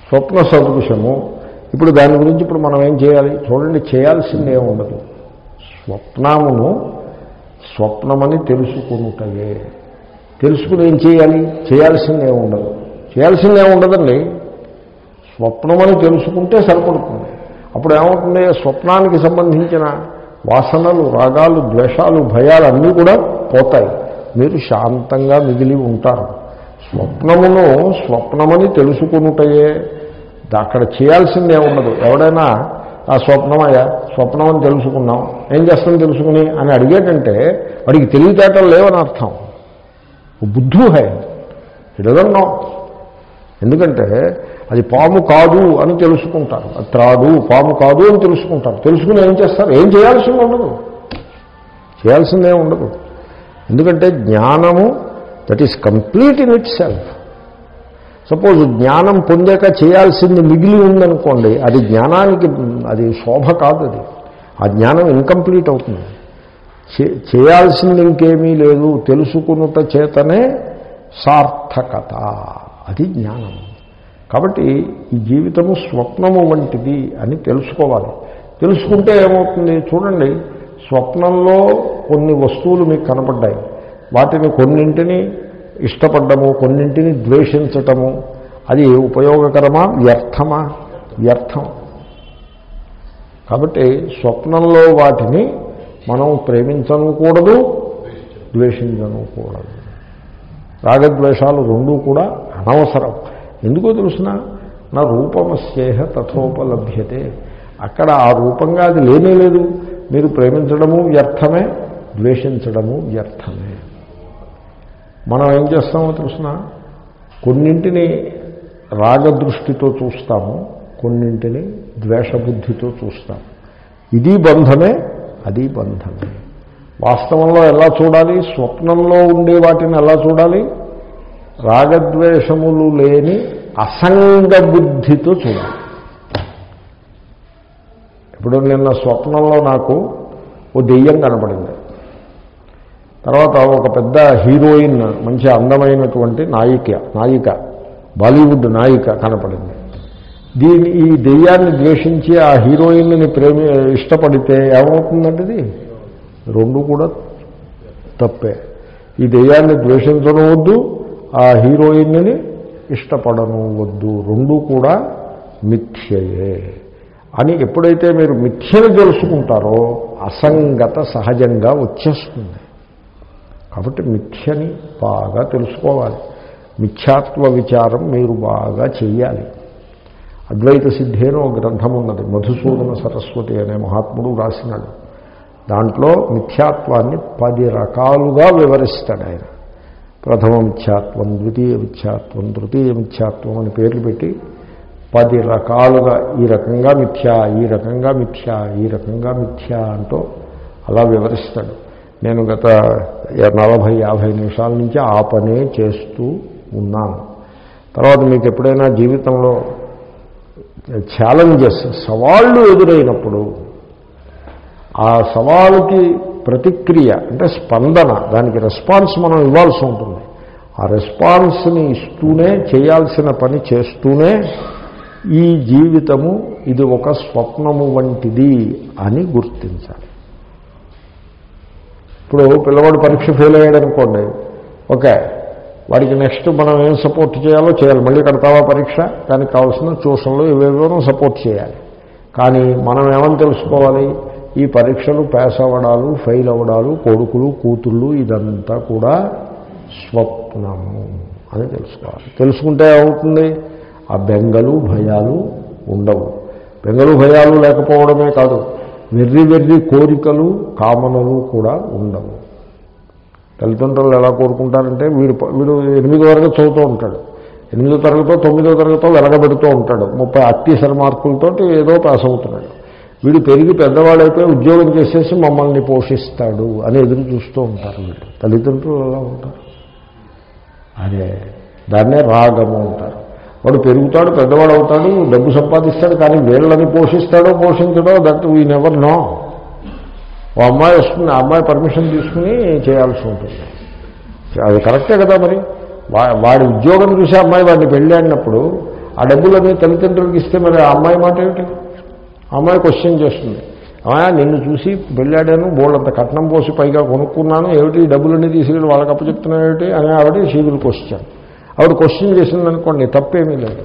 స్వప్న సదృశము ఇప్పుడు దాని గురించి ఇప్పుడు మనం ఏం చేయాలి చూడండి చేయాల్సింది ఏమి ఉండదు స్వప్నమును స్వప్నమని తెలుసుకునుటయే తెలుసుకుని ఏం చేయాలి చేయాల్సింది ఏమి ఉండదు చేయాల్సింది ఏమి ఉండదండి స్వప్నమని తెలుసుకుంటే సరిపడుతుంది అప్పుడు ఏమవుతుంది స్వప్నానికి సంబంధించిన వాసనలు రాగాలు ద్వేషాలు భయాలు అన్నీ కూడా పోతాయి మీరు శాంతంగా మిగిలి ఉంటారు స్వప్నమును స్వప్నమని తెలుసుకునుటయే అక్కడ చేయాల్సింది ఏముండదు ఎవడైనా ఆ స్వప్నమయ్యా స్వప్నం అని తెలుసుకున్నాం ఏం చేస్తాం తెలుసుకుని అని అడిగేటంటే వాడికి తెలివితేటలు లేవని అర్థం బుద్ధు హై ఇడదన్నో ఎందుకంటే అది పాము కాదు అని తెలుసుకుంటారు అది త్రాడు పాము కాదు అని తెలుసుకుంటారు తెలుసుకుని ఏం చేస్తారు ఏం చేయాల్సింది ఉండదు చేయాల్సిందే ఉండదు ఎందుకంటే జ్ఞానము that is complete in itself suppose జ్ఞానం పొందాక చేయాల్సింది మిగిలి ఉందనుకోండి అది జ్ఞానానికి అది శోభ కాదు అది ఆ జ్ఞానం ఇన్కంప్లీట్ అవుతుంది చే- చేయాల్సింది ఇంకేమీ లేదు తెలుసుకునుట చేతనే సార్థకత అది జ్ఞానం కాబట్టి ఈ జీవితము స్వప్నము వంటిది అని తెలుసుకోవాలి తెలుసుకుంటే ఏమవుతుంది చూడండి స్వప్నంలో కొన్ని వస్తువులు మీకు కనపడ్డాయి వాటిని కొన్నింటిని ఇష్టపడ్డము కొన్నింటిని ద్వేషించటము అది ఉపయోగకరమా వ్యర్థమా వ్యర్థం కాబట్టి స్వప్నంలో వాటిని మనం ప్రేమించనుకూడదు ద్వేషించనుకూడదు రాగద్వేషాలు రెండూ కూడా అనవసరం ఎందుకో తెలుసిన నా రూపమస్యేహ తథోపలభ్యతే అక్కడ ఆ రూపంగా అది లేనే లేదు మీరు ప్రేమించడము వ్యర్థమే ద్వేషించడము వ్యర్థమే మనం ఏం చేస్తామో తెలుసిన కొన్నింటిని రాగదృష్టితో చూస్తాము కొన్నింటిని ద్వేషబుద్ధితో చూస్తాము ఇది బంధమే అది బంధమే వాస్తవంలో ఎలా చూడాలి స్వప్నంలో ఉండే వాటిని ఎలా చూడాలి రాగద్వేషములు లేని అసంగ బుద్ధితో చూడాలి ఇప్పుడు నిన్న స్వప్నంలో నాకు ఓ దెయ్యం కనపడింది తర్వాత ఒక పెద్ద హీరోయిన్ మంచి అందమైనటువంటి నాయిక నాయిక బాలీవుడ్ నాయిక కనపడింది దీని ఈ దెయ్యాన్ని ద్వేషించి ఆ హీరోయిన్ని ప్రేమి ఇష్టపడితే ఏమవుతుందంటే ఇది రెండు కూడా తప్పే ఈ దెయ్యాన్ని ద్వేషించడం వద్దు ఆ హీరోయిన్ని ఇష్టపడను వద్దు రెండు కూడా మిథ్యయే అని ఎప్పుడైతే మీరు మిథ్యను తెలుసుకుంటారో అసంగత సహజంగా వచ్చేస్తుంది కాబట్టి మిథ్యని బాగా తెలుసుకోవాలి మిథ్యాత్వ విచారం మీరు బాగా చెయ్యాలి అద్వైత సిద్ధి అని ఒక గ్రంథం ఉన్నది మధుసూదన సరస్వతి అనే మహాత్ముడు రాసినాడు దాంట్లో మిథ్యాత్వాన్ని పది రకాలుగా వివరిస్తాడు ఆయన ప్రథమ మిథ్యాత్వం ద్వితీయ మిథ్యాత్వం తృతీయ మిథ్యాత్వం అని పేర్లు పెట్టి పది రకాలుగా ఈ రకంగా మిథ్యా ఈ రకంగా మిథ్యా ఈ రకంగా మిథ్యా అంటూ అలా వివరిస్తాడు నేను గత నలభై యాభై నిమిషాల నుంచి ఆ పనే చేస్తూ ఉన్నాను తర్వాత మీకు ఎప్పుడైనా జీవితంలో ఛాలెంజెస్ సవాళ్ళు ఎదురైనప్పుడు ఆ సవాలుకి ప్రతిక్రియ అంటే స్పందన దానికి రెస్పాన్స్ మనం ఇవ్వాల్సి ఉంటుంది ఆ రెస్పాన్స్ని ఇస్తూనే చేయాల్సిన పని చేస్తూనే ఈ జీవితము ఇది ఒక స్వప్నము వంటిది అని గుర్తించాలి ఇప్పుడు పిల్లవాడు పరీక్ష ఫెయిల్ అయ్యాడు అనుకోండి ఓకే వాడికి నెక్స్ట్ మనం ఏం సపోర్ట్ చేయాలో చేయాలి మళ్ళీ కడతావా పరీక్ష దానికి కావాల్సిన ట్యూషన్లు ఇవేవో సపోర్ట్ చేయాలి కానీ మనం ఏమని తెలుసుకోవాలి ఈ పరీక్షలు పాస్ అవ్వడాలు ఫెయిల్ అవ్వడాలు కొడుకులు కూతుళ్ళు ఇదంతా కూడా స్వప్నము అని తెలుసుకోవాలి తెలుసుకుంటే ఏమవుతుంది ఆ బెంగలు భయాలు ఉండవు బెంగలు భయాలు లేకపోవడమే కాదు వెర్రి వెర్రి కోరికలు కామనలు కూడా ఉండవు తల్లిదండ్రులు ఎలా కోరుకుంటారంటే వీడు వీడు ఎనిమిదో తరగతి చదువుతూ ఉంటాడు ఎనిమిదో తరగతో తొమ్మిదో తరగతో వెలగబెడుతూ ఉంటాడు ముప్పై అత్యసర మార్కులతో ఏదో పాస్ అవుతున్నాడు వీడు పెరిగి పెద్దవాడైపోయి ఉద్యోగం చేసేసి మమ్మల్ని పోషిస్తాడు అని ఎదురు చూస్తూ ఉంటారు వీళ్ళు తల్లిదండ్రులు అలా ఉంటారు అదే దాన్నే రాగము అంటారు వాడు పెరుగుతాడు పెద్దవాడు అవుతాడు డబ్బు సంపాదిస్తాడు కానీ వీళ్ళని పోషిస్తాడో పోషించడో దట్ వీ నెవర్ నో ఓ అమ్మాయి వస్తుంది ఆ అమ్మాయి పర్మిషన్ తీసుకుని చేయాల్సి ఉంటుంది అది కరెక్టే కదా మరి వా- వాడి ఉద్యోగం చూసి అమ్మాయి వాడిని పెళ్ళాడినప్పుడు ఆ డబ్బులన్నీ తల్లిదండ్రులకు ఇస్తే మరి ఆ అమ్మాయి మాట ఏమిటి ఆ అమ్మాయి క్వశ్చన్ చేస్తుంది అమ్మాయి నిన్ను చూసి వెళ్ళాడాను బోళ్ళంత కట్నం పోసి పైగా కొనుక్కున్నాను ఏమిటి ఈ డబ్బులన్నీ తీసుకెళ్ళి వాళ్ళకి అప్పచెప్తున్నావు ఏమిటి అని ఆవిడ షీవిల్ క్వశ్చన్ ఆవిడ క్వశ్చన్ చేసిందనుకోండి తప్పేమీ లేదు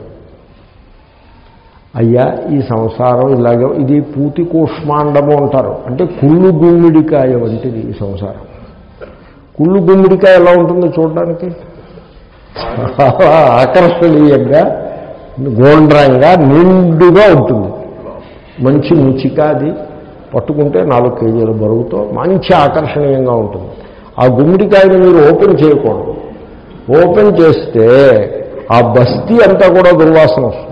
అయ్యా ఈ సంసారం ఇలాగే ఇది పూతి కూష్మాండము అంటారు అంటే కుళ్ళు గుమ్మిడికాయ వంటిది ఈ సంసారం కుళ్ళు గుమ్మిడికాయ ఎలా ఉంటుందో చూడడానికి చాలా ఆకర్షణీయంగా గోండ్రంగా నిండుగా ఉంటుంది మంచి ముచిక అది పట్టుకుంటే నాలుగు కేజీల బరువుతో మంచి ఆకర్షణీయంగా ఉంటుంది ఆ గుమ్మిడికాయని మీరు ఓపెన్ చేయకూడదు ఓపెన్ చేస్తే ఆ బస్తీ అంతా కూడా దుర్వాసన వస్తుంది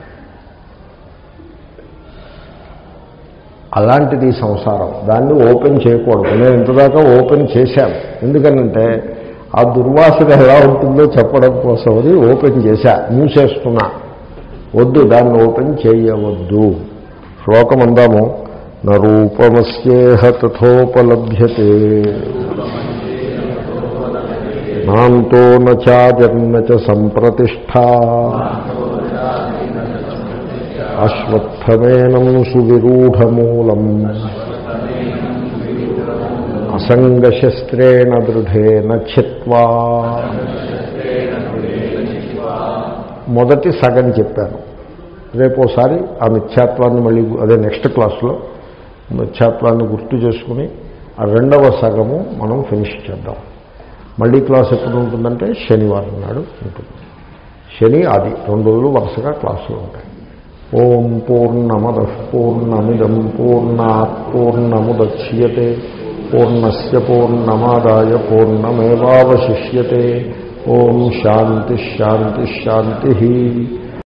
అలాంటిది ఈ సంసారం దాన్ని ఓపెన్ చేయకూడదు నేను ఇంతదాకా ఓపెన్ చేశాను ఎందుకనంటే ఆ దుర్వాసన ఎలా ఉంటుందో చెప్పడం కోసం అది ఓపెన్ చేశా మూసేస్తున్నా వద్దు దాన్ని ఓపెన్ చేయవద్దు శ్లోకం అందాము నూపమస్యేహ తథోపలభ్యతే నాంతో నాజన్మ చ సంప్రతిష్టా అశ్వత్థమేనం సువిరూఢమూలం అసంగశస్త్రేణ దృఢేన చిత్వా మొదటి సగం చెప్పాను రేపోసారి ఆ మిథ్యాత్వాన్ని మళ్ళీ అదే నెక్స్ట్ క్లాస్లో మిథ్యాత్వాన్ని గుర్తు చేసుకుని ఆ రెండవ సగము మనం ఫినిష్ చేద్దాం మళ్ళీ క్లాస్ ఎప్పుడు ఉంటుందంటే శనివారం నాడు ఉంటుంది శని ఆది రెండు రోజులు వరుసగా క్లాసులు ఉంటాయి ఓం పూర్ణమద పూర్ణమిదం పూర్ణాత్ పూర్ణముద్యతే పూర్ణస్ పూర్ణమాదాయ పూర్ణమేవాశిష్యతే ఓం శాంతి శాంతి శాంతి